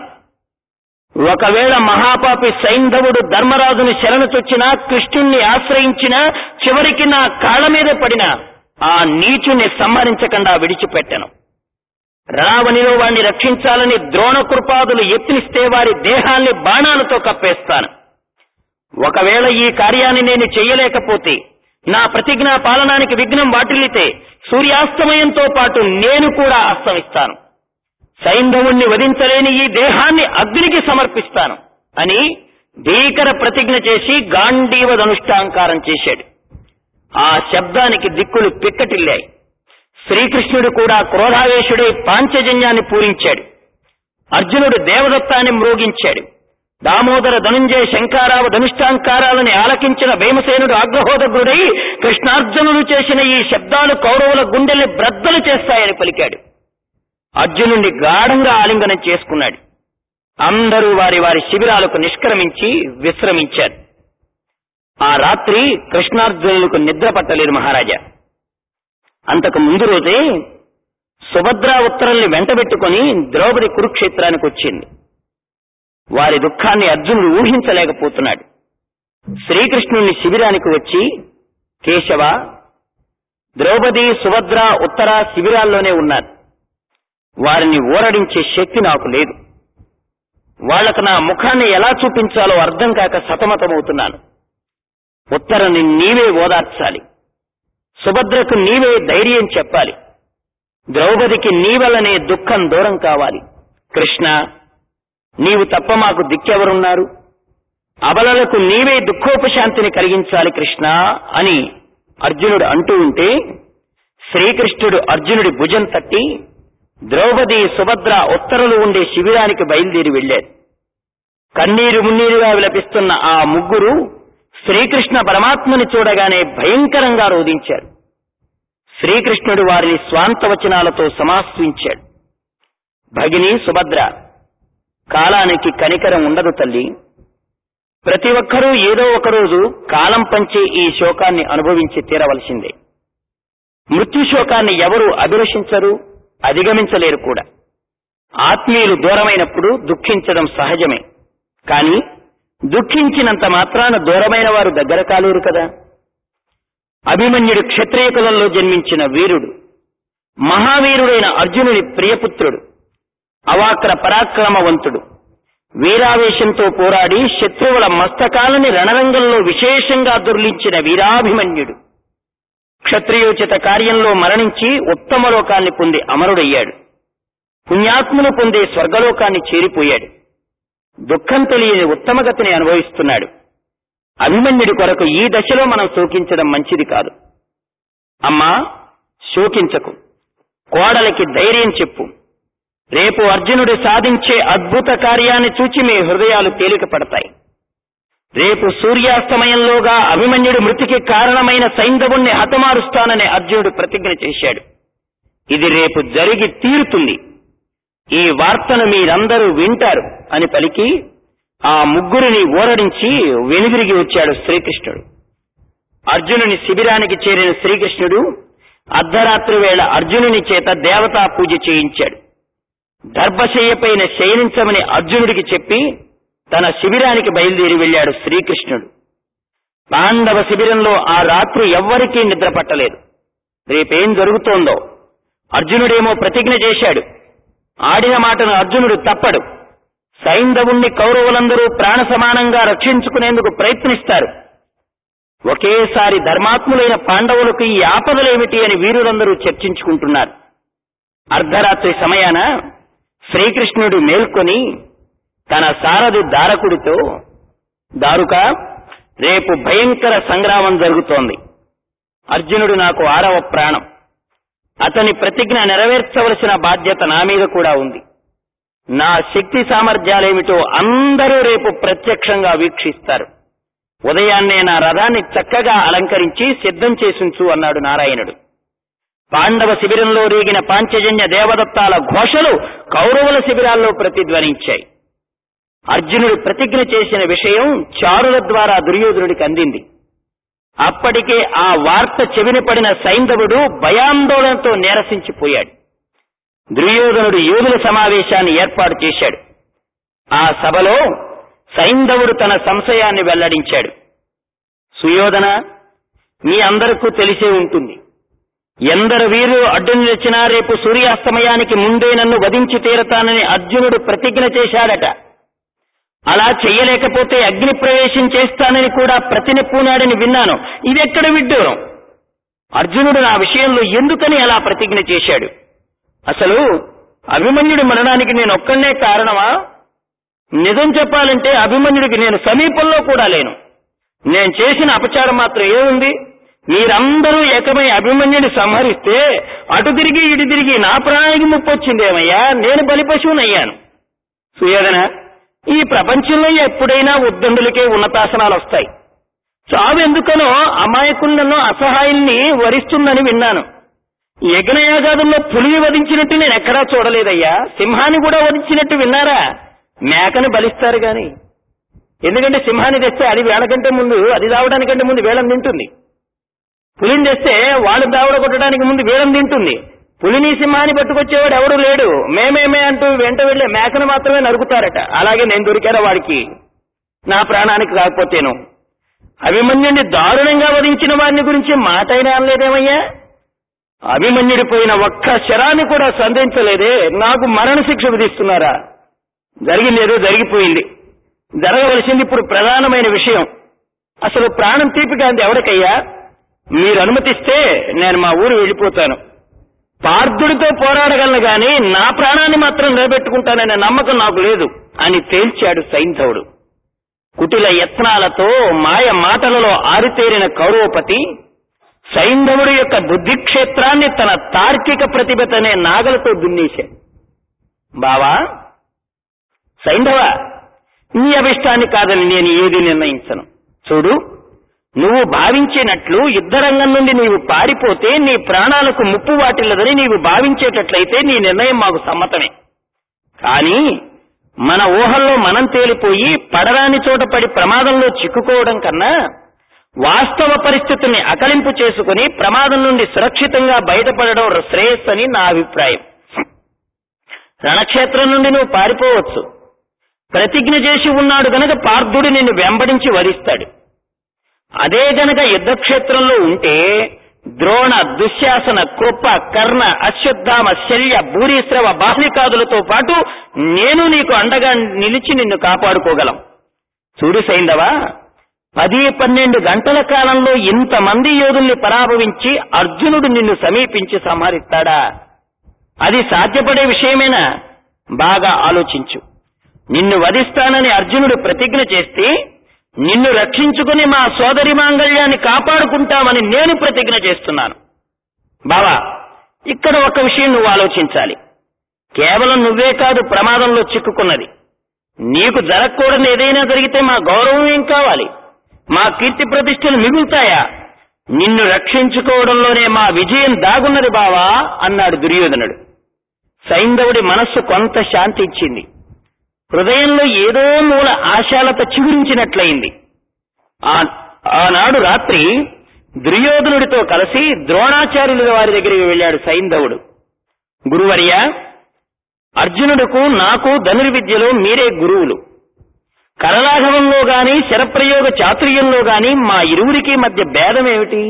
ఒకవేళ మహాపాపి సైంధవుడు ధర్మరాజుని శరణు చొచ్చినా కృష్ణుణ్ణి ఆశ్రయించినా చివరికి నా కాళ్ల మీద పడినా ఆ నీచుని సంహరించకుండా విడిచిపెట్టను రావణిలో వాణ్ణి రక్షించాలని ద్రోణకృపాదులు యత్నిస్తే వారి దేహాల్ని బాణాలతో కప్పేస్తాను ఒకవేళ ఈ కార్యాన్ని నేను చెయ్యలేకపోతే నా ప్రతిజ్ఞా పాలనానికి విఘ్నం వాటిల్లితే సూర్యాస్తమయంతో పాటు నేను కూడా అస్తమిస్తాను సైంధవుణ్ణి వధించలేని ఈ దేహాన్ని అగ్నికి సమర్పిస్తాను అని భీకర ప్రతిజ్ఞ చేసి గాంధీవ ధనుష్టాంకారం చేశాడు ఆ శబ్దానికి దిక్కులు పిక్కటిల్లాయి శ్రీకృష్ణుడు కూడా క్రోధావేశుడై పాంచజన్యాన్ని పూరించాడు అర్జునుడు దేవదత్తాన్ని మ్రోగించాడు దామోదర ధనుంజయ శంకారావ ధనుష్టాంకారాలని ఆలకించిన భీమసేనుడు ఆగ్రహోదగ్రుడై కృష్ణార్జునుడు చేసిన ఈ శబ్దాలు కౌరవుల గుండెల్ని బ్రద్దలు చేస్తాయని పలికాడు అర్జునుడిని గాఢంగా ఆలింగనం చేసుకున్నాడు అందరూ వారి వారి శిబిరాలకు నిష్క్రమించి విశ్రమించారు ఆ రాత్రి కృష్ణార్జునులకు నిద్ర పట్టలేదు మహారాజా అంతకు ముందు రోజే సుభద్రా ఉత్తరల్ని వెంటబెట్టుకుని ద్రౌపది కురుక్షేత్రానికి వచ్చింది వారి దుఃఖాన్ని అర్జునుడు ఊహించలేకపోతున్నాడు శ్రీకృష్ణుని శిబిరానికి వచ్చి కేశవ ద్రౌపది సుభద్ర ఉత్తర శిబిరాల్లోనే ఉన్నారు వారిని ఊరడించే శక్తి నాకు లేదు వాళ్లకు నా ముఖాన్ని ఎలా చూపించాలో అర్థం కాక సతమతమవుతున్నాను ఉత్తరని నీవే ఓదార్చాలి సుభద్రకు నీవే ధైర్యం చెప్పాలి ద్రౌపదికి నీ వల్లనే దుఃఖం దూరం కావాలి కృష్ణ నీవు తప్ప మాకు దిక్కెవరున్నారు అబలలకు నీవే దుఃఖోపశాంతిని కలిగించాలి కృష్ణ అని అర్జునుడు అంటూ ఉంటే శ్రీకృష్ణుడు అర్జునుడి భుజం తట్టి ద్రౌపది సుభద్ర ఉత్తరులు ఉండే శిబిరానికి బయలుదేరి వెళ్లారు కన్నీరు మున్నీరుగా విలపిస్తున్న ఆ ముగ్గురు శ్రీకృష్ణ పరమాత్మని చూడగానే భయంకరంగా రోధించారు శ్రీకృష్ణుడు వారిని స్వాంత వచనాలతో సమాశ్వించాడు భగిని సుభద్ర కాలానికి కనికరం ఉండదు తల్లి ప్రతి ఒక్కరూ ఏదో ఒక రోజు కాలం పంచే ఈ శోకాన్ని అనుభవించి తీరవలసిందే మృత్యు శోకాన్ని ఎవరు అభిలషించరు అధిగమించలేరు కూడా ఆత్మీయులు దూరమైనప్పుడు దుఃఖించడం సహజమే కానీ దుఃఖించినంత మాత్రాన దూరమైన వారు దగ్గర కాలేరు కదా అభిమన్యుడు క్షత్రియ కులంలో జన్మించిన వీరుడు మహావీరుడైన అర్జునుని ప్రియపుత్రుడు అవాక్ర పరాక్రమవంతుడు వీరావేశంతో పోరాడి శత్రువుల మస్తకాలని రణరంగంలో విశేషంగా దుర్లించిన వీరాభిమన్యుడు క్షత్రియోచిత కార్యంలో మరణించి ఉత్తమ లోకాన్ని పొంది అమరుడయ్యాడు పుణ్యాత్ములు పొందే స్వర్గలోకాన్ని చేరిపోయాడు దుఃఖం తెలియని ఉత్తమగతిని అనుభవిస్తున్నాడు అభిమన్యుడి కొరకు ఈ దశలో మనం శోకించడం మంచిది కాదు అమ్మా శోకించకు కోడలికి ధైర్యం చెప్పు రేపు అర్జునుడు సాధించే అద్భుత కార్యాన్ని చూచి మీ హృదయాలు తేలిక పడతాయి రేపు సూర్యాస్తమయంలోగా అభిమన్యుడి మృతికి కారణమైన సైంధవుణ్ణి హతమారుస్తానని అర్జునుడు ప్రతిజ్ఞ చేశాడు ఇది రేపు జరిగి తీరుతుంది ఈ వార్తను మీరందరూ వింటారు అని పలికి ఆ ముగ్గురిని ఊరడించి వెనుదిరిగి వచ్చాడు శ్రీకృష్ణుడు అర్జునుని శిబిరానికి చేరిన శ్రీకృష్ణుడు అర్ధరాత్రి వేళ అర్జునుని చేత దేవతా పూజ చేయించాడు దర్భశయ్యపైన శయనించమని అర్జునుడికి చెప్పి తన శిబిరానికి బయలుదేరి వెళ్ళాడు శ్రీకృష్ణుడు పాండవ శిబిరంలో ఆ రాత్రి ఎవ్వరికీ నిద్ర పట్టలేదు రేపేం జరుగుతోందో అర్జునుడేమో ప్రతిజ్ఞ చేశాడు ఆడిన మాటను అర్జునుడు తప్పడు సైంధవుణ్ణి కౌరవులందరూ ప్రాణ సమానంగా రక్షించుకునేందుకు ప్రయత్నిస్తారు ఒకేసారి ధర్మాత్ములైన పాండవులకు ఈ ఆపదలేమిటి అని వీరులందరూ చర్చించుకుంటున్నారు అర్ధరాత్రి సమయాన శ్రీకృష్ణుడు మేల్కొని తన సారథి దారకుడితో దారుక రేపు భయంకర సంగ్రామం జరుగుతోంది అర్జునుడు నాకు ఆరవ ప్రాణం అతని ప్రతిజ్ఞ నెరవేర్చవలసిన బాధ్యత నా మీద కూడా ఉంది నా శక్తి సామర్థ్యాలేమిటో అందరూ రేపు ప్రత్యక్షంగా వీక్షిస్తారు ఉదయాన్నే నా రథాన్ని చక్కగా అలంకరించి సిద్ధం చేసుంచు అన్నాడు నారాయణుడు పాండవ శిబిరంలో రేగిన పాంచజన్య దేవదత్తాల ఘోషలు కౌరవుల శిబిరాల్లో ప్రతిధ్వనించాయి అర్జునుడు ప్రతిజ్ఞ చేసిన విషయం చారుల ద్వారా దుర్యోధనుడికి అందింది అప్పటికే ఆ వార్త చెవిన పడిన సైంధవుడు భయాందోళనతో నీరసించిపోయాడు దుర్యోధనుడు యోధుల సమావేశాన్ని ఏర్పాటు చేశాడు ఆ సభలో సైంధవుడు తన సంశయాన్ని వెల్లడించాడు సుయోధన మీ అందరికీ తెలిసే ఉంటుంది ఎందరు వీరు అడ్డు నిలిచినా రేపు సూర్యాస్తమయానికి ముందే నన్ను వధించి తీరతానని అర్జునుడు ప్రతిజ్ఞ చేశాడట అలా చెయ్యలేకపోతే అగ్ని ప్రవేశం చేస్తానని కూడా ప్రతిని పూనాడని విన్నాను ఇదెక్కడ విడ్డూరం అర్జునుడు నా విషయంలో ఎందుకని అలా ప్రతిజ్ఞ చేశాడు అసలు అభిమన్యుడి మరణానికి నేను ఒక్కడే కారణమా నిజం చెప్పాలంటే అభిమన్యుడికి నేను సమీపంలో కూడా లేను నేను చేసిన అపచారం మాత్రం ఏముంది మీరందరూ ఏకమై అభిమన్యుని సంహరిస్తే అటు తిరిగి ఇటు తిరిగి నా ప్రాణానికి ముప్పు వచ్చిందేమయ్యా నేను బలిపశువునయ్యాను సుయోధన ఈ ప్రపంచంలో ఎప్పుడైనా ఉద్దండులకే ఉన్నతాసనాలు వస్తాయి చావు ఎందుకనో అమాయకులను అసహాయుల్ని వరిస్తుందని విన్నాను యజ్ఞయాగాదుల్లో పులిని వధించినట్టు నేను ఎక్కడా చూడలేదయ్యా సింహాన్ని కూడా వధించినట్టు విన్నారా మేకని బలిస్తారు గాని ఎందుకంటే సింహాన్ని తెస్తే అది వేళ కంటే ముందు అది దావడానికంటే ముందు వేళం తింటుంది పులిని తెస్తే వాళ్ళు దావడ కొట్టడానికి ముందు వేళం తింటుంది పులిని సింహాన్ని పట్టుకొచ్చేవాడు ఎవడు లేడు మేమేమే అంటూ వెంట వెళ్లే మేకను మాత్రమే నరుకుతారట అలాగే నేను దొరికారా వాడికి నా ప్రాణానికి కాకపోతేను అభిమన్యుడిని దారుణంగా వధించిన వాడిని గురించి మాట అయినా అనలేదేమయ్యా అభిమన్యుడి పోయిన ఒక్క శరాన్ని కూడా సంధించలేదే నాకు మరణ శిక్ష విధిస్తున్నారా జరిగిందేదో జరిగిపోయింది జరగవలసింది ఇప్పుడు ప్రధానమైన విషయం అసలు ప్రాణం తీపికాంది ఎవరికయ్యా మీరు అనుమతిస్తే నేను మా ఊరు వెళ్ళిపోతాను పార్థుడితో పోరాడగలను గాని నా ప్రాణాన్ని మాత్రం నిలబెట్టుకుంటాననే నమ్మకం నాకు లేదు అని తేల్చాడు సైంధవుడు కుటిల యత్నాలతో మాయ మాటలలో ఆరితేరిన కౌరవపతి సైంధవుడి యొక్క బుద్ధి క్షేత్రాన్ని తన తార్కిక ప్రతిభతనే నాగలతో దున్నేశాడు బావా సైంధవ నీ అభిష్టాన్ని కాదని నేను ఏది నిర్ణయించను చూడు నువ్వు భావించినట్లు యుద్ధరంగం నుండి నీవు పారిపోతే నీ ప్రాణాలకు ముప్పు వాటిల్లదని నీవు భావించేటట్లయితే నీ నిర్ణయం మాకు సమ్మతమే కానీ మన ఊహల్లో మనం తేలిపోయి పడరాని చోట పడి ప్రమాదంలో చిక్కుకోవడం కన్నా వాస్తవ పరిస్థితిని అకలింపు చేసుకుని ప్రమాదం నుండి సురక్షితంగా బయటపడడం శ్రేయస్సని నా అభిప్రాయం రణక్షేత్రం నుండి నువ్వు పారిపోవచ్చు ప్రతిజ్ఞ చేసి ఉన్నాడు గనక పార్థుడు నిన్ను వెంబడించి వరిస్తాడు అదే గనక యుద్ధక్షేత్రంలో ఉంటే ద్రోణ దుశ్శాసన కృప కర్ణ అశ్వత్థామ శల్య భూరిశ్రవ బాహ్లికాదులతో పాటు నేను నీకు అండగా నిలిచి నిన్ను కాపాడుకోగలం చూడు సైందవా పది పన్నెండు గంటల కాలంలో ఇంతమంది యోధుల్ని పరాభవించి అర్జునుడు నిన్ను సమీపించి సంహరిస్తాడా అది సాధ్యపడే విషయమేనా బాగా ఆలోచించు నిన్ను వధిస్తానని అర్జునుడు ప్రతిజ్ఞ చేస్తే నిన్ను రక్షించుకుని మా సోదరి మాంగళ్యాన్ని కాపాడుకుంటామని నేను ప్రతిజ్ఞ చేస్తున్నాను బావా ఇక్కడ ఒక విషయం నువ్వు ఆలోచించాలి కేవలం నువ్వే కాదు ప్రమాదంలో చిక్కుకున్నది నీకు జరగకూడని ఏదైనా జరిగితే మా గౌరవం ఏం కావాలి మా కీర్తి ప్రతిష్టలు మిగులుతాయా నిన్ను రక్షించుకోవడంలోనే మా విజయం దాగున్నది బావా అన్నాడు దుర్యోధనుడు సైంధవుడి మనస్సు కొంత శాంతి ఇచ్చింది హృదయంలో ఏదో మూల ఆశాలత చిగురించినట్లయింది ఆ- ఆనాడు రాత్రి దుర్యోధనుడితో కలిసి ద్రోణాచార్యుల వారి దగ్గరికి వెళ్ళాడు సైంధవుడు గురువర్య అర్జునుడుకు నాకు ధనుర్విద్యలో మీరే గురువులు కరలాఘవంలో గాని శరప్రయోగ చాతుర్యంలో గాని మా ఇరువురికి మధ్య భేదం ఏమిటి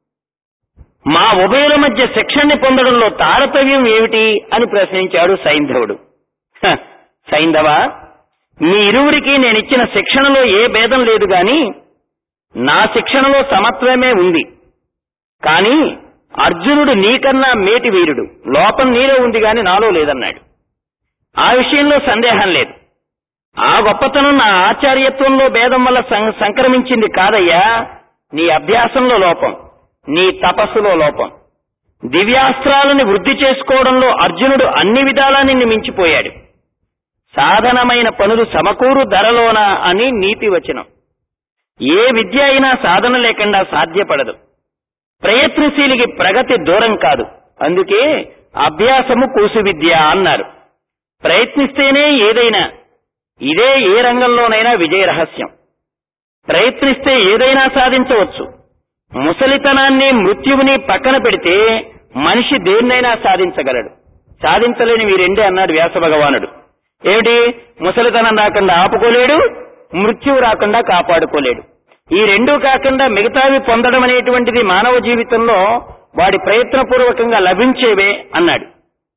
మా ఉభయుల మధ్య శిక్షణని పొందడంలో తారతమ్యం ఏమిటి అని ప్రశ్నించాడు సైంధవుడు "హ, సైంధవ మీ ఇరువురికి నేనిచ్చిన శిక్షణలో ఏ భేదం లేదు గాని నా శిక్షణలో సమత్వమే ఉంది కానీ అర్జునుడు నీకన్నా మేటి వీరుడు లోపం నీలో ఉంది గాని నాలో లేదన్నాడు ఆ విషయంలో సందేహం లేదు ఆ గొప్పతనం నా ఆచార్యత్వంలో భేదం వల్ల సం- సంక్రమించింది కాదయ్యా నీ అభ్యాసంలో లోపం నీ తపస్సులో లోపం దివ్యాస్త్రాలను వృద్ధి చేసుకోవడంలో అర్జునుడు అన్ని విధాలా నిన్ను మించిపోయాడు సాధనమైన పనులు సమకూరు ధరలోన అని నీతి వచనం ఏ విద్య అయినా సాధన లేకుండా సాధ్యపడదు ప్రయత్నశీలికి ప్రగతి దూరం కాదు అందుకే అభ్యాసము కూసు విద్య అన్నారు ప్రయత్నిస్తేనే ఏదైనా ఇదే ఏ రంగంలోనైనా విజయ రహస్యం ప్రయత్నిస్తే ఏదైనా సాధించవచ్చు ముసలితనాన్ని మృత్యువుని పక్కన పెడితే మనిషి దేన్నైనా సాధించగలడు సాధించలేని ఈ రెండే అన్నాడు వ్యాస భగవానుడు ఏమిటి ముసలితనం రాకుండా ఆపుకోలేడు మృత్యువు రాకుండా కాపాడుకోలేడు ఈ రెండూ కాకుండా మిగతావి పొందడం అనేటువంటిది మానవ జీవితంలో వాడి ప్రయత్నపూర్వకంగా లభించేవే అన్నాడు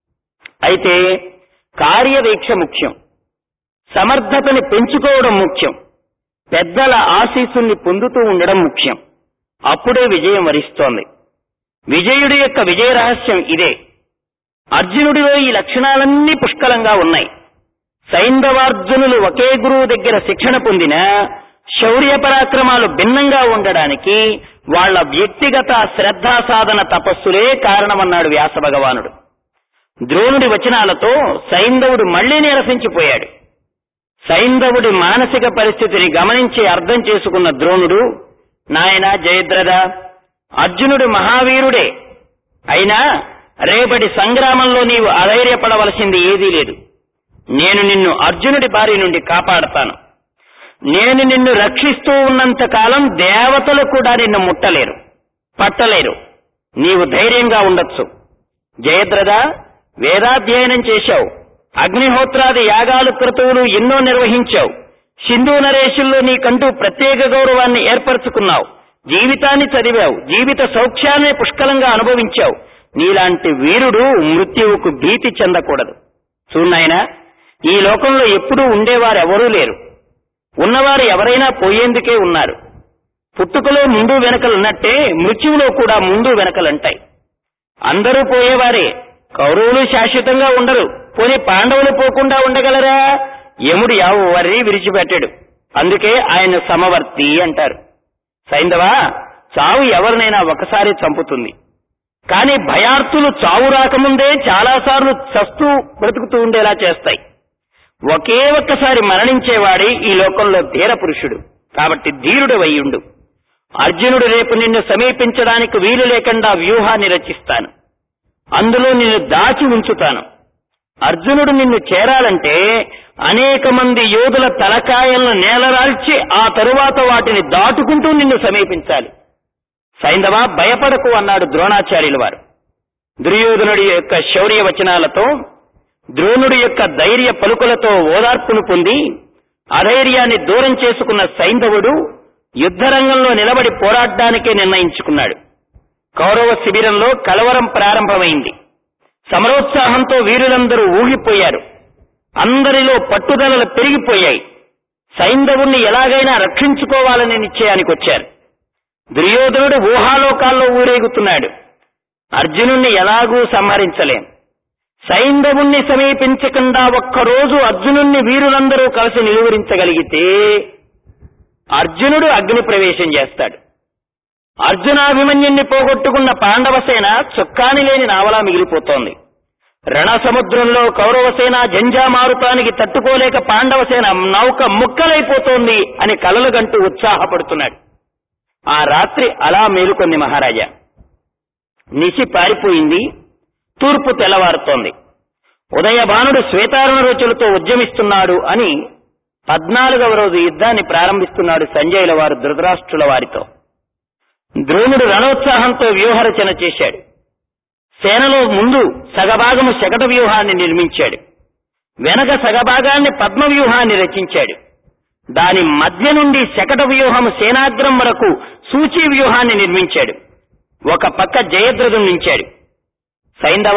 అయితే కార్యవీక్ష ముఖ్యం సమర్థతని పెంచుకోవడం ముఖ్యం పెద్దల ఆశీస్సుల్ని పొందుతూ ఉండడం ముఖ్యం అప్పుడే విజయం వరిస్తోంది విజయుడి యొక్క విజయ రహస్యం ఇదే అర్జునుడిలో ఈ లక్షణాలన్నీ పుష్కలంగా ఉన్నాయి సైంధవార్జునులు ఒకే గురువు దగ్గర శిక్షణ పొందిన శౌర్య పరాక్రమాలు భిన్నంగా ఉండడానికి వాళ్ళ వ్యక్తిగత శ్రద్ధా సాధన తపస్సులే కారణమన్నాడు వ్యాస భగవానుడు ద్రోణుడి వచనాలతో సైంధవుడు మళ్లీ నీరసించిపోయాడు సైంధవుడి మానసిక పరిస్థితిని గమనించి అర్థం చేసుకున్న ద్రోణుడు నాయన జయద్రథ అర్జునుడు మహావీరుడే అయినా రేపటి సంగ్రామంలో నీవు అధైర్యపడవలసింది ఏదీ లేదు నేను నిన్ను అర్జునుడి బారి నుండి కాపాడతాను నేను నిన్ను రక్షిస్తూ ఉన్నంత కాలం దేవతలు కూడా నిన్ను ముట్టలేరు పట్టలేరు నీవు ధైర్యంగా ఉండొచ్చు జయద్రథ వేదాధ్యయనం చేశావు అగ్నిహోత్రాది యాగాలు క్రతువులు ఎన్నో నిర్వహించావు సింధు నరేషుల్లో నీకంటూ ప్రత్యేక గౌరవాన్ని ఏర్పరచుకున్నావు జీవితాన్ని చదివావు జీవిత సౌఖ్యాన్ని పుష్కలంగా అనుభవించావు నీలాంటి వీరుడు మృత్యువుకు భీతి చెందకూడదు చూన్నాయనా ఈ లోకంలో ఎప్పుడూ ఉండేవారెవరూ లేరు ఉన్నవారు ఎవరైనా పోయేందుకే ఉన్నారు పుట్టుకలో ముందు వెనకలున్నట్టే మృత్యువులో కూడా ముందు వెనకలుంటాయి అందరూ పోయేవారే కౌరవులు శాశ్వతంగా ఉండరు పోనీ పాండవులు పోకుండా ఉండగలరా యముడు ఎవరి విడిచిపెట్టాడు అందుకే ఆయన సమవర్తి అంటారు సైంధవ చావు ఎవరినైనా ఒకసారి చంపుతుంది కానీ భయార్తులు చావు రాకముందే చాలాసార్లు చస్తూ బ్రతుకుతూ ఉండేలా చేస్తాయి ఒకే ఒక్కసారి మరణించేవాడే ఈ లోకంలో ధీర పురుషుడు కాబట్టి ధీరుడు అయ్యుండు అర్జునుడు రేపు నిన్ను సమీపించడానికి వీలు లేకుండా వ్యూహాన్ని రచిస్తాను అందులో నిన్ను దాచి ఉంచుతాను అర్జునుడు నిన్ను చేరాలంటే అనేక మంది యోధుల తలకాయలను నేలరాల్చి ఆ తరువాత వాటిని దాటుకుంటూ నిన్ను సమీపించాలి సైంధవ భయపడకు అన్నాడు ద్రోణాచార్యుల వారు దుర్యోధనుడి యొక్క శౌర్య వచనాలతో ద్రోణుడి యొక్క ధైర్య పలుకులతో ఓదార్పును పొంది అధైర్యాన్ని దూరం చేసుకున్న సైంధవుడు యుద్ధరంగంలో నిలబడి పోరాడడానికే నిర్ణయించుకున్నాడు కౌరవ శిబిరంలో కలవరం ప్రారంభమైంది సమరోత్సాహంతో వీరులందరూ ఊగిపోయారు అందరిలో పట్టుదలలు పెరిగిపోయాయి సైంధవుణ్ణి ఎలాగైనా రక్షించుకోవాలనే నిశ్చయానికి వచ్చారు దుర్యోధనుడు ఊహాలోకాల్లో ఊరేగుతున్నాడు అర్జునుణ్ణి ఎలాగూ సంహరించలేం సైంధవుణ్ణి సమీపించకుండా ఒక్కరోజు అర్జునుణ్ణి వీరులందరూ కలిసి నిలువరించగలిగితే అర్జునుడు అగ్ని ప్రవేశం చేస్తాడు అర్జునాభిమన్యుణ్ణి పోగొట్టుకున్న పాండవసేన చుక్కాని లేని నావలా మిగిలిపోతోంది రణసముద్రంలో కౌరవసేన జంజామారుతానికి తట్టుకోలేక పాండవసేన నౌక ముక్కలైపోతోంది అని కలలుగంటూ ఉత్సాహపడుతున్నాడు ఆ రాత్రి అలా మేలుకొంది మహారాజా నిశి పారిపోయింది తూర్పు తెల్లవారుతోంది ఉదయభానుడు శ్వేతారుణ రుచులతో ఉద్యమిస్తున్నాడు అని పద్నాలుగవ రోజు యుద్ధాన్ని ప్రారంభిస్తున్నాడు సంజయుల వారు ధృతరాష్ట్రుల వారితో ద్రోణుడు రణోత్సాహంతో వ్యూహరచన చేశాడు సేనలో ముందు సగభాగము శకట వ్యూహాన్ని నిర్మించాడు వెనక సగభాగాన్ని పద్మ వ్యూహాన్ని రచించాడు దాని మధ్య నుండి శకట వ్యూహము సేనాగ్రం వరకు సూచీ వ్యూహాన్ని నిర్మించాడు ఒక పక్క జయద్రథునించాడు సైంధవ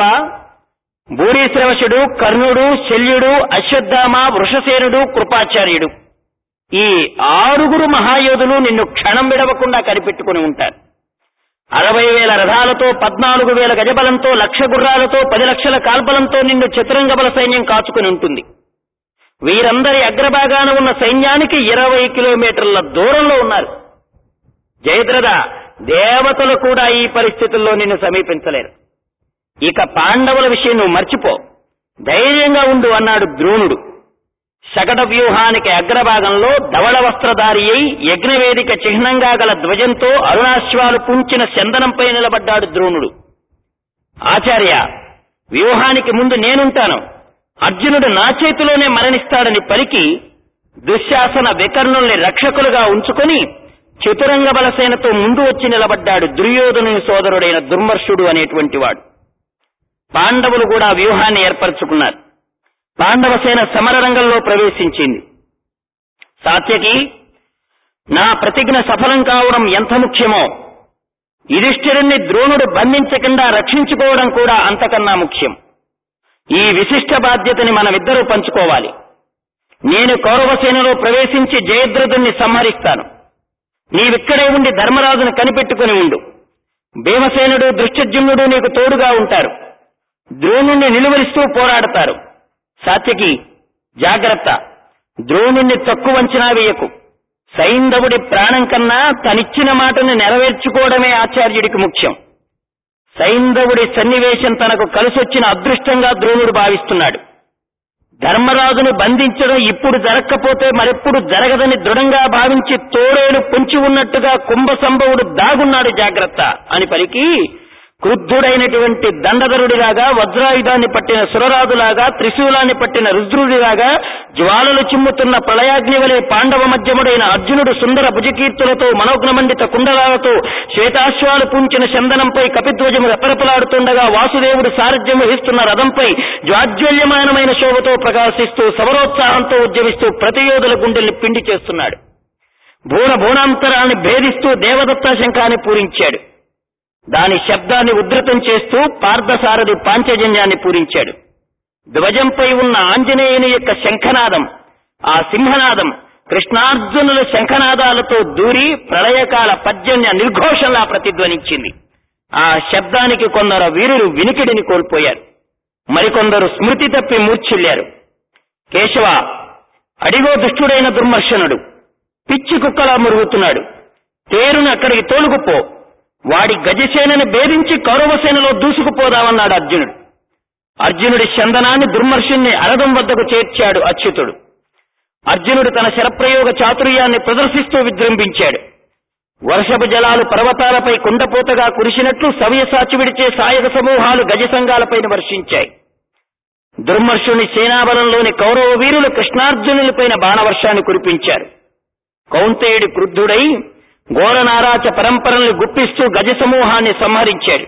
భూరీశ్రవశుడు కర్ణుడు శల్యుడు అశ్వత్థామ వృషసేనుడు కృపాచార్యుడు ఈ ఆరుగురు మహాయోధులు నిన్ను క్షణం విడవకుండా కనిపెట్టుకుని ఉంటారు అరవై వేల రథాలతో పద్నాలుగు వేల గజబలంతో లక్ష గుర్రాలతో పది లక్షల కాల్బలంతో నిన్ను చతురంగ బల సైన్యం కాచుకుని ఉంటుంది వీరందరి అగ్రభాగాన ఉన్న సైన్యానికి ఇరవై కిలోమీటర్ల దూరంలో ఉన్నారు జయద్రథ దేవతలు కూడా ఈ పరిస్థితుల్లో నిన్ను సమీపించలేరు ఇక పాండవుల విషయం నువ్వు మర్చిపో ధైర్యంగా ఉండు అన్నాడు ద్రోణుడు శకట వ్యూహానికి అగ్రభాగంలో ధవళ వస్త్రధారి అయి యజ్ఞవేదిక చిహ్నంగా గల ధ్వజంతో అరుణాశ్వాలు పుంచిన చందనంపై నిలబడ్డాడు ద్రోణుడు ఆచార్య వ్యూహానికి ముందు నేనుంటాను అర్జునుడు నా చేతిలోనే మరణిస్తాడని పలికి దుశ్శాసన వికర్ణుల్ని రక్షకులుగా ఉంచుకొని చతురంగ బలసేనతో ముందు వచ్చి నిలబడ్డాడు దుర్యోధనుని సోదరుడైన దుర్మర్షుడు అనేటువంటి వాడు పాండవులు కూడా వ్యూహాన్ని ఏర్పరచుకున్నారు పాండవ సేన సమరరంగంలో ప్రవేశించింది సాత్యకి నా ప్రతిజ్ఞ సఫలం కావడం ఎంత ముఖ్యమో యుధిష్ఠిరుణ్ణి ద్రోణుడు బంధించకుండా రక్షించుకోవడం కూడా అంతకన్నా ముఖ్యం ఈ విశిష్ట బాధ్యతని మనమిద్దరూ పంచుకోవాలి నేను కౌరవసేనలో ప్రవేశించి జయద్రథుణ్ణి సంహరిస్తాను నీవిక్కడే ఉండి ధర్మరాజును కనిపెట్టుకుని ఉండు భీమసేనుడు దృష్టజ్యుమ్నుడు నీకు తోడుగా ఉంటారు ద్రోణుణ్ణి నిలువరిస్తూ పోరాడతారు సాత్యకి జాగ్రత్త ద్రోణుణ్ణి తక్కువ అంచనా వేయకు సైంధవుడి ప్రాణం కన్నా తనిచ్చిన మాటను నెరవేర్చుకోవడమే ఆచార్యుడికి ముఖ్యం సైంధవుడి సన్నివేశం తనకు కలిసొచ్చిన అదృష్టంగా ద్రోణుడు భావిస్తున్నాడు ధర్మరాజుని బంధించడం ఇప్పుడు జరగకపోతే మరెప్పుడు జరగదని దృఢంగా భావించి తోడేలు పొంచి ఉన్నట్టుగా కుంభ సంభవుడు దాగున్నాడు జాగ్రత్త అని పలికి క్రుద్ధుడైనటువంటి దండధరుడిలాగా వజ్రాయుధాన్ని పట్టిన సురరాజులాగా త్రిశూలాన్ని పట్టిన రుద్రుడిలాగా జ్వాలలు చిమ్ముతున్న ప్రళయాగ్ని వలె పాండవ మధ్యముడైన అర్జునుడు సుందర భుజకీర్తులతో మనోజ్ఞమండిత కుండలాలతో శ్వేతాశ్వాలు పూంచిన చందనంపై కపిధ్వజము రెపరెపలాడుతుండగా వాసుదేవుడు సారథ్యం వహిస్తున్న రథంపై జ్వాజ్వల్యమానమైన శోభతో ప్రకాశిస్తూ సమరోత్సాహంతో ఉద్యమిస్తూ ప్రతియోధుల గుండెల్ని పిండి చేస్తున్నాడు భూన భూనాంతరాన్ని భేదిస్తూ దేవదత్త శంఖాన్ని పూరించాడు దాని శబ్దాన్ని ఉద్ధృతం చేస్తూ పార్థసారథి పాంచజన్యాన్ని పూరించాడు ధ్వజంపై ఉన్న ఆంజనేయుని యొక్క శంఖనాదం ఆ సింహనాదం కృష్ణార్జునుల శంఖనాదాలతో దూరి ప్రళయకాల పర్జన్య నిర్ఘోషంలా ప్రతిధ్వనించింది ఆ శబ్దానికి కొందరు వీరులు వినికిడిని కోల్పోయారు మరికొందరు స్మృతి తప్పి మూర్ఛిల్లారు కేశవ అడిగో దుష్టుడైన దుర్మర్శనుడు పిచ్చి కుక్కలా మురుగుతున్నాడు తేరును అక్కడికి తోలుకుపో వాడి గజసేనని భేదించి కౌరవసేనలో దూసుకుపోదామన్నాడు అర్జునుడు అర్జునుడి చందనాన్ని దుర్మర్షుణ్ణి అరదం వద్దకు చేర్చాడు అచ్యుతుడు అర్జునుడు తన శరప్రయోగ చాతుర్యాన్ని ప్రదర్శిస్తూ విజృంభించాడు వర్షపు జలాలు పర్వతాలపై కుండపోతగా కురిసినట్లు సవ్యసాచి విడిచే సాయక సమూహాలు గజ సంఘాలపైన వర్షించాయి దుర్మర్షుని సేనాబలంలోని కౌరవ వీరులు కృష్ణార్జునులపైన బాణవర్షాన్ని కురిపించారు కౌంతేయుడి క్రుద్ధుడై ఘోరనారాచ పరంపరల్ని గుప్పిస్తూ గజ సమూహాన్ని సంహరించాడు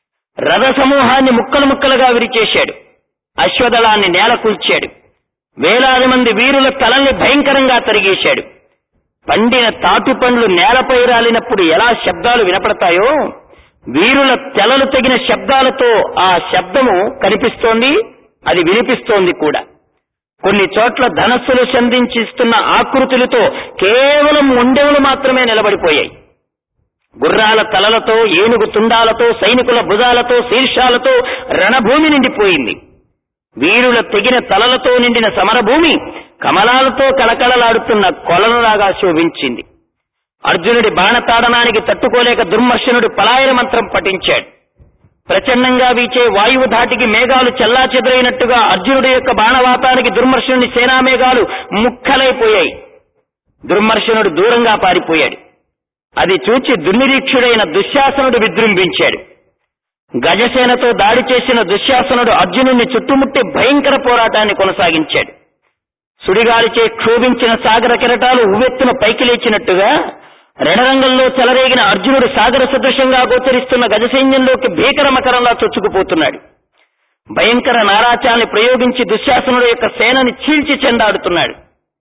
రథ సమూహాన్ని ముక్కలు ముక్కలుగా విరిచేశాడు అశ్వదళాన్ని నేల కూల్చాడు వేలాది మంది వీరుల తలల్ని భయంకరంగా తరిగేశాడు పండిన తాటి పండ్లు నేలపై రాలినప్పుడు ఎలా శబ్దాలు వినపడతాయో వీరుల తెలలు తగిన శబ్దాలతో ఆ శబ్దము కనిపిస్తోంది అది వినిపిస్తోంది కూడా కొన్ని చోట్ల ధనస్సులు సంధించిస్తున్న ఆకృతులతో కేవలం ఉండెవులు మాత్రమే నిలబడిపోయాయి గుర్రాల తలలతో ఏనుగు తుండాలతో సైనికుల భుజాలతో శీర్షాలతో రణభూమి నిండిపోయింది వీరుల తెగిన తలలతో నిండిన సమరభూమి కమలాలతో కళకళలాడుతున్న కొలనులాగా శోభించింది అర్జునుడి బాణతాడనానికి తట్టుకోలేక దుర్మర్శనుడు పలాయన మంత్రం పఠించాడు ప్రచండంగా వీచే వాయువు ధాటికి మేఘాలు చెల్లాచెదురైనట్టుగా అర్జునుడి యొక్క బాణవాతానికి దుర్మర్శనుడి సేనా మేఘాలు ముక్కలైపోయాయి దుర్మర్శనుడు దూరంగా పారిపోయాడు అది చూచి దుర్నిరీక్షుడైన దుశ్శాసనుడు విజృంభించాడు గజసేనతో దాడి చేసిన దుశ్శాసనుడు అర్జునుడిని చుట్టుముట్టి భయంకర పోరాటాన్ని కొనసాగించాడు సుడిగాలిచే క్షోభించిన సాగర కెరటాలు ఉవ్వెత్తున పైకి లేచినట్టుగా రణరంగంలో చెలరేగిన అర్జునుడు సాగర సదృశంగా గోచరిస్తున్న గజసైన్యంలోకి భీకర మకరంలా చొచ్చుకుపోతున్నాడు భయంకర నారాచాల్ని ప్రయోగించి దుశ్శాసనుడు యొక్క సేనని చీల్చి చెండాడుతున్నాడు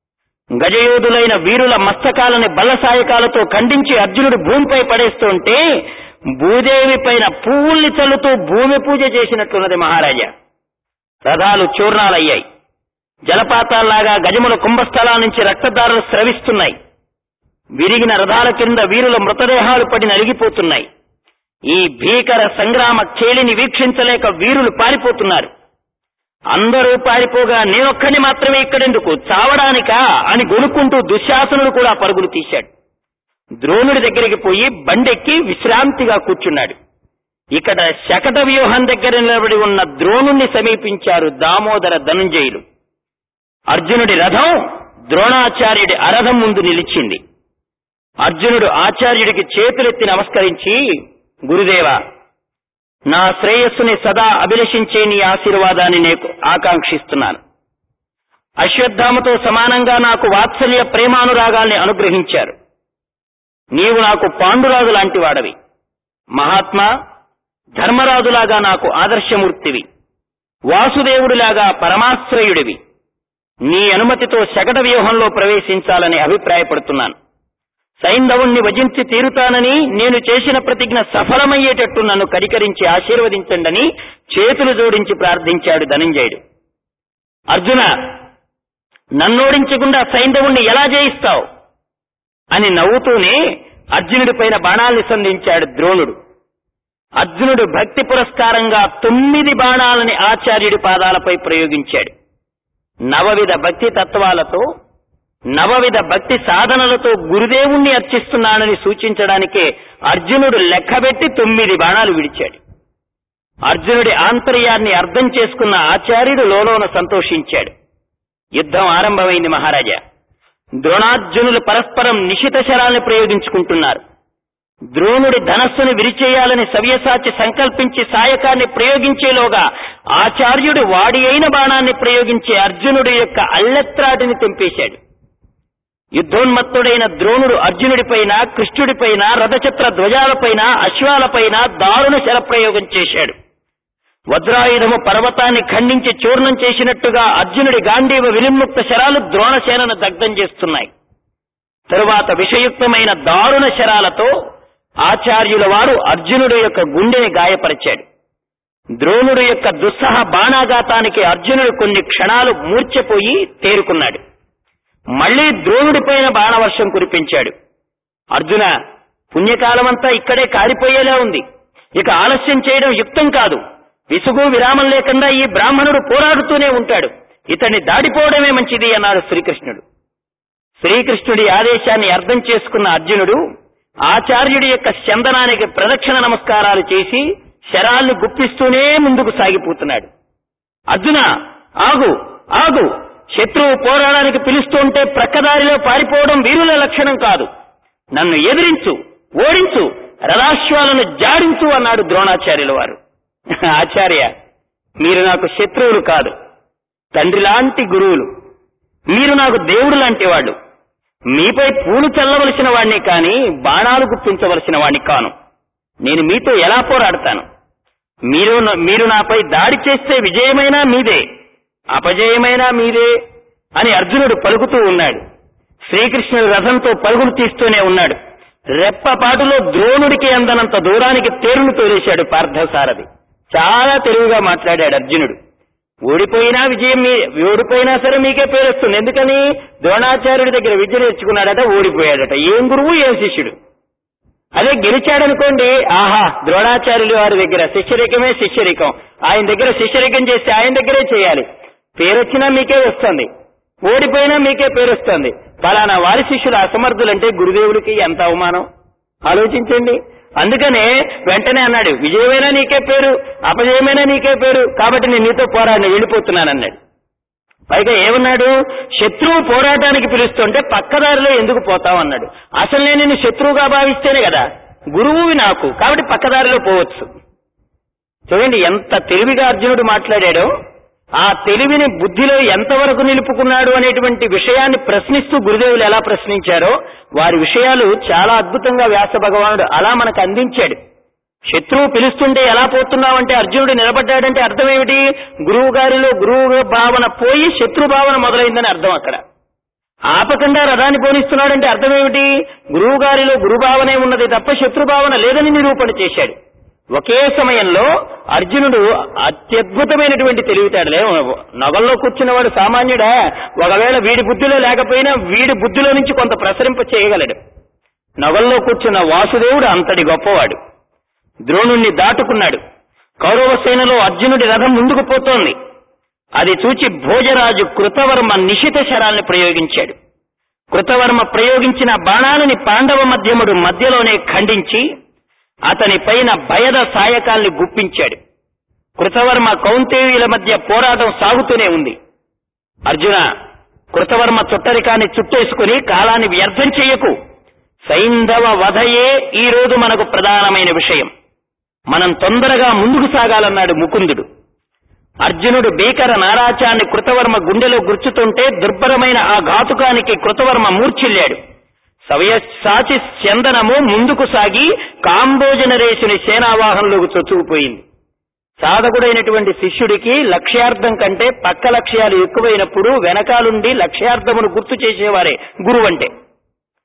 గజయోధులైన వీరుల మస్తకాలని బల్లసాయకాలతో ఖండించి అర్జునుడు భూమిపై పడేస్తుంటే భూదేవి పైన పువ్వుల్ని చల్లుతూ భూమి పూజ చేసినట్లున్నది మహారాజా రథాలు చూర్ణాలయ్యాయి జలపాతాల్లాగా గజముల కుంభస్థలాల నుంచి రక్తదారులు స్రవిస్తున్నాయి విరిగిన రథాల కింద వీరుల మృతదేహాలు పడి నలిగిపోతున్నాయి ఈ భీకర సంగ్రామ కేలిని వీక్షించలేక వీరులు పారిపోతున్నారు అందరూ పారిపోగా నేనొక్కడిని మాత్రమే ఇక్కడెందుకు చావడానికా అని గొనుక్కుంటూ దుశ్శాసనుడు కూడా పరుగులు తీశాడు ద్రోణుడి దగ్గరికి పోయి బండెక్కి విశ్రాంతిగా కూర్చున్నాడు ఇక్కడ శకట వ్యూహం దగ్గర నిలబడి ఉన్న ద్రోణుణ్ణి సమీపించారు దామోదర ధనుంజయులు అర్జునుడి రథం ద్రోణాచార్యుడి అరథం ముందు నిలిచింది అర్జునుడు ఆచార్యుడికి చేతులెత్తి నమస్కరించి గురుదేవా నా శ్రేయస్సుని సదా అభిలషించే నీ ఆశీర్వాదాన్ని నేను ఆకాంక్షిస్తున్నాను అశ్వత్థామతో సమానంగా నాకు వాత్సల్య ప్రేమానురాగాల్ని అనుగ్రహించారు నీవు నాకు పాండురాజు లాంటి వాడవి మహాత్మా ధర్మరాజులాగా నాకు ఆదర్శమూర్తివి వాసుదేవుడిలాగా పరమాశ్రయుడివి నీ అనుమతితో శకట వ్యూహంలో ప్రవేశించాలని అభిప్రాయపడుతున్నాను సైంధవుణ్ణి వజించి తీరుతానని నేను చేసిన ప్రతిజ్ఞ సఫలమయ్యేటట్టు నన్ను కరికరించి ఆశీర్వదించండని చేతులు జోడించి ప్రార్థించాడు ధనంజయుడు అర్జున నన్నోడించకుండా సైంధవుణ్ణి ఎలా జయిస్తావు అని నవ్వుతూనే అర్జునుడి పైన బాణాల్ని సంధించాడు ద్రోణుడు అర్జునుడు భక్తి పురస్కారంగా తొమ్మిది బాణాలని ఆచార్యుడి పాదాలపై ప్రయోగించాడు నవవిధ భక్తి తత్వాలతో నవవిధ భక్తి సాధనలతో గురుదేవుణ్ణి అర్చిస్తున్నానని సూచించడానికే అర్జునుడు లెక్కబెట్టి తొమ్మిది బాణాలు విడిచాడు అర్జునుడి ఆంతర్యాన్ని అర్థం చేసుకున్న ఆచార్యుడు లోలోన సంతోషించాడు యుద్ధం ఆరంభమైంది మహారాజా ద్రోణార్జునులు పరస్పరం నిశిత శరాల్ని ప్రయోగించుకుంటున్నారు ద్రోణుడి ధనస్సును విరిచేయాలని సవ్యసాచి సంకల్పించి సాయకాన్ని ప్రయోగించేలోగా ఆచార్యుడు వాడి అయిన బాణాన్ని ప్రయోగించి అర్జునుడి యొక్క అల్లెత్రాటిని తెంపేశాడు యుద్ధోన్మత్తుడైన ద్రోణుడు అర్జునుడిపైన కృష్ణుడిపైన రథచక్ర ధ్వజాలపైన అశ్వాలపైన దారుణ శరప్రయోగం చేశాడు వజ్రాయుధము పర్వతాన్ని ఖండించి చూర్ణం చేసినట్టుగా అర్జునుడి గాంధీవ వినిర్ముక్త శరాలు ద్రోణసేనను దగ్ధం చేస్తున్నాయి తరువాత విషయుక్తమైన దారుణ శరాలతో ఆచార్యుల వారు అర్జునుడి యొక్క గుండెని గాయపరిచాడు ద్రోణుడి యొక్క దుస్సహ బాణాఘాతానికి అర్జునుడు కొన్ని క్షణాలు మూర్ఛపోయి తేరుకున్నాడు మళ్లీ ద్రోణుడిపైన బాణవర్షం కురిపించాడు అర్జున పుణ్యకాలమంతా ఇక్కడే కారిపోయేలా ఉంది ఇక ఆలస్యం చేయడం యుక్తం కాదు విసుగు విరామం లేకుండా ఈ బ్రాహ్మణుడు పోరాడుతూనే ఉంటాడు ఇతన్ని దాడిపోవడమే మంచిది అన్నాడు శ్రీకృష్ణుడు శ్రీకృష్ణుడి ఆదేశాన్ని అర్థం చేసుకున్న అర్జునుడు ఆచార్యుడి యొక్క చందనానికి ప్రదక్షిణ నమస్కారాలు చేసి శరాల్ని గుప్పిస్తూనే ముందుకు సాగిపోతున్నాడు అర్జున ఆగు ఆగు శత్రువు పోరాడానికి పిలుస్తుంటే ప్రక్కదారిలో పారిపోవడం వీరుల లక్షణం కాదు నన్ను ఎదిరించు ఓడించు రథాశ్వాలను జాడించు అన్నాడు ద్రోణాచార్యుల వారు ఆచార్య మీరు నాకు శత్రువులు కాదు తండ్రి లాంటి గురువులు మీరు నాకు దేవుడు లాంటి వాళ్ళు మీపై పూలు చల్లవలసిన వాణ్ణి కాని బాణాలు గుప్పించవలసిన వాణ్ణి కాను నేను మీతో ఎలా పోరాడతాను మీరు మీరు నాపై దాడి చేస్తే విజయమైనా మీదే అపజయమైనా మీదే అని అర్జునుడు పలుకుతూ ఉన్నాడు శ్రీకృష్ణుడు రథంతో పరుగులు తీస్తూనే ఉన్నాడు రెప్పపాటులో ద్రోణుడికి అందనంత దూరానికి తేరును తోలేశాడు పార్థసారథి చాలా తెలివిగా మాట్లాడాడు అర్జునుడు ఓడిపోయినా విజయం మీ ఓడిపోయినా సరే మీకే పేరు వస్తుంది ఎందుకని ద్రోణాచార్యుడి దగ్గర విద్య నేర్చుకున్నాడట ఓడిపోయాడట ఏం గురువు ఏం శిష్యుడు అదే గెలిచాడనుకోండి ఆహా ద్రోణాచార్యులు వారి దగ్గర శిష్యరికమే శిష్యరికం ఆయన దగ్గర శిష్యరికం చేస్తే ఆయన దగ్గరే చేయాలి పేరొచ్చినా మీకే వస్తుంది ఓడిపోయినా మీకే పేరు వస్తుంది ఫలానా వారి శిష్యులు అసమర్థులంటే గురుదేవుడికి ఎంత అవమానం ఆలోచించండి అందుకనే వెంటనే అన్నాడు విజయమైనా నీకే పేరు అపజయమైనా నీకే పేరు కాబట్టి నేను నీతో పోరాడిని వెళ్ళిపోతున్నానన్నాడు పైగా ఏమన్నాడు శత్రువు పోరాటానికి పిలుస్తుంటే పక్కదారిలో ఎందుకు పోతావు అన్నాడు అసలు నేను నిన్ను శత్రువుగా భావిస్తేనే కదా గురువువి నాకు కాబట్టి పక్కదారిలో పోవచ్చు చూడండి ఎంత తెలివిగా అర్జునుడు మాట్లాడాడో ఆ తెలివిని బుద్ధిలో ఎంతవరకు నిలుపుకున్నాడు అనేటువంటి విషయాన్ని ప్రశ్నిస్తూ గురుదేవులు ఎలా ప్రశ్నించారో వారి విషయాలు చాలా అద్భుతంగా వ్యాస భగవానుడు అలా మనకు అందించాడు శత్రువు పిలుస్తుంటే ఎలా పోతున్నావంటే అర్జునుడు నిలబడ్డాడంటే అర్థం ఏమిటి గురువు గారిలో గురువు భావన పోయి శత్రు భావన మొదలైందని అర్థం అక్కడ ఆపకుండా రథాన్ని పోనిస్తున్నాడంటే అర్థం ఏమిటి గురువు గారిలో గురుభావనే ఉన్నది తప్ప శత్రుభావన లేదని నిరూపణ చేశాడు ఒకే సమయంలో అర్జునుడు అత్యద్భుతమైనటువంటి తెలివితేటలే నగల్లో కూర్చున్నవాడు సామాన్యుడా ఒకవేళ వీడి బుద్ధిలో లేకపోయినా వీడి బుద్ధిలో నుంచి కొంత ప్రసరింప చేయగలడు నగల్లో కూర్చున్న వాసుదేవుడు అంతటి గొప్పవాడు ద్రోణుణ్ణి దాటుకున్నాడు కౌరవ సేనలో అర్జునుడి రథం ముందుకు పోతోంది అది చూచి భోజరాజు కృతవర్మ నిశిత శరాల్ని ప్రయోగించాడు కృతవర్మ ప్రయోగించిన బాణాలని పాండవ మధ్యముడు మధ్యలోనే ఖండించి అతని పైన భయద సాయకాల్ని గుప్పించాడు కృతవర్మ కౌంతేయుల మధ్య పోరాటం సాగుతూనే ఉంది అర్జున కృతవర్మ చుట్టరికాన్ని చుట్టేసుకుని కాలాన్ని వ్యర్థం చెయ్యకు సైంధవ వధయే ఈ రోజు మనకు ప్రధానమైన విషయం మనం తొందరగా ముందుకు సాగాలన్నాడు ముకుందుడు అర్జునుడు భీకర నారాచాన్ని కృతవర్మ గుండెలో గుర్చుతుంటే దుర్భరమైన ఆ ఘాతుకానికి కృతవర్మ మూర్ఛిల్లాడు సవ్యసాచి చందనము ముందుకు సాగి కాంబోజన రేసుని సేనావాహంలోకి చొచ్చుకుపోయింది సాధకుడైనటువంటి శిష్యుడికి లక్ష్యార్థం కంటే పక్క లక్ష్యాలు ఎక్కువైనప్పుడు వెనకాలుండి లక్ష్యార్థమును గుర్తు చేసేవారే గురువంటే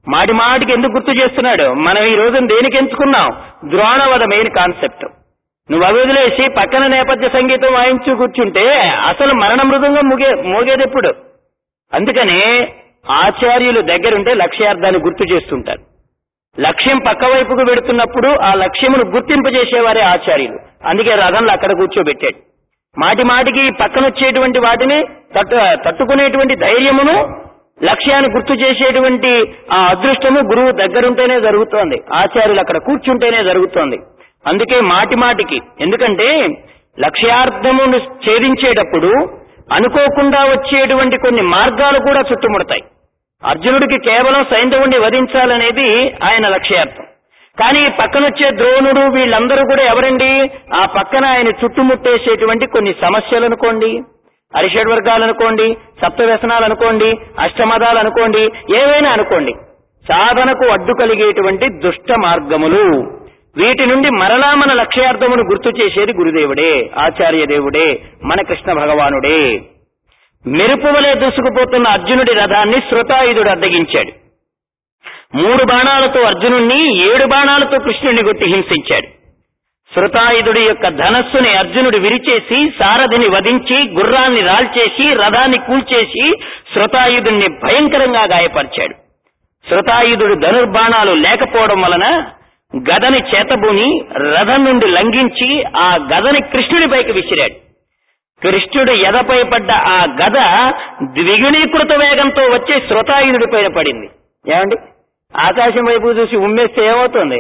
మాటి మాటికి ఎందుకు గుర్తు చేస్తున్నాడు మనం ఈ రోజున దేనికి ఎంచుకున్నాం ద్రోణవద మెయిన్ కాన్సెప్ట్ నువ్వు అవి వదిలేసి పక్కన నేపథ్య సంగీతం వాయించు కూర్చుంటే అసలు మరణ మృదంగా ముగే మోగేది ఎప్పుడు అందుకనే ఆచార్యులు దగ్గరుంటే లక్ష్యార్థాన్ని గుర్తు చేస్తుంటారు లక్ష్యం పక్క వైపుకు పెడుతున్నప్పుడు ఆ లక్ష్యమును గుర్తింపజేసేవారే ఆచార్యులు అందుకే రథంలో అక్కడ కూర్చోబెట్టాడు మాటి మాటికి పక్కనొచ్చేటువంటి వాటిని తట్టు తట్టుకునేటువంటి ధైర్యమును లక్ష్యాన్ని గుర్తు చేసేటువంటి ఆ అదృష్టము గురువు దగ్గరుంటేనే జరుగుతోంది ఆచార్యులు అక్కడ కూర్చుంటేనే జరుగుతోంది అందుకే మాటి మాటికి ఎందుకంటే లక్ష్యార్థమును ఛేదించేటప్పుడు అనుకోకుండా వచ్చేటువంటి కొన్ని మార్గాలు కూడా చుట్టుముడతాయి అర్జునుడికి కేవలం సైంధవుణ్ణి వధించాలనేది ఆయన లక్ష్యార్థం కానీ పక్కనొచ్చే ద్రోణుడు వీళ్ళందరూ కూడా ఎవరండి ఆ పక్కన ఆయన చుట్టుముట్టేసేటువంటి కొన్ని సమస్యలు అనుకోండి అరిషడ్ వర్గాలు అనుకోండి సప్త వ్యసనాలు అనుకోండి అష్టమదాలు అనుకోండి ఏవైనా అనుకోండి సాధనకు అడ్డు కలిగేటువంటి దుష్ట మార్గములు వీటి నుండి మరలా మన లక్ష్యార్థమును గుర్తు చేసేది గురుదేవుడే ఆచార్య దేవుడే మన కృష్ణ భగవానుడే మెరుపు వలె దూసుకుపోతున్న అర్జునుడి రథాన్ని శృతాయుధుడు అద్దగించాడు మూడు బాణాలతో అర్జునుణ్ణి ఏడు బాణాలతో కృష్ణుడిని కొట్టి హింసించాడు శృతాయుధుడి యొక్క ధనస్సుని అర్జునుడు విరిచేసి సారథిని వధించి గుర్రాన్ని రాల్చేసి రథాన్ని కూల్చేసి శృతాయుధుణ్ణి భయంకరంగా గాయపరిచాడు శృతాయుధుడు ధనుర్బాణాలు లేకపోవడం వలన గదని చేతబూని రథం నుండి లంఘించి ఆ గదని కృష్ణుడిపైకి విసిరాడు కృష్ణుడు ఎదపై పడ్డ ఆ గద ద్విగుణీకృత వేగంతో వచ్చి శృతాయుధుడి పైన పడింది ఏమండి ఆకాశం వైపు చూసి ఉమ్మేస్తే ఏమవుతుంది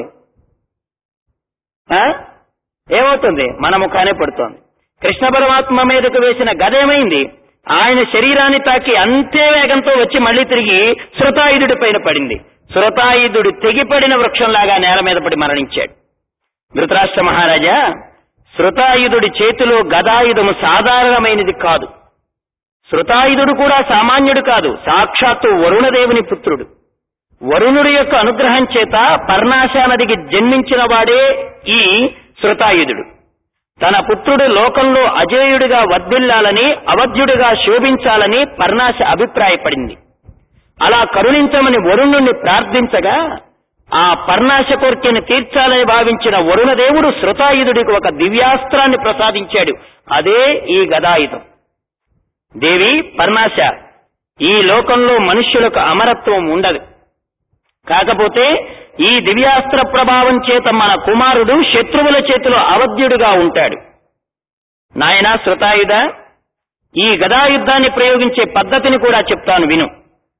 ఆ? ఏమవుతుంది మన ముఖానే పడుతోంది కృష్ణ పరమాత్మ మీదకు వేసిన గద ఏమైంది ఆయన శరీరాన్ని తాకి అంతే వేగంతో వచ్చి మళ్ళీ తిరిగి శృతాయుధుడి పైన పడింది శృతాయుధుడు తెగిపడిన వృక్షంలాగా నేల మీద పడి మరణించాడు ధృతరాష్ట్ర మహారాజా శృతాయుధుడి చేతిలో గదాయుధము సాధారణమైనది కాదు శృతాయుధుడు కూడా సామాన్యుడు కాదు సాక్షాత్తు వరుణదేవుని పుత్రుడు వరుణుడి యొక్క అనుగ్రహం చేత పర్ణాశా నదికి జన్మించిన వాడే ఈ శృతాయుధుడు తన పుత్రుడు లోకంలో అజేయుడిగా వర్ధిల్లాలని అవధ్యుడిగా శోభించాలని పర్ణాశ అభిప్రాయపడింది అలా కరుణించమని వరుణుణ్ణి ప్రార్థించగా ఆ పర్ణాశ కోర్కెని తీర్చాలని భావించిన వరుణదేవుడు శృతాయుధుడికి ఒక దివ్యాస్త్రాన్ని ప్రసాదించాడు అదే ఈ గదాయుధం దేవి పర్ణాశ ఈ లోకంలో మనుష్యులకు అమరత్వం ఉండదు కాకపోతే ఈ దివ్యాస్త్ర ప్రభావం చేత మన కుమారుడు శత్రువుల చేతిలో అవధ్యుడిగా ఉంటాడు నాయనా శృతాయుధ ఈ గదాయుద్ధాన్ని ప్రయోగించే పద్ధతిని కూడా చెప్తాను విను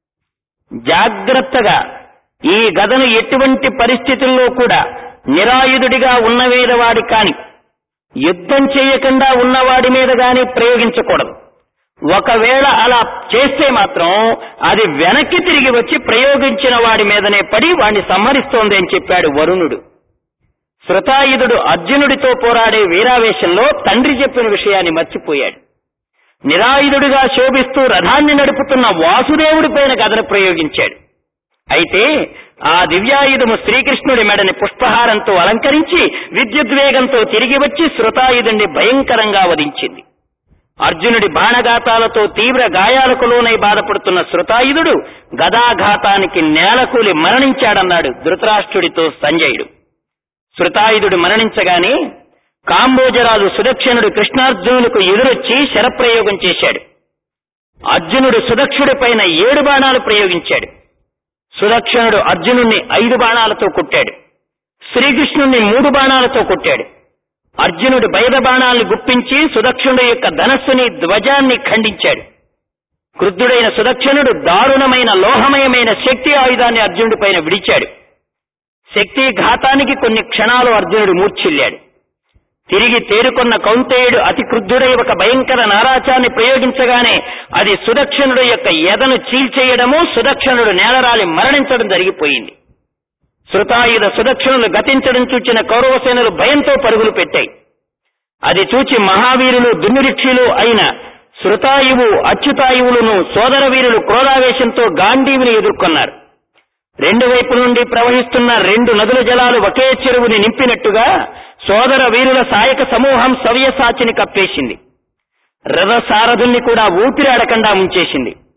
జాగ్రత్తగా ఈ గదను ఎటువంటి పరిస్థితుల్లో కూడా నిరాయుధుడిగా ఉన్నవేదవాడి కాని యుద్ధం చేయకుండా ఉన్నవాడి మీద గాని ప్రయోగించకూడదు ఒకవేళ అలా చేస్తే మాత్రం అది వెనక్కి తిరిగి వచ్చి ప్రయోగించిన వాడి మీదనే పడి వాణ్ణి సంహరిస్తోంది అని చెప్పాడు వరుణుడు శృతాయుధుడు అర్జునుడితో పోరాడే వీరావేశంలో తండ్రి చెప్పిన విషయాన్ని మర్చిపోయాడు నిరాయుధుడిగా శోభిస్తూ రథాన్ని నడుపుతున్న వాసుదేవుడి పైన గదను ప్రయోగించాడు అయితే ఆ దివ్యాయుధము శ్రీకృష్ణుడి మెడని పుష్పహారంతో అలంకరించి విద్యుద్వేగంతో తిరిగి వచ్చి శృతాయుధుణ్ణి భయంకరంగా వధించింది అర్జునుడి బాణఘాతాలతో తీవ్ర గాయాలకు లోనై బాధపడుతున్న శృతాయుధుడు గదాఘాతానికి నేలకూలి మరణించాడన్నాడు ధృతరాష్ట్రుడితో సంజయుడు శృతాయుధుడు మరణించగానే కాంబోజరాజు సుదక్షిణుడు కృష్ణార్జునులకు ఎదురొచ్చి శరప్రయోగం చేశాడు అర్జునుడు సుదక్షుడి పైన ఏడు బాణాలు ప్రయోగించాడు సుదక్షిణుడు అర్జునుణ్ణి ఐదు బాణాలతో కొట్టాడు శ్రీకృష్ణుణ్ణి మూడు బాణాలతో కొట్టాడు అర్జునుడు బయద బాణాలను గుప్పించి సుదక్షిణుడు యొక్క ధనస్సుని ధ్వజాన్ని ఖండించాడు క్రుద్ధుడైన సుదక్షిణుడు దారుణమైన లోహమయమైన శక్తి ఆయుధాన్ని అర్జునుడి పైన విడిచాడు శక్తి ఘాతానికి కొన్ని క్షణాలు అర్జునుడు మూర్ఛిల్లాడు తిరిగి తేరుకొన్న కౌంతేయుడు అతి క్రుద్ధుడై ఒక భయంకర నారాచాన్ని ప్రయోగించగానే అది సుదక్షిణుడు యొక్క ఎదను చీల్చేయడము సుదక్షిణుడు నేలరాలి మరణించడం జరిగిపోయింది శృతాయుధ సుదక్షిణులు గతించడం చూచిన కౌరవసేనలు భయంతో పరుగులు పెట్టాయి అది చూచి మహావీరులు దున్నురిక్షులు అయిన శృతాయువు అచ్యుతాయువులను సోదర వీరులు క్రోధావేశంతో గాంధీవుని ఎదుర్కొన్నారు రెండు వైపు నుండి ప్రవహిస్తున్న రెండు నదుల జలాలు ఒకే చెరువుని నింపినట్టుగా సోదర వీరుల సాయక సమూహం సవ్యసాచిని కప్పేసింది రథ సారథుల్ని కూడా ఊపిరి అడకుండా ముంచేసింది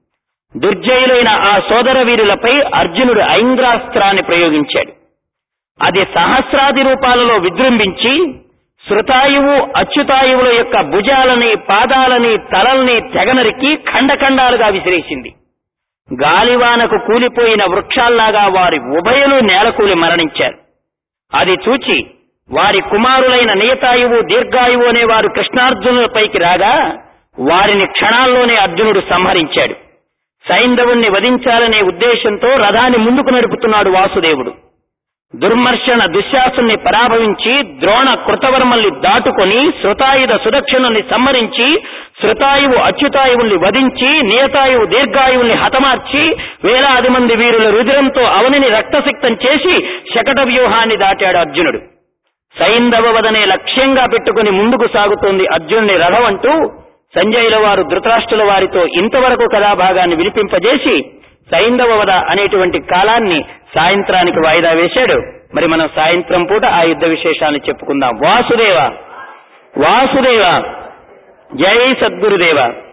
దుర్జయులైన ఆ సోదర వీరులపై అర్జునుడు ఐంద్రాస్త్రాన్ని ప్రయోగించాడు అది సహస్రాది రూపాలలో విజృంభించి శృతాయువు అచ్యుతాయువుల యొక్క భుజాలని పాదాలని తలల్ని తెగనరికి ఖండఖండాలుగా విసిరేసింది గాలివానకు కూలిపోయిన వృక్షాల్లాగా వారి ఉభయలు నేలకూలి మరణించారు అది చూచి వారి కుమారులైన నియతాయువు దీర్ఘాయువు అనే వారు కృష్ణార్జునులపైకి రాగా వారిని క్షణాల్లోనే అర్జునుడు సంహరించాడు సైంధవుణ్ణి వధించాలనే ఉద్దేశంతో రథాన్ని ముందుకు నడుపుతున్నాడు వాసుదేవుడు దుర్మర్శన దుశ్శాసుని పరాభవించి ద్రోణ కృతవర్మల్ని దాటుకొని శృతాయుధ సుదక్షిణుల్ని సంహరించి శృతాయువు అచ్యుతాయువుల్ని వధించి నియతాయువు దీర్ఘాయువుల్ని హతమార్చి వేలాది మంది వీరుల రుధిరంతో అవనిని రక్తసిక్తం చేసి శకట వ్యూహాన్ని దాటాడు అర్జునుడు సైంధవ వదనే లక్ష్యంగా పెట్టుకుని ముందుకు సాగుతోంది అర్జునుని రథం అంటూ సంజయుల వారు ధృతరాష్ట్రుల వారితో ఇంతవరకు కథాభాగాన్ని వినిపింపజేసి సైంధవ వద అనేటువంటి కాలాన్ని సాయంత్రానికి వాయిదా వేశాడు మరి మనం సాయంత్రం పూట ఆ యుద్ధ విశేషాన్ని చెప్పుకుందాం వాసుదేవ వాసుదేవ జై సద్గురుదేవ